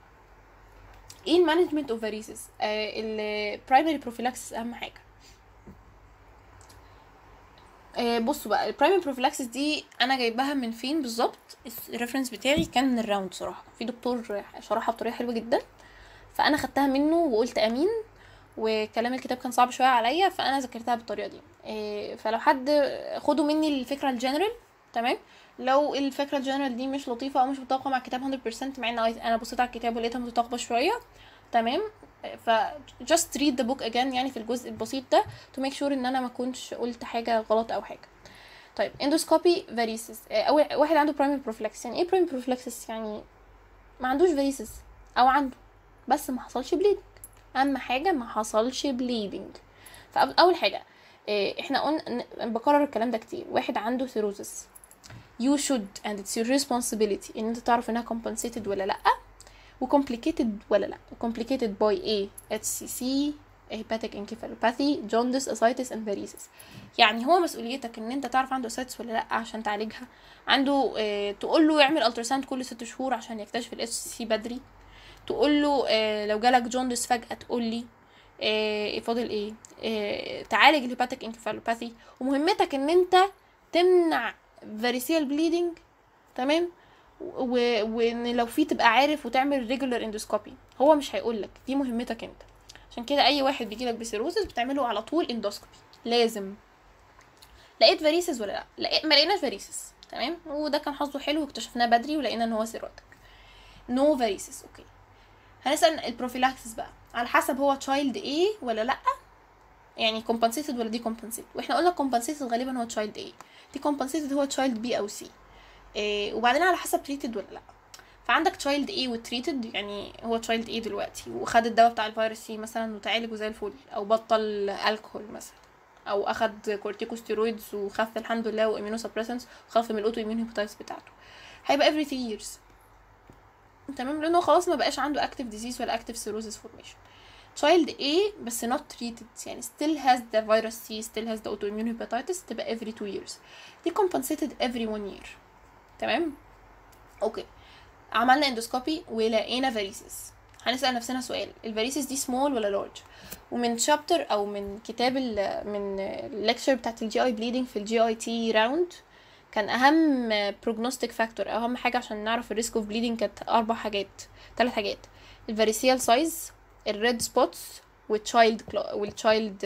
ايه المانجمنت اوف فاريسز البرايمري بروفيلاكسس اهم حاجه آه بصوا بقى البرايمري بروفلاكسس دي انا جايباها من فين بالظبط الريفرنس بتاعي كان من الراوند صراحه في دكتور شرحها بطريقه حلوه جدا فانا خدتها منه وقلت امين وكلام الكتاب كان صعب شويه عليا فانا ذاكرتها بالطريقه دي إيه فلو حد خدوا مني الفكره الجنرال تمام لو الفكره الجنرال دي مش لطيفه او مش متطابقه مع الكتاب 100% مع ان انا بصيت على الكتاب ولقيتها متطابقه شويه تمام ف just read the book again يعني في الجزء البسيط ده to make sure ان انا ما كنتش قلت حاجه غلط او حاجه طيب اندوسكوبي فاريسز اول واحد عنده primary prophylaxis يعني ايه primary prophylaxis يعني ما عندوش فاريسز او عنده بس ما حصلش بليدنج اهم حاجه ما حصلش بليدنج فاول حاجه إيه احنا قلنا بكرر الكلام ده كتير واحد عنده سيروزس you should and it's your responsibility ان انت تعرف انها compensated ولا لا وcomplicated ولا لا complicated by a HCC hepatic encephalopathy jaundice ascites and varices يعني هو مسؤوليتك ان انت تعرف عنده ascites ولا لا عشان تعالجها عنده اه تقول له يعمل التراساوند كل ست شهور عشان يكتشف ال HCC بدري تقول له اه لو جالك جوندس فجأة تقول لي اه فاضل ايه اه تعالج الهيباتيك انكفالوباثي ومهمتك ان انت تمنع فاريسيال بليدنج تمام و- وان لو في تبقى عارف وتعمل ريجولار اندوسكوبي هو مش هيقول لك دي مهمتك انت عشان كده اي واحد بيجي لك بسيروزس بتعمله على طول اندوسكوبي لازم لقيت فاريسز ولا لا لقيت ما لقيناش فاريسز تمام وده كان حظه حلو واكتشفناه بدري ولقينا ان هو سيروتك نو فاريسز اوكي هنسال البروفيلاكسس بقى على حسب هو تشايلد ايه ولا لا يعني كومبنسيتد ولا دي كومبنسيتد واحنا قلنا كومبنسيتد غالبا هو تشايلد ايه دي كومبنسيتد هو تشايلد بي او سي إيه وبعدين على حسب تريتد ولا لا فعندك تشايلد ايه وتريتد يعني هو تشايلد ايه دلوقتي وخد الدواء بتاع الفيروس سي مثلا وتعالج وزي الفل او بطل الكحول مثلا او اخد كورتيكوستيرويدز وخف الحمد لله وامينو سبريسنس وخف من الاوتو اميون هيباتايتس بتاعته هيبقى every 3 years تمام لانه خلاص ما بقاش عنده active disease ولا active cirrhosis formation child A بس not treated يعني still has the virus C still has the autoimmune hepatitis تبقى every 2 years دي compensated every 1 year تمام اوكي عملنا اندوسكوبي ولقينا فاريسز هنسأل نفسنا سؤال الفاريسز دي سمول ولا لارج ومن شابتر او من كتاب ال من الليكتشر بتاعت الجي اي بليدنج في الجي اي تي راوند كان اهم بروجنوستيك فاكتور اهم حاجه عشان نعرف الريسك اوف بليدنج كانت اربع حاجات ثلاث حاجات الفاريسيال سايز الريد سبوتس والتشايلد والتشايلد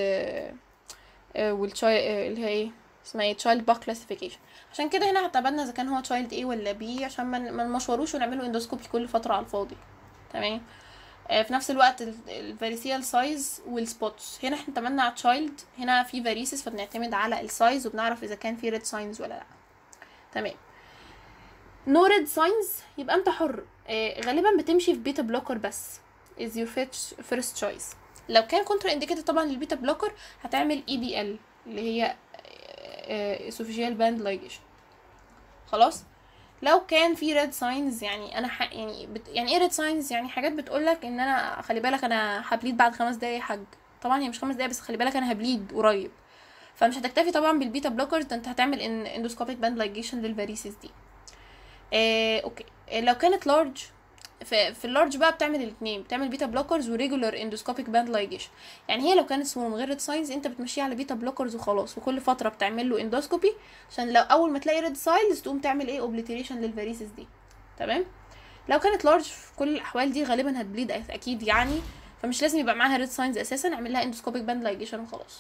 والتشايلد اللي هي ايه اسمها ايه تشايلد باك كلاسيفيكيشن عشان كده هنا اعتبرنا اذا كان هو تشايلد ايه ولا بي عشان ما ما نمشوروش ونعمله اندوسكوبي كل فتره على الفاضي تمام آه، في نفس الوقت الفاريسيال سايز والسبوتس هنا احنا اعتمدنا على تشايلد هنا في فاريسيس فبنعتمد على السايز وبنعرف اذا كان في ريد ساينز ولا لا تمام نو ريد ساينز يبقى انت حر آه، غالبا بتمشي في بيتا بلوكر بس is your first first choice لو كان كونترا انديكيتد طبعا للبيتا بلوكر هتعمل اي بي ال اللي هي اسوفيجيال باند لايجيشن خلاص لو كان في ريد ساينز يعني انا ح... يعني بت... يعني ايه ريد ساينز يعني حاجات بتقولك ان انا خلي بالك انا هبليد بعد خمس دقايق يا حاج طبعا هي مش خمس دقايق بس خلي بالك انا هبليد قريب فمش هتكتفي طبعا بالبيتا بلوكرز ده انت هتعمل ان اندوسكوبيك باند لايجيشن للفاريسيس دي آه، اوكي آه، لو كانت لارج في, في اللارج بقى بتعمل الاثنين بتعمل بيتا بلوكرز وريجولار اندوسكوبيك باند لايجيشن يعني هي لو كانت سمول من غير ريد ساينز انت بتمشيها على بيتا بلوكرز وخلاص وكل فتره بتعمل له اندوسكوبي عشان لو اول ما تلاقي ريد ساينز تقوم تعمل ايه اوبليتريشن للفاريسيس دي تمام لو كانت لارج في كل الاحوال دي غالبا هتبليد اكيد يعني فمش لازم يبقى معاها ريد ساينز اساسا اعمل لها اندوسكوبيك باند لايجيشن وخلاص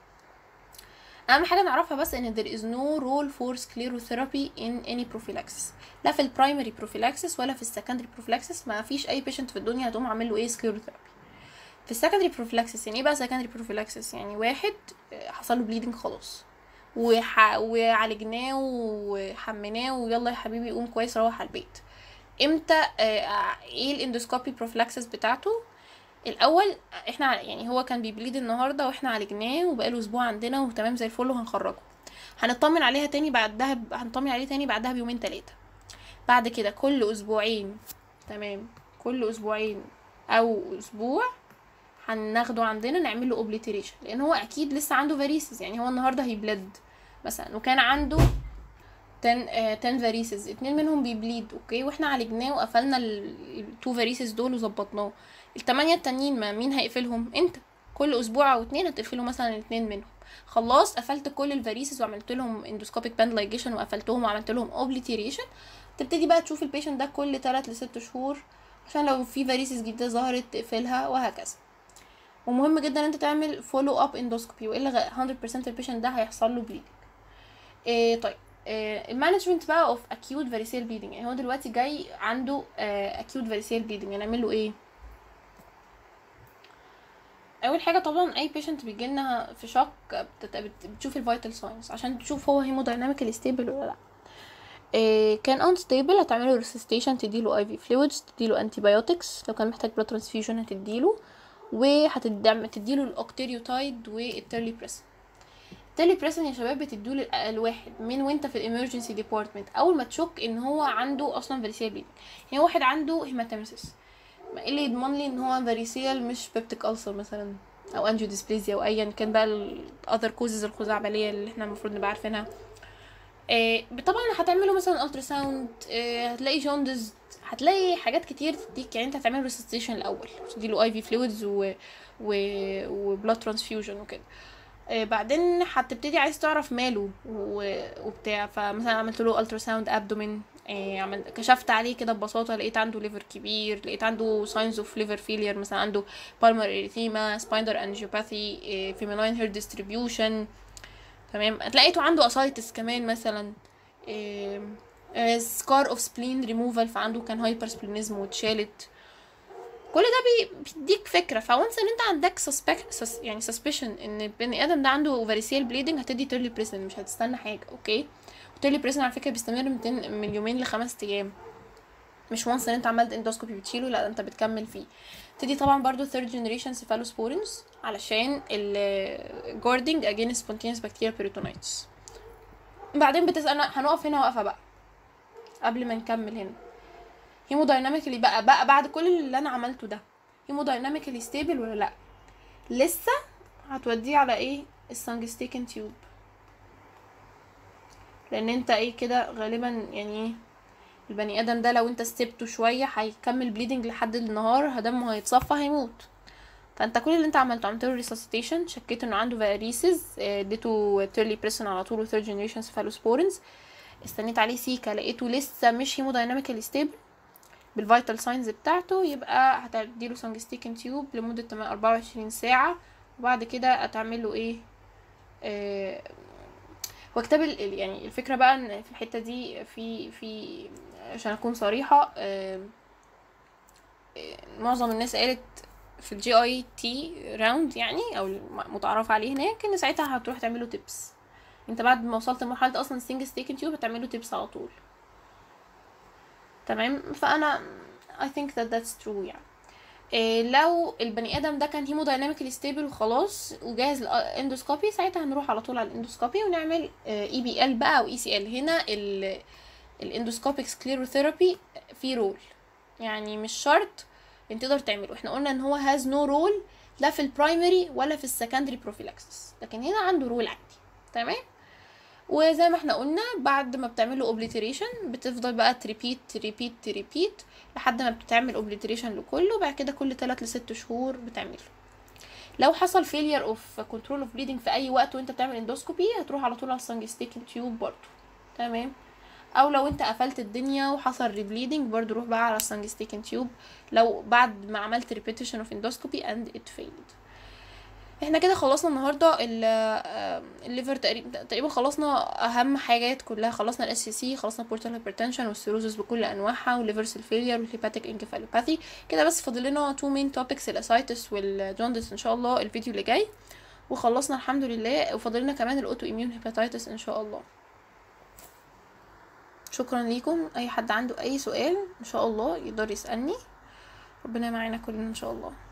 اهم حاجه نعرفها بس ان there is no role for sclerotherapy in any prophylaxis لا في البرايمري prophylaxis ولا في السكندري prophylaxis ما فيش اي patient في الدنيا هتقوم عامل له ايه sclerotherapy في السكندري prophylaxis يعني ايه بقى secondary prophylaxis يعني واحد آه، حصل له bleeding خلاص وح... وعالجناه وحميناه ويلا يا حبيبي قوم كويس روح على البيت امتى آه، ايه الاندوسكوبي prophylaxis بتاعته الاول احنا ع- يعني هو كان بيبليد النهارده واحنا عالجناه وبقاله اسبوع عندنا وتمام زي الفل وهنخرجه هنطمن عليها تاني بعدها ب... هنطمن عليه تاني بعدها بيومين تلاتة بعد كده كل اسبوعين تمام كل اسبوعين او اسبوع هناخده عندنا نعمل له اوبليتريشن لان هو اكيد لسه عنده فاريسز يعني هو النهارده هيبلد مثلا وكان عنده 10 آه 10 فاريسز اتنين منهم بيبليد اوكي واحنا عالجناه وقفلنا التو فاريسز دول وظبطناه التمانية التانيين ما مين هيقفلهم انت كل اسبوع او اتنين هتقفلوا مثلا اتنين منهم خلاص قفلت كل الفاريسز وعملت لهم اندوسكوبيك باند لايجيشن وقفلتهم وعملت لهم اوبليتيريشن تبتدي بقى تشوف البيشنت ده كل 3 ل 6 شهور عشان لو في فاريسز جديده ظهرت تقفلها وهكذا ومهم جدا ان انت تعمل فولو اب اندوسكوبي والا 100% البيشنت ده هيحصل له بليدنج إيه طيب إيه المانجمنت بقى اوف اكيوت فاريسيل بليدنج يعني هو دلوقتي جاي عنده اكيوت فاريسيل بليدنج هنعمل له ايه اول حاجه طبعا اي بيشنت بيجي لنا في شوك بتت- بت- بتشوف الفيتال ساينز عشان تشوف هو هيمودايناميكال ستيبل ولا لا إيه كان unstable هتعمله resuscitation تديله IV fluids تديله antibiotics لو كان محتاج blood transfusion هتديله وهتدعم تديله الاوكتيريوتايد والتيرليبريسن التيرليبريسن يا شباب بتديله لل- الواحد من وانت في الامرجنسي ديبارتمنت اول ما تشك ان هو عنده اصلا فاريسيال بليدنج يعني واحد عنده هيماتيمسيس ما ايه اللي يضمن لي ان هو فاريسيال مش بيبتيك ألسر مثلا او انجيو ديسبليزيا او ايا كان بقى الاذر كوزز الخزعبليه اللي احنا المفروض نبقى عارفينها إيه طبعا هتعملوا مثلا الترا ساوند إيه هتلاقي جوندز هتلاقي حاجات كتير تديك يعني انت هتعمل ريسستيشن الاول تديله اي في فلويدز و و وبلاد ترانسفيوجن وكده إيه بعدين هتبتدي عايز تعرف ماله و... وبتاع فمثلا عملت له الترا ساوند ابدومين إيه عملت كشفت عليه كده ببساطه لقيت عنده ليفر كبير لقيت عنده ساينز اوف ليفر فيلير مثلا عنده بالمر اريثيما سبايندر انجيوباثي فيميناين هير ديستريبيوشن تمام لقيته عنده اسايتس كمان مثلا سكار اوف سبلين ريموفال فعنده كان هايبر سبلينيزم واتشالت كل ده بي- بيديك فكره فونس ان انت عندك سسبكت سس يعني سسبشن ان البني ادم ده عنده فاريسيال بليدنج هتدي تيرلي بريسن مش هتستنى حاجه اوكي وتيرلي بريسن على فكره بيستمر من, تن- من يومين لخمس ايام مش وانس ان انت عملت اندوسكوبي بتشيله لا انت بتكمل فيه تدي طبعا برضو third generation cephalosporins علشان ال guarding against spontaneous bacterial peritonitis بعدين بتسألنا هنقف هنا واقفة بقى قبل ما نكمل هنا هيمودايناميكالي بقى بقى بعد كل اللي انا عملته ده هيمودايناميكالي ستيبل ولا لا لسه هتوديه على ايه السانجستيكن تيوب لان انت ايه كده غالبا يعني ايه البني ادم ده لو انت سبته شويه هيكمل بليدنج لحد النهار دمه هيتصفى هيموت فانت كل اللي انت عملته عملت له ريسسيتيشن شكيت انه عنده فاريسز اديته تيرلي بريسن على طول وثيرد جنريشن سفالوسبورنز استنيت عليه سيكا لقيته لسه مش هيمودايناميكالي ستيبل بالفيتال ساينز بتاعته يبقى هتديله سانجستيكن تيوب لمدة 24 ساعة وبعد كده هتعمل له ايه آه هو كتاب ال- ال- يعني الفكرة بقى ان في الحتة دي في في عشان اكون صريحة آه آه، معظم الناس قالت في الجي اي تي راوند يعني او المتعارف عليه هناك ان ساعتها هتروح تعمله تيبس انت بعد ما وصلت لمرحله اصلا سنجل ستيكن تيوب هتعمله تيبس على طول تمام فانا I think that that's true يعني إيه لو البني ادم ده كان هيمودايناميكالي ستيبل وخلاص وجاهز للاندوسكوبي ساعتها هنروح على طول على الاندوسكوبي ونعمل اي بي ال بقى او اي سي ال هنا الاندوسكوبيك سكليروثيرابي في رول يعني مش شرط انت تقدر تعمله احنا قلنا ان هو هاز نو رول لا في البرايمري ولا في السكندري بروفيلاكسس لكن هنا عنده رول عادي تمام وزي ما احنا قلنا بعد ما بتعمله اوبليتريشن بتفضل بقى تريبيت تريبيت تريبيت لحد ما بتعمل اوبليتريشن لكله بعد كده كل 3 ل 6 شهور بتعمله لو حصل فيلير اوف كنترول اوف بليدنج في اي وقت وانت بتعمل اندوسكوبي هتروح على طول على السانجستيكن تيوب برضو تمام او لو انت قفلت الدنيا وحصل ريبليدنج برضو روح بقى على السانجستيكن تيوب لو بعد ما عملت ريبيتيشن اوف اندوسكوبي اند ات فيلد احنا كده خلصنا النهارده ال- آه، الليفر تقريبا تقريبا خلصنا اهم حاجات كلها خلصنا الاس سي خلصنا بورتال هايبرتنشن والسيروزس بكل انواعها والليفر فيلير والهيباتيك انكفالوباثي كده بس فاضل لنا تو مين توبكس الاسايتس والجوندس ان شاء الله الفيديو اللي جاي وخلصنا الحمد لله وفاضل لنا كمان الاوتو اميون هيباتيتس ان شاء الله شكرا ليكم اي حد عنده اي سؤال ان شاء الله يقدر يسالني ربنا معانا كلنا ان شاء الله